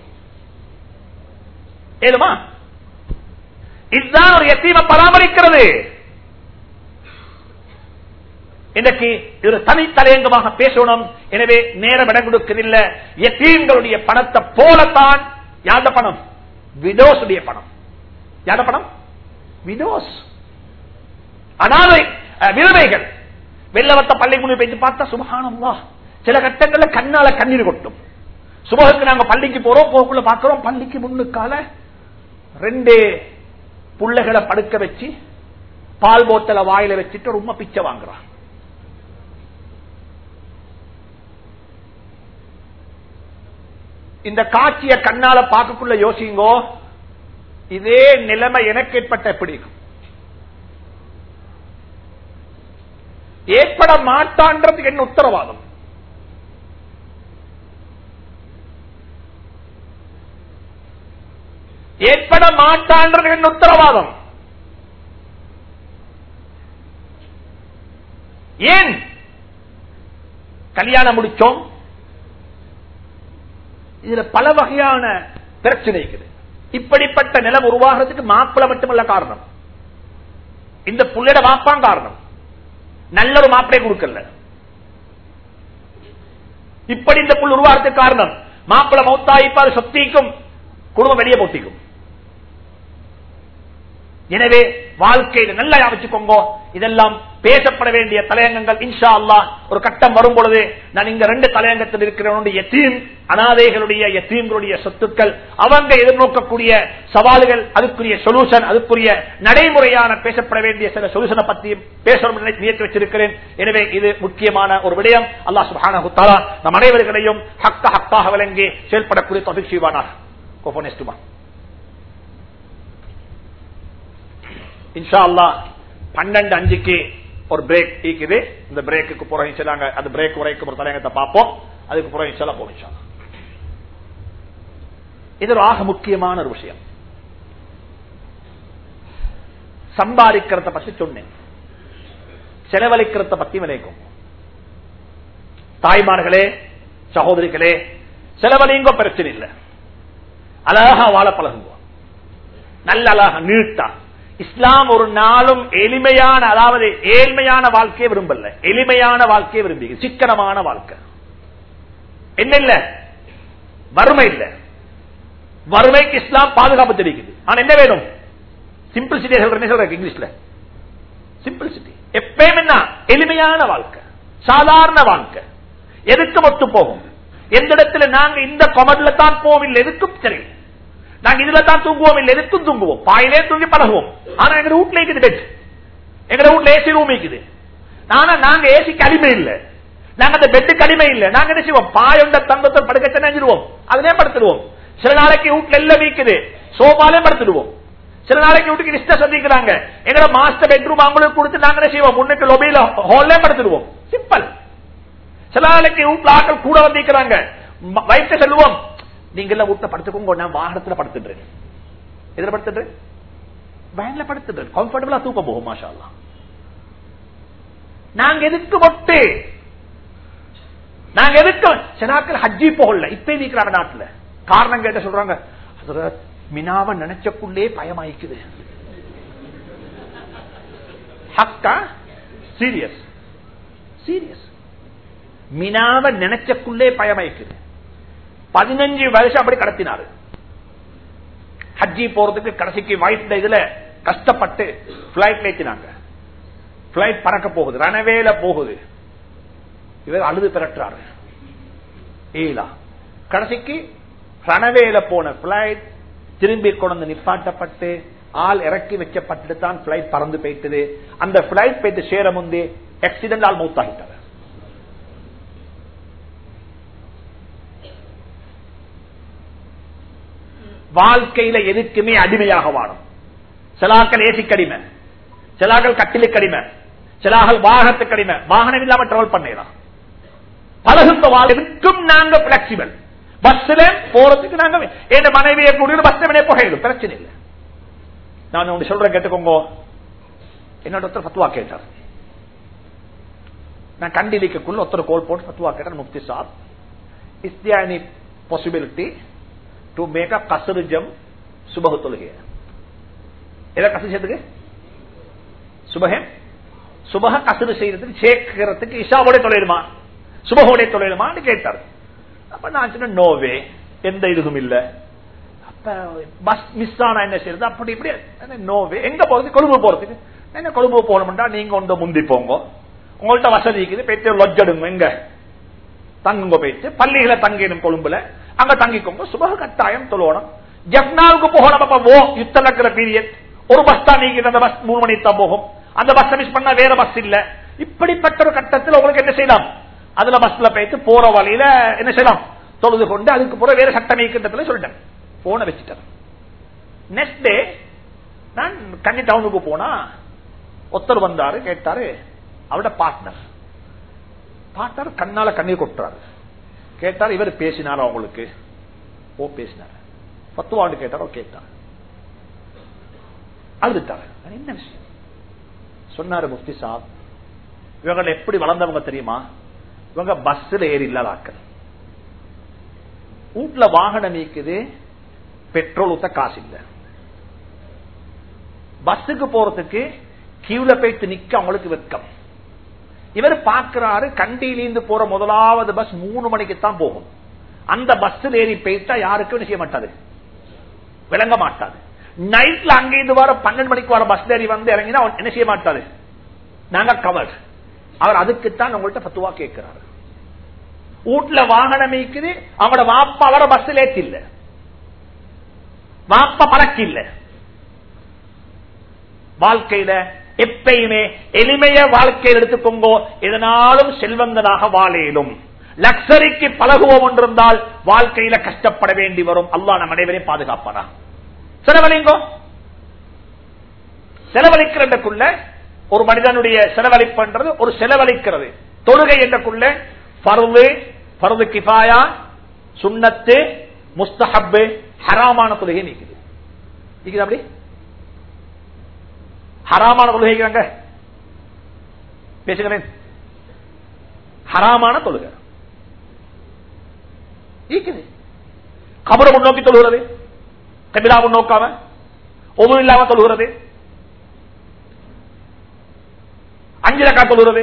Speaker 2: ஏழுமா இதுதான் ஒரு எத்தீம பராமரிக்கிறது இன்றைக்கு இது தனித்தலையங்கமாக பேசணும் எனவே நேரம் இடம் கொடுக்கவில்லை எத்தீம்களுடைய பணத்தை போலத்தான் யாத பணம் விதோசுடைய பணம் யாத பணம் விதோஸ் அனாதை அஹ், விதவைகள் வெள்ளவத்த பள்ளி முன்னு பேச்சு பார்த்தா சுபகானம்வா சில கட்டங்கள்ல கண்ணால கண்ணீர் கொட்டும் சுபகுக்கு நாங்க பள்ளிக்கு போறோம் போக்குள்ள பாக்குறோம் பள்ளிக்கு முன்னுக்கால ரெண்டு புள்ளைகளை படுக்க வச்சு பால் போத்தல வாயில வச்சுட்டு ரொம்ப பிச்சை வாங்குறான் இந்த காட்சிய கண்ணால பார்க்கக்குள்ள யோசிங்கோ இதே நிலைமை எனக்கு ஏற்பட்ட எப்படி இருக்கும் ஏற்பட மாட்டான்றதுக்கு என்ன உத்தரவாதம் ஏற்பட மாட்டான்றது என்ன உத்தரவாதம் ஏன் கல்யாணம் முடிச்சோம் இதுல பல வகையான பிரச்சனை இருக்குது இப்படிப்பட்ட நிலம் உருவாகிறதுக்கு மாப்பிள மட்டுமல்ல காரணம் இந்த புள்ளைட மாப்பான் காரணம் நல்ல ஒரு மாப்பிளை கொடுக்கல இப்படி இந்த புல் உருவாகிறதுக்கு காரணம் மாப்பிள மௌத்தாயிப்பாரு சொத்திக்கும் குடும்பம் வெளியே போட்டிக்கும் எனவே வாழ்க்கையில நல்லா வச்சுக்கோங்க இதெல்லாம் பேசப்பட வேண்டிய தலையங்கங்கள் இன்ஷா அல்லாஹ் ஒரு கட்டம் வரும் பொழுது நான் இங்க ரெண்டு தலையங்கத்தில் இருக்கிறவனுடைய எத்தீம் அனாதைகளுடைய எத்தீம்களுடைய சொத்துக்கள் அவங்க எதிர்நோக்கக்கூடிய சவால்கள் அதுக்குரிய சொல்யூஷன் அதுக்குரிய நடைமுறையான பேசப்பட வேண்டிய சில சொல்யூஷனை பத்தி பேசணும் என்று நினைத்து வச்சிருக்கிறேன் எனவே இது முக்கியமான ஒரு விடயம் அல்லாஹ் சுப்ஹானஹு தஆலா நம் அனைவர்களையும் ஹக்க ஹக்காக விளங்கி செயல்படக்கூடிய தொகுதி செய்வானார் கோபோனேஸ்டுமா இன்ஷா அல்லா பன்னெண்டு அஞ்சுக்கு ஒரு பிரேக் இருக்குது இந்த பிரேக்கு புறம் இன்ஷாங்க அந்த பிரேக் வரைக்கும் ஒரு தலையங்கத்தை பார்ப்போம் அதுக்கு புறம் இன்ஷாலா போகும் இன்ஷா அல்லாஹ். இது ஒரு ஆக முக்கியமான ஒரு விஷயம் சம்பாதிக்கிறத பத்தி சொன்னேன் செலவழிக்கிறத பத்தி விளைக்கும் தாய்மார்களே சகோதரிகளே செலவழிங்க பிரச்சனை இல்லை அழகா வாழ பழகுங்க நல்ல அழகா நீட்டா இஸ்லாம் ஒரு நாளும் எளிமையான அதாவது ஏழ்மையான வாழ்க்கையை விரும்பல எளிமையான வாழ்க்கையை விரும்பி சிக்கனமான வாழ்க்கை என்ன இல்ல வறுமை இல்ல வறுமைக்கு இஸ்லாம் பாதுகாப்பு தெரிவிக்குது ஆனா என்ன வேணும் சிம்பிள்சிட்டி சொல்றேன் சொல்றேன் இங்கிலீஷ்ல சிம்பிள்சிட்டி எப்பயும் என்ன எளிமையான வாழ்க்கை சாதாரண வாழ்க்கை எதுக்கு ஒத்து போகும் எந்த இடத்துல நாங்க இந்த கொமட்ல தான் போவோம் இல்லை எதுக்கும் சரி நாங்க இதுல தான் தூங்குவோம் இல்லை எதுக்கும் தூங்குவோம் பாயிலே தூங்கி பழகுவோம் ஆனா எங்க வீட்டுல இருக்குது பெட் எங்க வீட்டுல ஏசி ரூம் இருக்குது ஆனா நாங்க ஏசிக்கு அடிமை இல்ல நாங்க அந்த பெட்டுக்கு அடிமை இல்ல நாங்க என்ன செய்வோம் பாயொண்ட தந்தத்தை படுக்க நினைஞ்சிருவோம் அதுலயே படுத்துடுவோம் சில நாளைக்கு வீட்டுல எல்லாம் வீக்குது சோபாலே படுத்துடுவோம் சில நாளைக்கு வீட்டுக்கு லிஸ்ட சந்திக்கிறாங்க எங்களோட மாஸ்டர் பெட்ரூம் அவங்களுக்கு கொடுத்து நாங்க என்ன செய்வோம் முன்னுக்கு லொபியில ஹால்லே படுத்துடுவோம் சிம்பிள் சில நாளைக்கு வீட்டுல ஆட்கள் கூட வந்திருக்கிறாங்க வயிற்று செல்லுவோம் நீங்க எல்லாம் வீட்டுல படுத்துக்கோங்க நான் வாகனத்துல படுத்துடுறேன் எதுல படுத்துடுறேன் வேன்ல படுத்துடுறேன் கம்ஃபர்டபுளா தூக்கம் போகும் மாஷா அல்லாஹ். நாங்க எதுக்கு மொட்டு நாங்க எதுக்கு சில நாட்கள் ஹஜ்ஜி போகல இப்ப இருக்கிறாங்க நாட்டுல காரணம் கேட்ட சொல்றாங்க ஹஸ்ரத், மினாவை நினைச்சக்குள்ளே பயமாயிக்குது ஹக்கா சீரியஸ் சீரியஸ் மினாவை நினைச்சக்குள்ளே பயமைக்குது பதினஞ்சு வருஷம் அப்படி கடத்தினாரு ஹஜ்ஜி போறதுக்கு கடைசிக்கு வாய்ப்பு இதுல கஷ்டப்பட்டு பிளைட்ல ஏற்றினாங்க பிளைட் பறக்க போகுது ரணவேல போகுது இவர் அழுது பிறட்டுறாரு ஏலா கடைசிக்கு ரணவேல போன பிளைட் திரும்பி கொண்டு நிப்பாட்டப்பட்டு ஆள் இறக்கி வச்சப்பட்டு தான் பிளைட் பறந்து போயிட்டது அந்த பிளைட் போயிட்டு சேர முந்தே ஆக்சிடென்ட் ஆள் மூத்தாகிட்டார் வாழ்க்கையில எதுக்குமே அடிமையாக வாழும் சிலாக்கள் ஏசிக்கு அடிமை சிலாக்கள் கட்டிலுக்கு அடிமை சிலாக்கள் வாகனத்துக்கு அடிமை வாகனம் இல்லாம டிராவல் பண்ணலாம் பழகுத்த வாழ்க்கும் நாங்க பிளெக்சிபிள் பஸ்ல போறதுக்கு நாங்க என் மனைவியை கூடிய பஸ்ல போயிடும் பிரச்சனை இல்லை நான் ஒன்று சொல்றேன் கேட்டுக்கோங்க என்னோட ஒருத்தர் பத்துவா கேட்டார் நான் கண்டிலிக்குள்ள ஒருத்தர் கோல் போட்டு பத்துவா கேட்டார் முக்தி சாப் is there any possibility to make a கசரு ஜம் சுபக தொழுகை எதை கசரு செய்யறதுக்கு சுபகம் சுபக கசரு செய்யறதுக்கு சேர்க்கிறதுக்கு இஷாவோட தொழிலுமா சுபகோட தொழிலுமான்னு கேட்டார் அப்ப நான் சொன்ன நோவே எந்த இதுவும் இல்ல அப்ப பஸ் மிஸ் ஆனா என்ன செய்யறது அப்படி இப்படி நோவே எங்க போறது கொழும்பு போறதுக்கு என்ன கொழும்பு போகணும்டா நீங்க ஒன்று முந்தி போங்க உங்கள்ட்ட வசதி இருக்குது போயிட்டு லொஜ் எடுங்க எங்க தங்குங்க போயிட்டு பள்ளிகளை தங்கிடும் கொழும்புல அங்க தங்கிக்கோங்க சுபக கட்டாயம் தொழுவணும் ஜப்னாவுக்கு போகணும் அப்ப ஓ யுத்த நடக்கிற பீரியட் ஒரு பஸ் தான் நீங்க அந்த பஸ் மூணு மணிக்கு தான் போகும் அந்த பஸ் மிஸ் பண்ணா வேற பஸ் இல்ல இப்படிப்பட்ட ஒரு கட்டத்தில் உங்களுக்கு என்ன செய்யலாம் அதுல பஸ்ல போயிட்டு போற வழியில என்ன செய்யலாம் தொழுது கொண்டு அதுக்கு போற வேற சட்டம் நீக்கின்றதுல சொல்லிட்டேன் போன வச்சுட்டேன் நெக்ஸ்ட் டே நான் கன்னி டவுனுக்கு போனா ஒருத்தர் வந்தாரு கேட்டாரு அவரோட பார்ட்னர் பார்ட்னர் கண்ணால கண்ணீர் கொட்டுறாரு கேட்டார் இவர் பேசினாரா உங்களுக்கு ஓ பேசினார் பத்துவாண்டு கேட்டாரோ கேட்டார் அழுதுட்டாரு என்ன விஷயம் சொன்னாரு முஃப்தி சாப் இவங்க எப்படி வளர்ந்தவங்க தெரியுமா இவங்க பஸ்ல ஏறி இல்லாதாக்கள் வீட்டுல வாகனம் நீக்குது பெட்ரோல் ஊத்த காசு இல்ல பஸ்ஸுக்கு போறதுக்கு கியூல போயிட்டு நிக்க அவங்களுக்கு வெக்கம் இவர் பாக்குறாரு கண்டியிலிருந்து போற முதலாவது பஸ் மூணு மணிக்கு தான் போகும் அந்த பஸ்ஸில் ஏறி போயிட்டா யாருக்கும் என்ன செய்ய மாட்டாது விளங்க மாட்டாது நைட்ல அங்கிருந்து வர பன்னெண்டு மணிக்கு வர பஸ் ஏறி வந்து இறங்கினா என்ன செய்ய மாட்டாரு நாங்க கவர் அவர் அதுக்குத்தான் உங்கள்கிட்ட பத்துவா கேட்கிறாரு வீட்டுல வாகனம் இருக்குது அவங்களோட வாப்பா அவர பஸ்ல ஏத்தி இல்ல வாப்பா பழக்கி இல்ல வாழ்க்கையில எப்பயுமே எளிமைய வாழ்க்கையில் எடுத்துக்கோங்கோ எதனாலும் செல்வந்தனாக வாழையிலும் லக்ஸரிக்கு பழகுவோம் என்றிருந்தால் வாழ்க்கையில கஷ்டப்பட வேண்டி வரும் அல்லா நம் அனைவரையும் பாதுகாப்பானா செலவழிங்கோ செலவழிக்கிறதுக்குள்ள ஒரு மனிதனுடைய செலவழிப்புன்றது ஒரு செலவழிக்கிறது தொழுகை என்றக்குள்ள பருவு பருவு கிஃபாயா சுண்ணத்து முஸ்தஹப்பு ஹராமான தொழுகை நீக்குது நீக்குது அப்படி ஹராமான தொழுகைங்கிறாங்க பேசுகிறேன் ஹராமான தொழுகை நீக்குது கபரை முன்னோக்கி தொழுகிறது கபிலா முன்னோக்காம ஒவ்வொரு இல்லாம தொழுகிறது அஞ்சு ரக்கா தொழுகிறது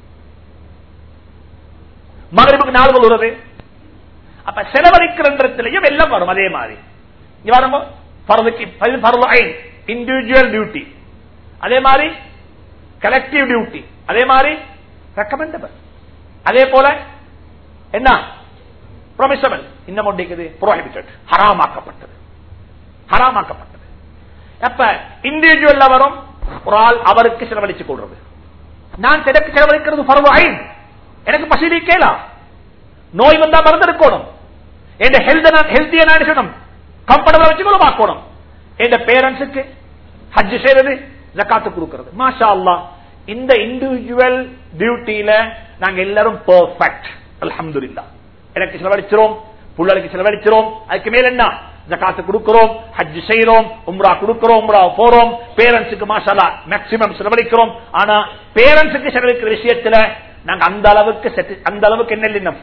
Speaker 2: மகரிபுக்கு நாலு தொழுகிறது அப்ப செலவழிக்கிறன்றதுலயும் எல்லாம் வரும் அதே மாதிரி இங்க வரம்போ இண்டிவிஜுவல் டியூட்டி அதே மாதிரி கலெக்டிவ் டியூட்டி அதே மாதிரி ரெக்கமெண்டபிள் அதே போல என்ன ப்ரொமிசபிள் இன்னும் ஒன்றிக்குது ப்ரோஹிபிட்டட் ஹராமாக்கப்பட்டது ஹராமாக்கப்பட்டது அப்ப இண்டிவிஜுவல்ல வரும் ஒரு ஆள் அவருக்கு செலவழிச்சு கொள்றது நான் எனக்கு செலவழிக்கிறது பருவ ஐன் எனக்கு பசி கேளா நோய் வந்தா மருந்து இருக்கணும் என் ஹெல்த் ஹெல்த்திய நான் சொல்லணும் கம்ஃபர்டபிள் வச்சுக்கொள்ள பார்க்கணும் என் பேரண்ட்ஸுக்கு ஹஜ் செய்யறது ஜக்காத்து கொடுக்கிறது மாஷா அல்லா இந்த இண்டிவிஜுவல் டியூட்டியில நாங்க எல்லாரும் பெர்ஃபெக்ட் அல்ஹம்துலில்லாஹ் எனக்கு செலவழிச்சிரோம் புள்ளலுக்கு செலவழிச்சிரோம் அதுக்கு மேல என்ன ஜக்காத்து கொடுக்கிறோம் ஹஜ் செய்யறோம் உம்ரா கொடுக்கிறோம் உம்ரா போறோம் பேரண்ட்ஸுக்கு மாஷாலா மேக்சிமம் செலவழிக்கிறோம் ஆனா பேரண்ட்ஸுக்கு செலவழிக்கிற விஷயத்துல நாங்க அந்த அளவுக்கு அந்த அளவுக்கு என்ன இல்லைன்னா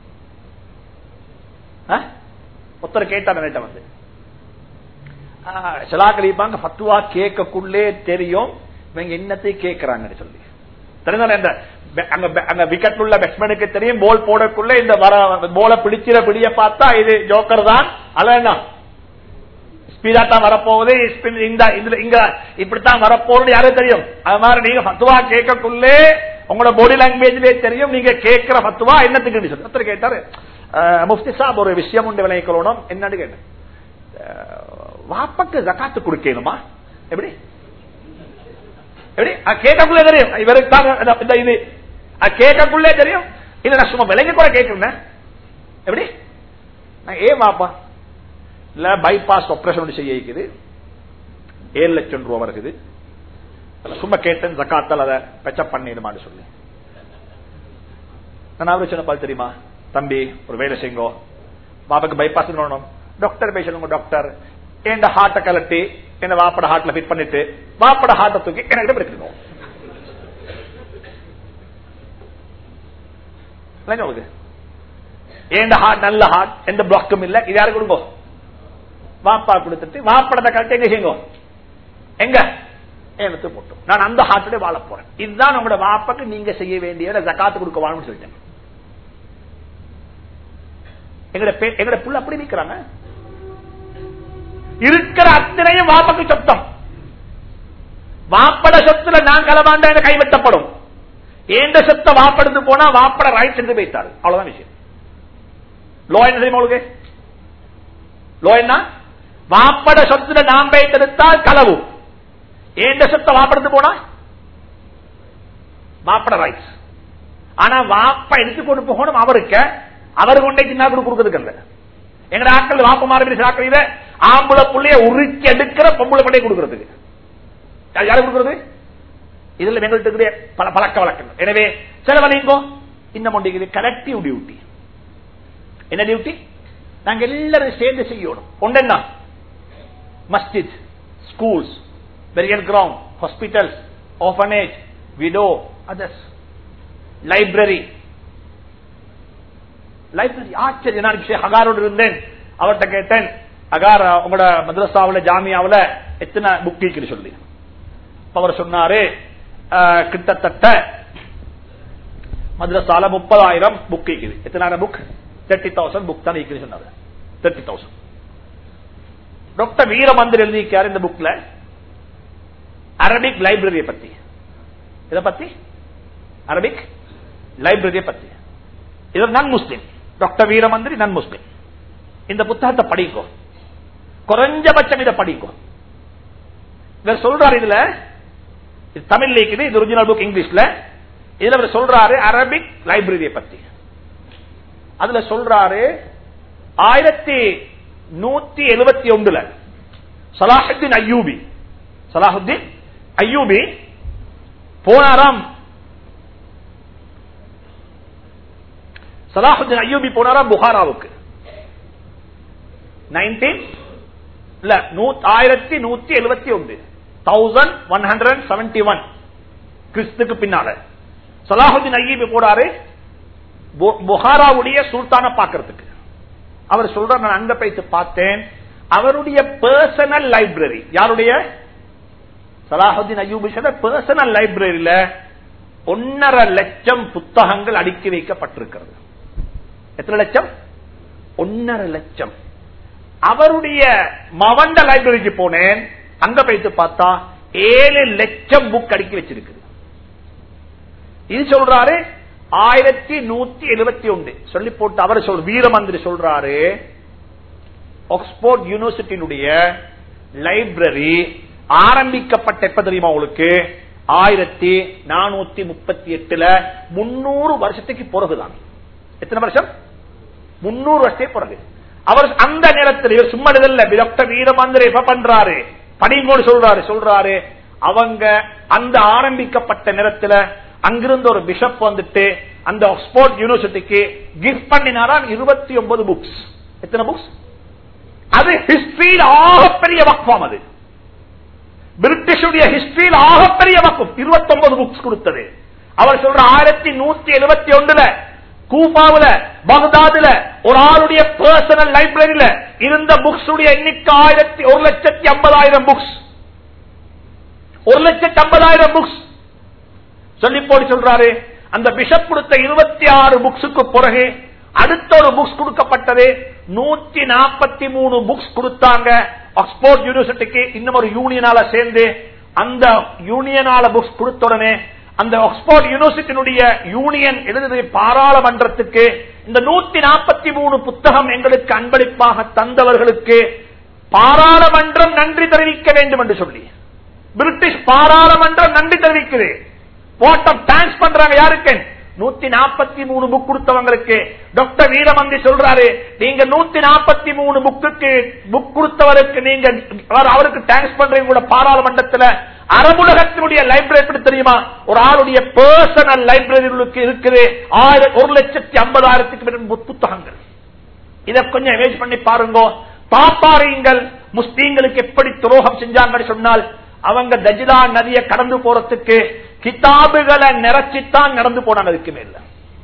Speaker 2: ஒருத்தர் கேட்டா வந்து சிலா கழிப்பாங்க பத்துவா கேட்கக்குள்ளே தெரியும் இவங்க என்னத்தை கேட்கிறாங்கன்னு சொல்லி தெரியுதானே இந்த பே- அங்க பே- அங்க விக்கெட் உள்ள பேட்ஸ்மேனுக்கு தெரியும் போல் போடக்குள்ள இந்த வர போல பிடிச்சிட பிடிய பார்த்தா இது ஜோக்கர் தான் அல்ல என்ன ஸ்பீடா தான் வரப்போகுது spin இந்த இதுல இங்க இப்படித்தான் வரப்போகுது யாரும் தெரியும் அது மாதிரி நீங்க பத்துவா கேட்கக்குள்ளே உங்களோட பாடி லாங்குவேஜ்லயே தெரியும் நீங்க கேட்கிற பத்துவா என்னத்துக்கு சொல்லி ஒருத்தர் கேட்டாரு அஹ், முஃப்தி சாப் ஒரு விஷயம் உண்டு விளைவிக்கணும் என்னன்னு கேட்டேன் அஹ், வாப்பக்கு ஜக்காத்து கொடுக்கணுமா எப்படி எப்படி அது கேட்கக்குள்ளே தெரியும் இவருக்கு தான் இந்த- இந்த இது அது கேட்கக்குள்ளே தெரியும் இது நான் சும்மா விலைக்கு கூட கேட்கிறேன் எப்படி நான் ஏன் வாப்பா இல்ல பைபாஸ் ஆபரேஷன் செய்ய இருக்குது ஏழு லட்சம் ரூபா வருகுது அதுல சும்மா கேட்டேன் ஜக்காத்தால் அதை பெச்சப் பண்ணிடுமான்னு சொல்லி நான் அவரு சொன்ன பால் தெரியுமா தம்பி ஒரு வேலை செய்யுங்கோ பாப்பாக்கு பைபாஸ் பண்ணணும் டாக்டர் போய் சொல்லுங்க டாக்டர் என் ஹார்ட்டை கலட்டி என்ன வாப்பட ஹார்ட்ல ஃபிட் பண்ணிட்டு வாப்பட ஹார்ட்டை தூக்கி என்கிட்ட பிடிக்கணும் உங்களுக்கு ஏண்ட ஹார்ட் நல்ல ஹார்ட் எந்த பிளாக்கும் இல்ல இது யாரு கொடுங்கோ வாப்பா கொடுத்துட்டு வாப்படத்தை கரெக்ட் எங்க செய்யுங்க எங்க எடுத்து போட்டோம் நான் அந்த ஹார்ட்டோட வாழ போறேன் இதுதான் உங்களோட வாப்பாக்கு நீங்க செய்ய வேண்டிய ஜக்காத்து கொடுக்க வாழணும்னு சொல்லிட்டேன் எங்கட பே- எங்கட புள்ள அப்படி நிக்கிறாங்க இருக்கிற அத்தனையும் வாப்பாக்கு சொத்தம் வாப்பட சொத்துல நான் களவாண்ட என கைவிட்டப்படும் ஏண்ட சொத்தை வாப்படுத்து போனா வாப்பட ரைட் என்று வைத்தாரு அவ்வளவுதான் விஷயம் லோ என்ன தெரியுமா உங்களுக்கு லோ என்ன வாப்பட சொத்துல நாம் வைத்தெடுத்தால் களவு ஏண்ட சொத்தை வாப்படுத்து போனா வாப்பட ரைட்ஸ் ஆனா வாப்ப எடுத்து கொண்டு போகணும் அவருக்கு அவர் கொண்டே சின்ன கொடுக்கறதுக்கு இல்ல எங்கட ஆட்கள் வாப்ப மாறி சாக்கிற ஆம்பளை புள்ளைய உருக்கி எடுக்கிற பொம்பளை கொண்டே கொடுக்கறதுக்கு யார் யாரு கொடுக்கறது இதுல எங்கள்கிட்ட இருக்கிற பல பழக்க வழக்கங்கள் எனவே செலவழிங்கோ இன்னும் ஒன்றைக்கு கலெக்டிவ் டியூட்டி என்ன டியூட்டி நாங்க எல்லாரும் சேர்ந்து செய்யணும் ஒன்றென்ன மஸ்ஜித் schools burial ground hospitals orphanage widow others library library ஆச்சரியம் நான் விஷயம் ஹகாரோடு இருந்தேன் அவர்கிட்ட கேட்டேன் அகார் உங்களோட மദ്രസാவுல ஜாமியாவுல எத்தனை புக் இருக்குன்னு சொல்லி அப்ப அவர் சொன்னாரு அஹ், கிட்டத்தட்ட மദ്രസാல முப்பதாயிரம் புக் இருக்குது எத்தனாயிரம் புக் தேர்ட்டி தௌசண்ட் புக் தான் இருக்குது சொன்னாரு தேர்ட்டி தௌசண்ட் டாக்டர் வீரமந்திர் எழுதியிருக்காரு இந்த புக்ல அரபிக் லைப்ரரியை பத்தி இத பத்தி அரபிக் லைப்ரரியை பத்தி இது நான் முஸ்லிம் டாக்டர் வீரமந்திரி நான் முஸ்லிம் இந்த புத்தகத்தை படிக்கும் குறைஞ்சபட்சம் இதை படிக்கும் இவர் சொல்றாரு இதுல இது தமிழ்ல இருக்குது இது ஒரிஜினல் புக் இங்கிலீஷ்ல இதுல இவர் சொல்றாரு அரபிக் லைப்ரரியை பத்தி அதுல சொல்றாரு ஆயிரத்தி நூத்தி எழுபத்தி ஒன்றுல சலாஹுத்தீன் ஐயூபி சலாஹுத்தீன் ஐயூபி போனாராம் சலாஹுத்தீன் ஐயூபி போனாராம் புகாராவுக்கு நைன்டீன் இல்ல ஆயிரத்தி நூத்தி எழுபத்தி ஒன்று thousand one hundred seventy one கிறிஸ்துக்கு பின்னால சலாஹுதீன் ஐயீபி போறாரு பு- புகாராவுடைய சுல்தான பாக்குறதுக்கு அவர் சொல்ற நான் அங்க போயிட்டு பார்த்தேன் அவருடைய பர்சனல் லைப்ரரி யாருடைய சலாஹுதீன் ஐயூபி பர்சனல் லைப்ரரியில ஒன்னரை லட்சம் புத்தகங்கள் அடுக்கி வைக்கப்பட்டிருக்கிறது எத்தனை லட்சம் ஒன்னரை லட்சம் அவருடைய மவண்ட லைப்ரரிக்கு போனேன் அங்க போயிட்டு பார்த்தா ஏழு லட்சம் புக் அடுக்கி வச்சிருக்குது இது சொல்றாரு ஆயிரத்தி நூத்தி எழுபத்தி ஒன்று சொல்லி போட்டு அவர் சொல் வீரமந்திரி சொல்றாரு ஆக்ஸ்போர்ட் யூனிவர்சிட்டியினுடைய லைப்ரரி ஆரம்பிக்கப்பட்ட எப்ப தெரியுமா உங்களுக்கு ஆயிரத்தி நானூத்தி முப்பத்தி எட்டுல முன்னூறு வருஷத்துக்கு பிறகுதான் எத்தனை வருஷம் முன்னூறு வருஷத்துக்கு பிறகு அவர் அந்த நேரத்தில் இவர் சும்மா இல்ல டாக்டர் வீரமந்திரி எப்ப பண்றாரு படிங்கோடு சொல்றாரு சொல்றாரு அவங்க அந்த ஆரம்பிக்கப்பட்ட நேரத்தில் அங்கிருந்த ஒரு பிஷப் வந்துட்டு அந்த ஆக்ஸ்போர்ட் யூனிவர்சிட்டிக்கு கிஃப்ட் பண்ணினாராம் இருபத்தி ஒன்பது புக்ஸ் எத்தனை புக்ஸ் அது ஹிஸ்டரியில் ஆகப்பெரிய வக்ஃபாம் அது பிரிட்டிஷுடைய ஹிஸ்டரியில் ஆகப்பெரிய வக்கும் இருபத்தி ஒன்பது புக்ஸ் கொடுத்தது அவர் சொல்ற ஆயிரத்தி நூத்தி எழுபத்தி ஒன்றுல கூபாவுல பகதாதுல ஒரு ஆளுடைய பர்சனல் லைப்ரரியில இருந்த புக்ஸ் உடைய எண்ணிக்கை ஆயிரத்தி ஒரு லட்சத்தி ஐம்பதாயிரம் புக்ஸ் ஒரு லட்சத்தி ஐம்பதாயிரம் புக்ஸ் சொல்லி போட்டு சொல்றாரு அந்த பிஷப் கொடுத்த இருபத்தி ஆறு புக்ஸுக்கு பிறகு அடுத்த ஒரு புக்ஸ் கொடுக்கப்பட்டது நூத்தி நாற்பத்தி மூணு புக்ஸ் கொடுத்தாங்க ஆக்ஸ்போர்ட் யூனிவர்சிட்டிக்கு இன்னும் ஒரு யூனியனால சேர்ந்து அந்த யூனியனால புக்ஸ் கொடுத்த உடனே அந்த ஆக்ஸ்போர்ட் யூனிவர்சிட்டியினுடைய யூனியன் எழுதுது பாராளுமன்றத்துக்கு இந்த நூத்தி நாற்பத்தி மூணு புத்தகம் எங்களுக்கு அன்பளிப்பாக தந்தவர்களுக்கு பாராளுமன்றம் நன்றி தெரிவிக்க வேண்டும் என்று சொல்லி பிரிட்டிஷ் பாராளுமன்றம் நன்றி தெரிவிக்குது vote of thanks பண்றாங்க யாருக்கு நூத்தி நாற்பத்தி மூணு புக் கொடுத்தவங்களுக்கு டாக்டர் வீரமந்தி சொல்றாரு நீங்க நூத்தி நாற்பத்தி மூணு புக்குக்கு புக் கொடுத்தவருக்கு நீங்க அவர் அவருக்கு தேங்க்ஸ் பண்றீங்க கூட பாராளுமன்றத்தில் அரபுலகத்தினுடைய லைப்ரரி எப்படி தெரியுமா ஒரு ஆளுடைய பர்சனல் லைப்ரரிகளுக்கு இருக்குது ஆயிரம் ஒரு லட்சத்தி ஐம்பதாயிரத்துக்கு மேற்பட்ட புத்தகங்கள் இதை கொஞ்சம் இமேஜ் பண்ணி பாருங்க பாப்பாரிங்கள் முஸ்லீம்களுக்கு எப்படி துரோகம் செஞ்சாங்கன்னு சொன்னால் அவங்க தஜிலா நதியை கடந்து போறதுக்கு கிதாபுகளை நிறைச்சித்தான் நடந்து போனாங்க அதுக்கு மேல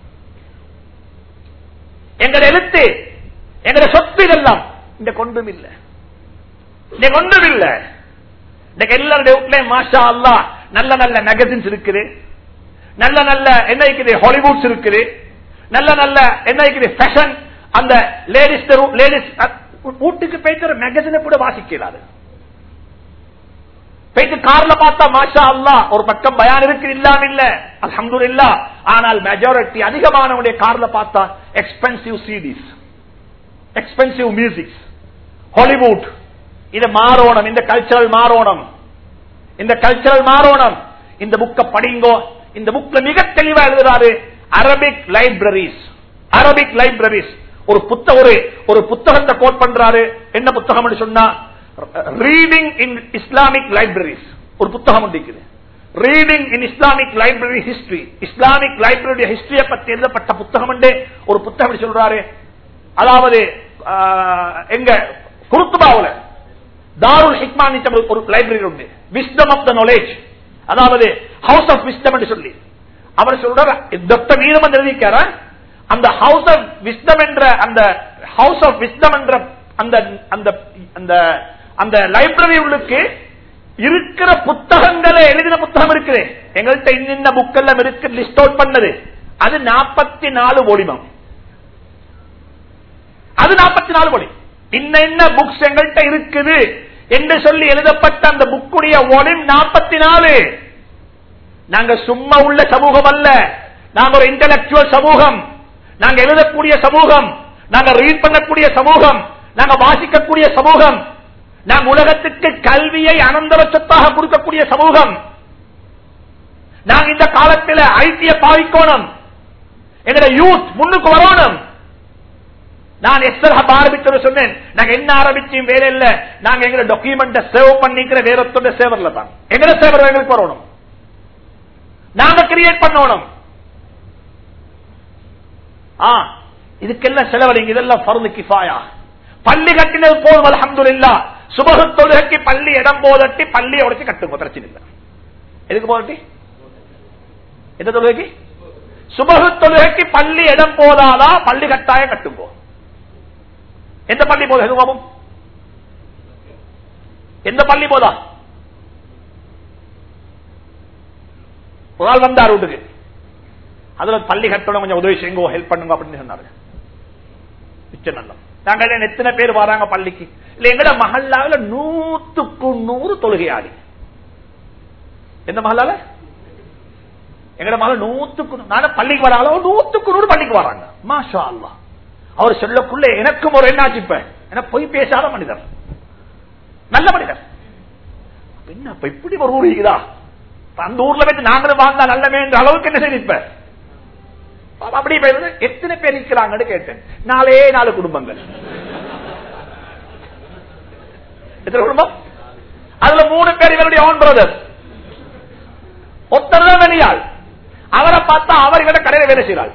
Speaker 2: எங்களை எழுத்து எங்களை சொத்து இதெல்லாம் இந்த கொண்டும் இல்ல இந்த கொண்டும் இல்ல இன்னைக்கு எல்லாருடைய வீட்லயும் மாஷா அல்லா நல்ல நல்ல மேகசின்ஸ் இருக்குது நல்ல நல்ல என்ன இருக்குது ஹாலிவுட்ஸ் இருக்குது நல்ல நல்ல என்ன இருக்குது ஃபேஷன் அந்த லேடிஸ் லேடிஸ் வீட்டுக்கு போயிட்டு மேகசினை கூட வாசிக்கிறாரு போயிட்டு கார்ல பார்த்தா மாஷா அல்லா ஒரு பக்கம் பயான் இருக்கு இல்லாம இல்ல அலமது இல்லா ஆனால் மெஜாரிட்டி அதிகமானவனுடைய கார்ல பார்த்தா expensive CDs expensive music Hollywood இது மாறோணம் இந்த கல்ச்சரல் மாறோணம் இந்த கல்ச்சரல் மாறோணம் இந்த புக்க படிங்கோ இந்த புக்ல மிக தெளிவா எழுதுறாரு அரபிக் லைப்ரரிஸ் அரபிக் லைப்ரரிஸ் ஒரு புத்த ஒரு ஒரு புத்தகத்தை கோட் பண்றாரு என்ன புத்தகம் சொன்னா ரீடிங் இன் இஸ்லாமிக் லைப்ரரிஸ் ஒரு புத்தகம் இருக்குது reading in Islamic library history Islamic library ஹிஸ்டரியை பற்றி எழுதப்பட்ட புத்தகம் ஒரு புத்தகம் சொல்றாரு அதாவது எங்க குருத்துபாவுல தாருல் ஹிக்மான் ஒரு லைப்ரரி உண்டு விஸ்டம் ஆஃப் த நாலேஜ் அதாவது ஹவுஸ் ஆஃப் விஸ்டம் என்று சொல்லி அவர் சொல்றார் டாக்டர் வீரமன் எழுதிக்கார அந்த ஹவுஸ் ஆஃப் விஸ்டம் என்ற அந்த ஹவுஸ் ஆஃப் விஸ்டம் என்ற அந்த அந்த அந்த அந்த லைப்ரரி உள்ளுக்கு இருக்கிற புத்தகங்களை எழுதின புத்தகம் இருக்குது எங்கள்கிட்ட இன்னின்ன புக் எல்லாம் இருக்கு லிஸ்ட் அவுட் பண்ணது அது நாற்பத்தி நாலு ஒளிமம் அது நாற்பத்தி நாலு ஒளி இன்ன இன்ன புக்ஸ் எங்கள்கிட்ட இருக்குது என்று சொல்லி எழுதப்பட்ட அந்த புக்குடைய ஒளிம் நாற்பத்தி நாலு நாங்க சும்மா உள்ள சமூகம் அல்ல நாங்க ஒரு இன்டலக்சுவல் சமூகம் நாங்க எழுதக்கூடிய சமூகம் நாங்க ரீட் பண்ணக்கூடிய சமூகம் நாங்க வாசிக்கக்கூடிய சமூகம் நாங்க உலகத்துக்கு கல்வியை அனந்தபட்சத்தாக கொடுக்கக்கூடிய சமூகம் நாங்க இந்த காலத்தில் ஐடிய பாவிக்கணும் எங்கட யூத் முன்னுக்கு வரணும் நான் எஸ்எல் ஹப் ஆரம்பிச்சு சொன்னேன் நாங்க என்ன ஆரம்பிச்சும் வேலை இல்ல நாங்க எங்க டாக்குமெண்ட் சேவ் பண்ணிக்கிற வேறத்தோட சேவர்ல தான் எங்கட சேவர் எங்களுக்கு வரணும் நாங்க கிரியேட் பண்ணணும் ஆ இதுக்கெல்லாம் செலவழிங்க இதெல்லாம் பருந்து கிஃபாயா பள்ளி கட்டினது போதும் அலமது இல்லா சுபகு தொழுகைக்கு பள்ளி இடம் போதட்டி பள்ளியை உடைச்சு கட்டுங்க பிரச்சனை இல்லை எதுக்கு போதட்டி எந்த தொழுகைக்கு சுபகு தொழுகைக்கு பள்ளி இடம் போதாதா பள்ளி கட்டாயம் கட்டுங்கோ எந்த பள்ளி போதும் எதுவும் எந்த பள்ளி போதா ஒரு ஆள் வந்தார் வீட்டுக்கு அதுல பள்ளி கட்டணும் கொஞ்சம் உதவி செய்யுங்க ஹெல்ப் பண்ணுங்க அப்படின்னு சொன்னாரு மிச்சம் நல்லா நாங்கள் எத்தனை பேர் வராங்க பள்ளிக்கு இல்ல எங்கட மஹல்லாவில நூத்துக்கு நூறு தொழுகையாடி எந்த மஹல்லால எங்கட மகள் நூத்துக்கு நானும் பள்ளிக்கு வராங்களோ நூத்துக்கு நூறு பள்ளிக்கு வராங்க மாஷா அல்லா அவர் சொல்லக்குள்ள எனக்கும் ஒரு என்னாச்சு இப்ப என பொய் பேசாத மனிதர் நல்ல மனிதர் என்ன இப்ப இப்படி ஒரு ஊர் இருக்குதா அந்த ஊர்ல வச்சு நாங்களும் வாழ்ந்தா நல்லமே என்ற அளவுக்கு என்ன செய்து இப்ப அப்படி எத்தனை பேர் இருக்கிறாங்கன்னு கேட்டேன் நாலே நாலு குடும்பங்கள் எத்தனை குடும்பம் அதுல மூணு பேர் இவருடைய ஓன் பிரதர் ஒருத்தர் தான் வெளியாள் அவரை பார்த்தா அவர் இவர கடையில வேலை செய்யறாள்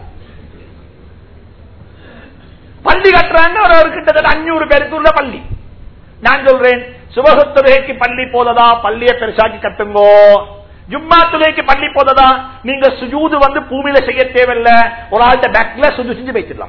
Speaker 2: பள்ளி கட்டுறாங்க ஒரு கிட்டத்தட்ட அஞ்சூறு பேருக்கு உள்ள பள்ளி நான் சொல்றேன் சுபகுத்துறைக்கு பள்ளி போததா பள்ளியை பெருசாக்கி கட்டுங்கோ ஜும்மா துளைக்கு பள்ளி போததா நீங்க சுஜூது வந்து பூமியில செய்ய தேவையில்ல ஒரு ஆள்கிட்ட பேக்ல சுஜு செஞ்சு வைச்சிடலாம்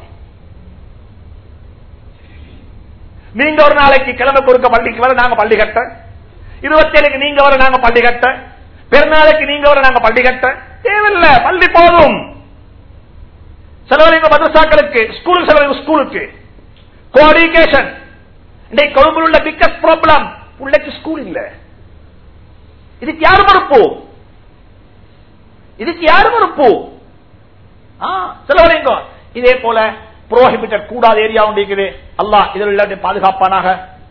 Speaker 2: நீங்க ஒரு நாளைக்கு கிழமை கொடுக்க பள்ளிக்கு வர நாங்க பள்ளி கட்ட இருபத்தி ஏழுக்கு நீங்க வர நாங்க பள்ளி கட்ட பெருநாளைக்கு நீங்க வர நாங்க பள்ளி கட்ட தேவையில்லை பள்ளி போதும் செலவழிங்க மதரசாக்களுக்கு ஸ்கூலுக்கு செலவழிங்க ஸ்கூலுக்கு கோஎடுகேஷன் இன்னைக்கு கொழும்புல உள்ள பிக்கஸ்ட் ப்ராப்ளம் பிள்ளைக்கு ஸ்கூல் இல்ல இதுக்கு யாரு மறுப்பு இதுக்கு யாரு மறுப்பு ஆ, செலவழிங்க இதே போல புரோஹிபிட்டட் கூடாத ஏரியா ஒன்று இருக்குது அல்லாஹ் இதில் எல்லாத்தையும் பாதுகாப்பானாக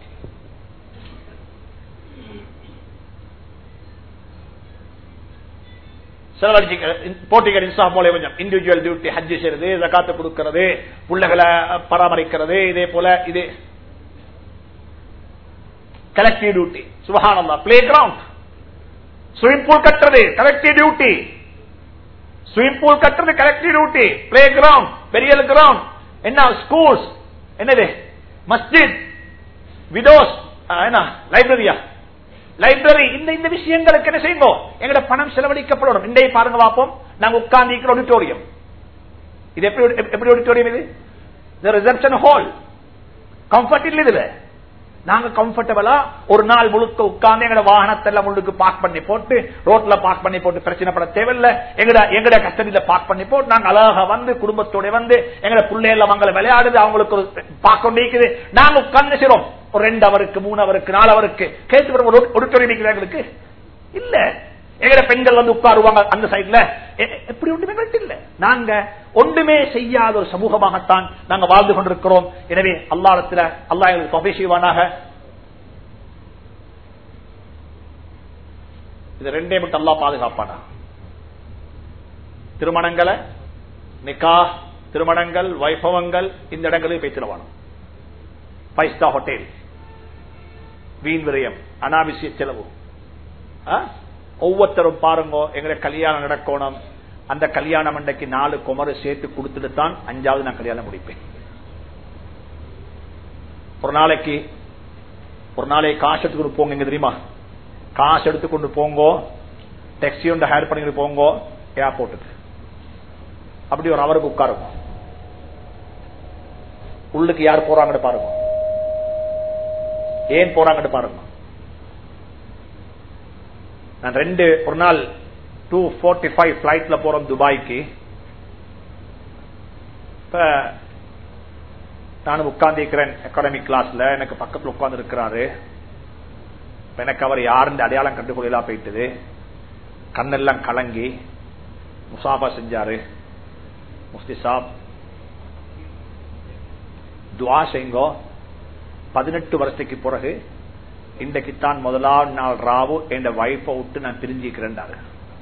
Speaker 2: செலவழிச்சு போட்டிகள் இன்சா போல கொஞ்சம் இண்டிவிஜுவல் டியூட்டி ஹஜ் செய்யறது ஜகாத்து கொடுக்கிறது பிள்ளைகளை பராமரிக்கிறது இதே போல இது கலெக்டிவ் டியூட்டி சுபஹானல்லா பிளே கிரவுண்ட் ஸ்விமிங் பூல் கட்டுறது கலெக்டிவ் டியூட்டி ஸ்விமிங் பூல் கட்டுறது கலெக்டிவ் டியூட்டி பிளே கிரவுண்ட் பெரிய கிரவுண்ட் என்ன ஸ்கூல்ஸ் என்னது மஸ்ஜித் விடோஸ் என்ன லைப்ரரியா லைப்ரரி இந்த இந்த விஷயங்களுக்கு என்ன செய்யுங்க எங்கட பணம் செலவழிக்கப்படணும் இன்றைய பாருங்க பார்ப்போம் நாங்க உட்கார்ந்து ஆடிட்டோரியம் இது எப்படி எப்படி ஆடிட்டோரியம் இது ரிசப்ஷன் ஹால் கம்ஃபர்ட் இல்ல இதுல நாங்க கம்ஃபர்டபுளா ஒரு நாள் முழுக்க உட்கார்ந்து எங்கட வாகனத்தை எல்லாம் முழுக்க பார்க் பண்ணி போட்டு ரோட்ல பார்க் பண்ணி போட்டு பிரச்சனை பட தேவையில்ல எங்கட எங்கட கஸ்டடியில பார்க் பண்ணி போட்டு நாங்க அழகா வந்து குடும்பத்தோட வந்து எங்கட பிள்ளைகள மங்கள விளையாடுது அவங்களுக்கு ஒரு பார்க்க கொண்டிருக்குது நாங்க உட்கார்ந்து செய்றோம் ஒரு ரெண்டு அவருக்கு மூணு அவருக்கு நாலு அவருக்கு கேட்டு ஒரு ஒடிட்டோரியம் நிற்கிறது எங்களுக்கு இல்ல எங்கட பெண்கள் வந்து உட்காருவாங்க அந்த சைட்ல எ- எப்படி ஒன்றுமே எங்கள்ட்ட இல்ல நாங்க ஒன்றுமே செய்யாத ஒரு சமூகமாகத்தான் நாங்க வாழ்ந்து கொண்டிருக்கிறோம் எனவே அல்லாடத்துல அல்லாஹ் எங்களுக்கு தொகை செய்வானாக இது ரெண்டே மட்டும் அல்லாஹ் பாதுகாப்பானா திருமணங்களை நிக்கா திருமணங்கள் வைபவங்கள் இந்த இடங்களில் பேசிடுவானோ ஃபைவ் ஸ்டார் ஹோட்டல் வீண் விரயம் அனாவசிய செலவு ஆ? ஒவ்வொருத்தரும் பாருங்க எங்களை கல்யாணம் நடக்கணும் அந்த கல்யாணம் அன்றைக்கு நாலு குமரு சேர்த்து கொடுத்துட்டு தான் அஞ்சாவது நான் கல்யாணம் முடிப்பேன் ஒரு நாளைக்கு ஒரு நாளைக்கு காசு எடுத்துக்கொண்டு போங்க எங்க தெரியுமா காசு எடுத்துக்கொண்டு போங்கோ டாக்ஸி ஒன்று ஹேர் பண்ணிட்டு போங்கோ ஏர்போர்ட்டுக்கு அப்படி ஒரு அவருக்கு உட்காருங்க உள்ளுக்கு யார் போறாங்கன்னு பாருங்க ஏன் போறாங்கன்னு பாருங்க நான் ரெண்டு ஒரு நாள் டூ ஃபோர்ட்டி ஃபைவ் பிளைட்ல போறோம் துபாய்க்கு இப்ப நானும் உட்கார்ந்து அகாடமிக் கிளாஸ்ல எனக்கு பக்கத்துல உட்கார்ந்து இருக்கிறாரு இப்ப எனக்கு அவர் யாருன்னு அடையாளம் கண்டுகொள்ளலாம் போயிட்டது கண்ணெல்லாம் கலங்கி முசாபா செஞ்சாரு முஃப்தி சாப் துவா செய்யுங்கோ பதினெட்டு வருஷத்துக்கு பிறகு இன்றைக்குத்தான் முதலாவது நாள் ராவு என் வைஃபை விட்டு நான் பிரிஞ்சிக்கிறேன்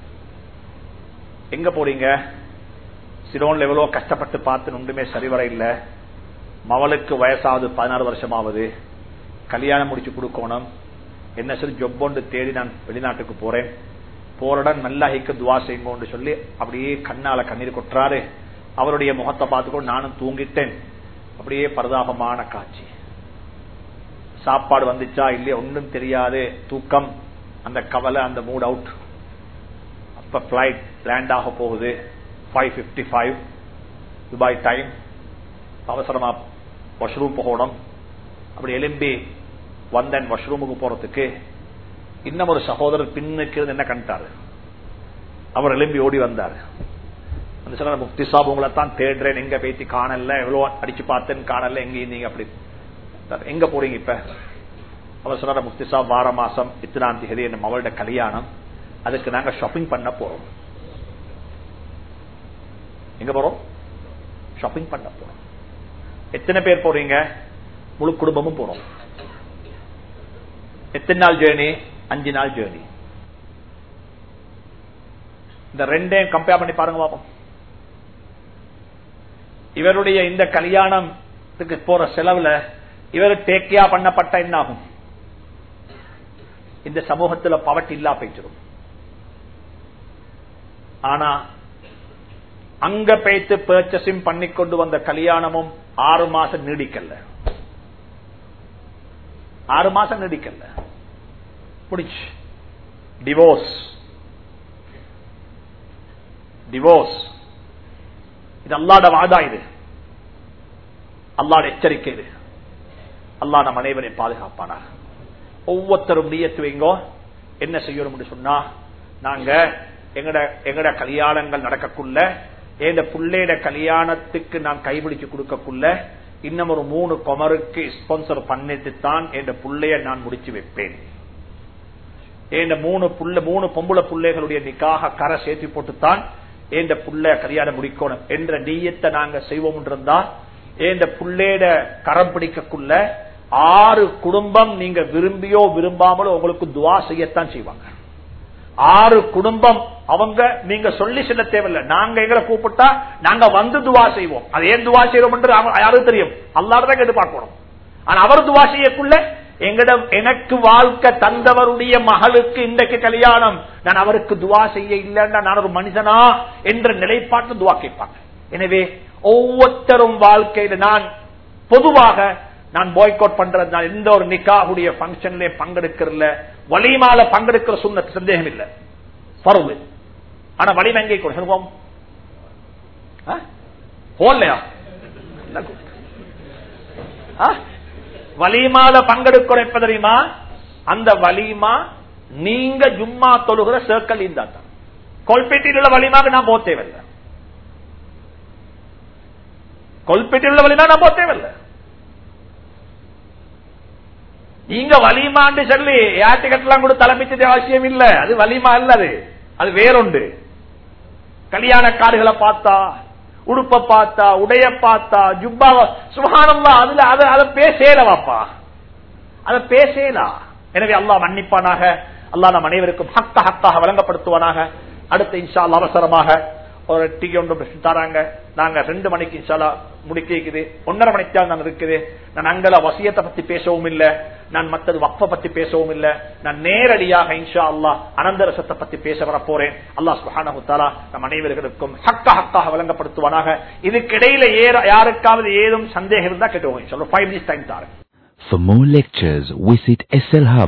Speaker 2: எங்க போறீங்க சிலோன்ல எவ்வளவு கஷ்டப்பட்டு பார்த்து ஒன்றுமே சரிவர இல்ல மவளுக்கு வயசாவது பதினாறு வருஷமாவது கல்யாணம் முடிச்சு கொடுக்கணும் என்ன சொல்லி ஜொப் ஒன்று தேடி நான் வெளிநாட்டுக்கு போறேன் போறடன் நல்லா ஹிக்க துவா செய்யுங்கன்னு சொல்லி அப்படியே கண்ணால கண்ணீர் கொட்டுறாரு அவருடைய முகத்தை பார்த்துக்கொண்டு நானும் தூங்கிட்டேன் அப்படியே பரதாபமான காட்சி சாப்பாடு வந்துச்சா இல்லையா ஒன்றும் தெரியாது தூக்கம் அந்த கவலை அந்த மூட் அவுட் அப்ப பிளைட் லேண்ட் ஆக போகுது five fifty five Dubai time அவசரமா வாஷ்ரூம் போகணும் அப்படி எலும்பி வந்தேன் வாஷ்ரூமுக்கு போறதுக்கு இன்னும் ஒரு சகோதரர் பின்னுக்கு இருந்து என்ன கண்டாரு அவர் எலும்பி ஓடி வந்தார் அந்த சில முக்தி சாப் உங்களை தான் தேடுறேன் எங்க பேத்தி காணல எவ்வளவு அடிச்சு பார்த்தேன்னு காணல எங்க இருந்தீங்க அப்படி எங்க போறீங்க இப்ப அவர் சொன்னார முக்தி சாப் வார மாசம் இத்தனாம் தேதி என் மகளோட கல்யாணம் அதுக்கு நாங்க ஷாப்பிங் பண்ண போறோம் எங்க போறோம் ஷாப்பிங் பண்ண போறோம் எத்தனை பேர் போறீங்க முழு குடும்பமும் போறோம் எத்தனை நாள் ஜேர்னி அஞ்சு நாள் ஜேர்னி இந்த ரெண்டையும் கம்பேர் பண்ணி பாருங்க பாப்போம் இவருடைய இந்த கல்யாணத்துக்கு போற செலவுல இவர் டேக்கியா பண்ணப்பட்ட என்ன ஆகும் இந்த சமூகத்துல பவட்டி இல்லா போயிச்சிடும் ஆனா அங்க பேத்து பர்ச்சஸிங் பண்ணி கொண்டு வந்த கல்யாணமும் ஆறு மாசம் நீடிக்கல ஆறு மாசம் நீடிக்கல முடிச்சு டிவோர்ஸ் டிவோர்ஸ் இது அல்லாட வாதா இது அல்லாட எச்சரிக்கை இது அல்லா நம் அனைவரையும் பாதுகாப்பானார் ஒவ்வொருத்தரும் நீயத்து வைங்கோ என்ன செய்யணும் சொன்னா நாங்க எங்கட எங்கட கல்யாணங்கள் நடக்கக்குள்ள எந்த புள்ளையோட கல்யாணத்துக்கு நான் கைபிடிச்சு கொடுக்கக்குள்ள இன்னும் ஒரு மூணு கொமருக்கு ஸ்பான்சர் பண்ணிட்டு தான் என் புள்ளைய நான் முடிச்சு வைப்பேன் என் மூணு புள்ள மூணு பொம்புள பிள்ளைகளுடைய நிக்காக கரை சேர்த்து போட்டுத்தான் என் புள்ள கல்யாணம் முடிக்கணும் என்ற நீயத்தை நாங்க செய்வோம் இருந்தா என் புள்ளையோட கரம் பிடிக்கக்குள்ள ஆறு குடும்பம் நீங்க விரும்பியோ விரும்பாமலோ உங்களுக்கு துவா செய்யத்தான் செய்வாங்க ஆறு குடும்பம் அவங்க நீங்க சொல்லி செல்ல தேவையில்லை நாங்க எங்களை கூப்பிட்டா நாங்க வந்து துவா செய்வோம் அது ஏன் துவா செய்வோம் என்று யாருக்கு தெரியும் அல்லாதான் கேட்டு பார்க்கணும் ஆனா அவர் துவா செய்யக்குள்ள எங்கட எனக்கு வாழ்க்கை தந்தவருடைய மகளுக்கு இன்றைக்கு கல்யாணம் நான் அவருக்கு துவா செய்ய இல்லைன்னா நான் ஒரு மனிதனா என்ற நிலைப்பாட்டு துவா கேட்பாங்க எனவே ஒவ்வொருத்தரும் வாழ்க்கையில நான் பொதுவாக நான் பாய்கோட் பண்றது நான் எந்த ஒரு நிக்காவுடைய பங்கன்ல பங்கெடுக்கிறதுல வலிமால பங்கெடுக்கிற சுண்ண சந்தேகம் இல்லை பருவு ஆனா வலிமை எங்கே கூட சொல்லுவோம் போடலையா வலிமால பங்கெடுக்கணும் எப்ப தெரியுமா அந்த வலிமா நீங்க ஜும்மா தொழுகிற சர்க்கிள் இருந்தா தான் கொல்பேட்டியில் உள்ள வலிமாக நான் போக தேவையில்லை கொல்பேட்டியில் உள்ள வலிமா நான் போக தேவையில்லை நீங்க வலிமான்னு சொல்லி யாத்திகட்டெல்லாம் கூட தலைமைச்சது அவசியம் இல்ல அது வலிமா இல்ல அது அது வேறொண்டு கல்யாண காடுகளை பார்த்தா உடுப்ப பார்த்தா உடைய பார்த்தா ஜுப்பா சுகானம்லாம் அதுல அதை அதை பேசேலவாப்பா அதை பேசேலா எனவே அல்லா மன்னிப்பானாக அல்லா நம் அனைவருக்கும் ஹக்க ஹக்காக வழங்கப்படுத்துவானாக அடுத்த இன்ஷா அவசரமாக ஒரு டீ ஒன்று தராங்க நாங்க ரெண்டு மணிக்கு இன்ஷாலா முடிக்கிது ஒன்னரை மணிக்கு தான் நான் இருக்குது நான் அங்கல வசியத்தை பத்தி பேசவும் இல்ல நான் மத்தது வக்ஃப பத்தி பேசவும் இல்ல நான் நேரடியாக இன்ஷா அல்லா அனந்தரசத்தை பத்தி பேச வர போறேன் அல்லா சுஹானு தாலா நம் அனைவர்களுக்கும் ஹக்க ஹக்காக வழங்கப்படுத்துவானாக இதுக்கிடையில ஏற யாருக்காவது ஏதும் சந்தேகம் இருந்தா கேட்டுவோம் ஃபைவ் மினிட்ஸ் டைம் தாரேன்
Speaker 3: For more lectures, visit SL Hub.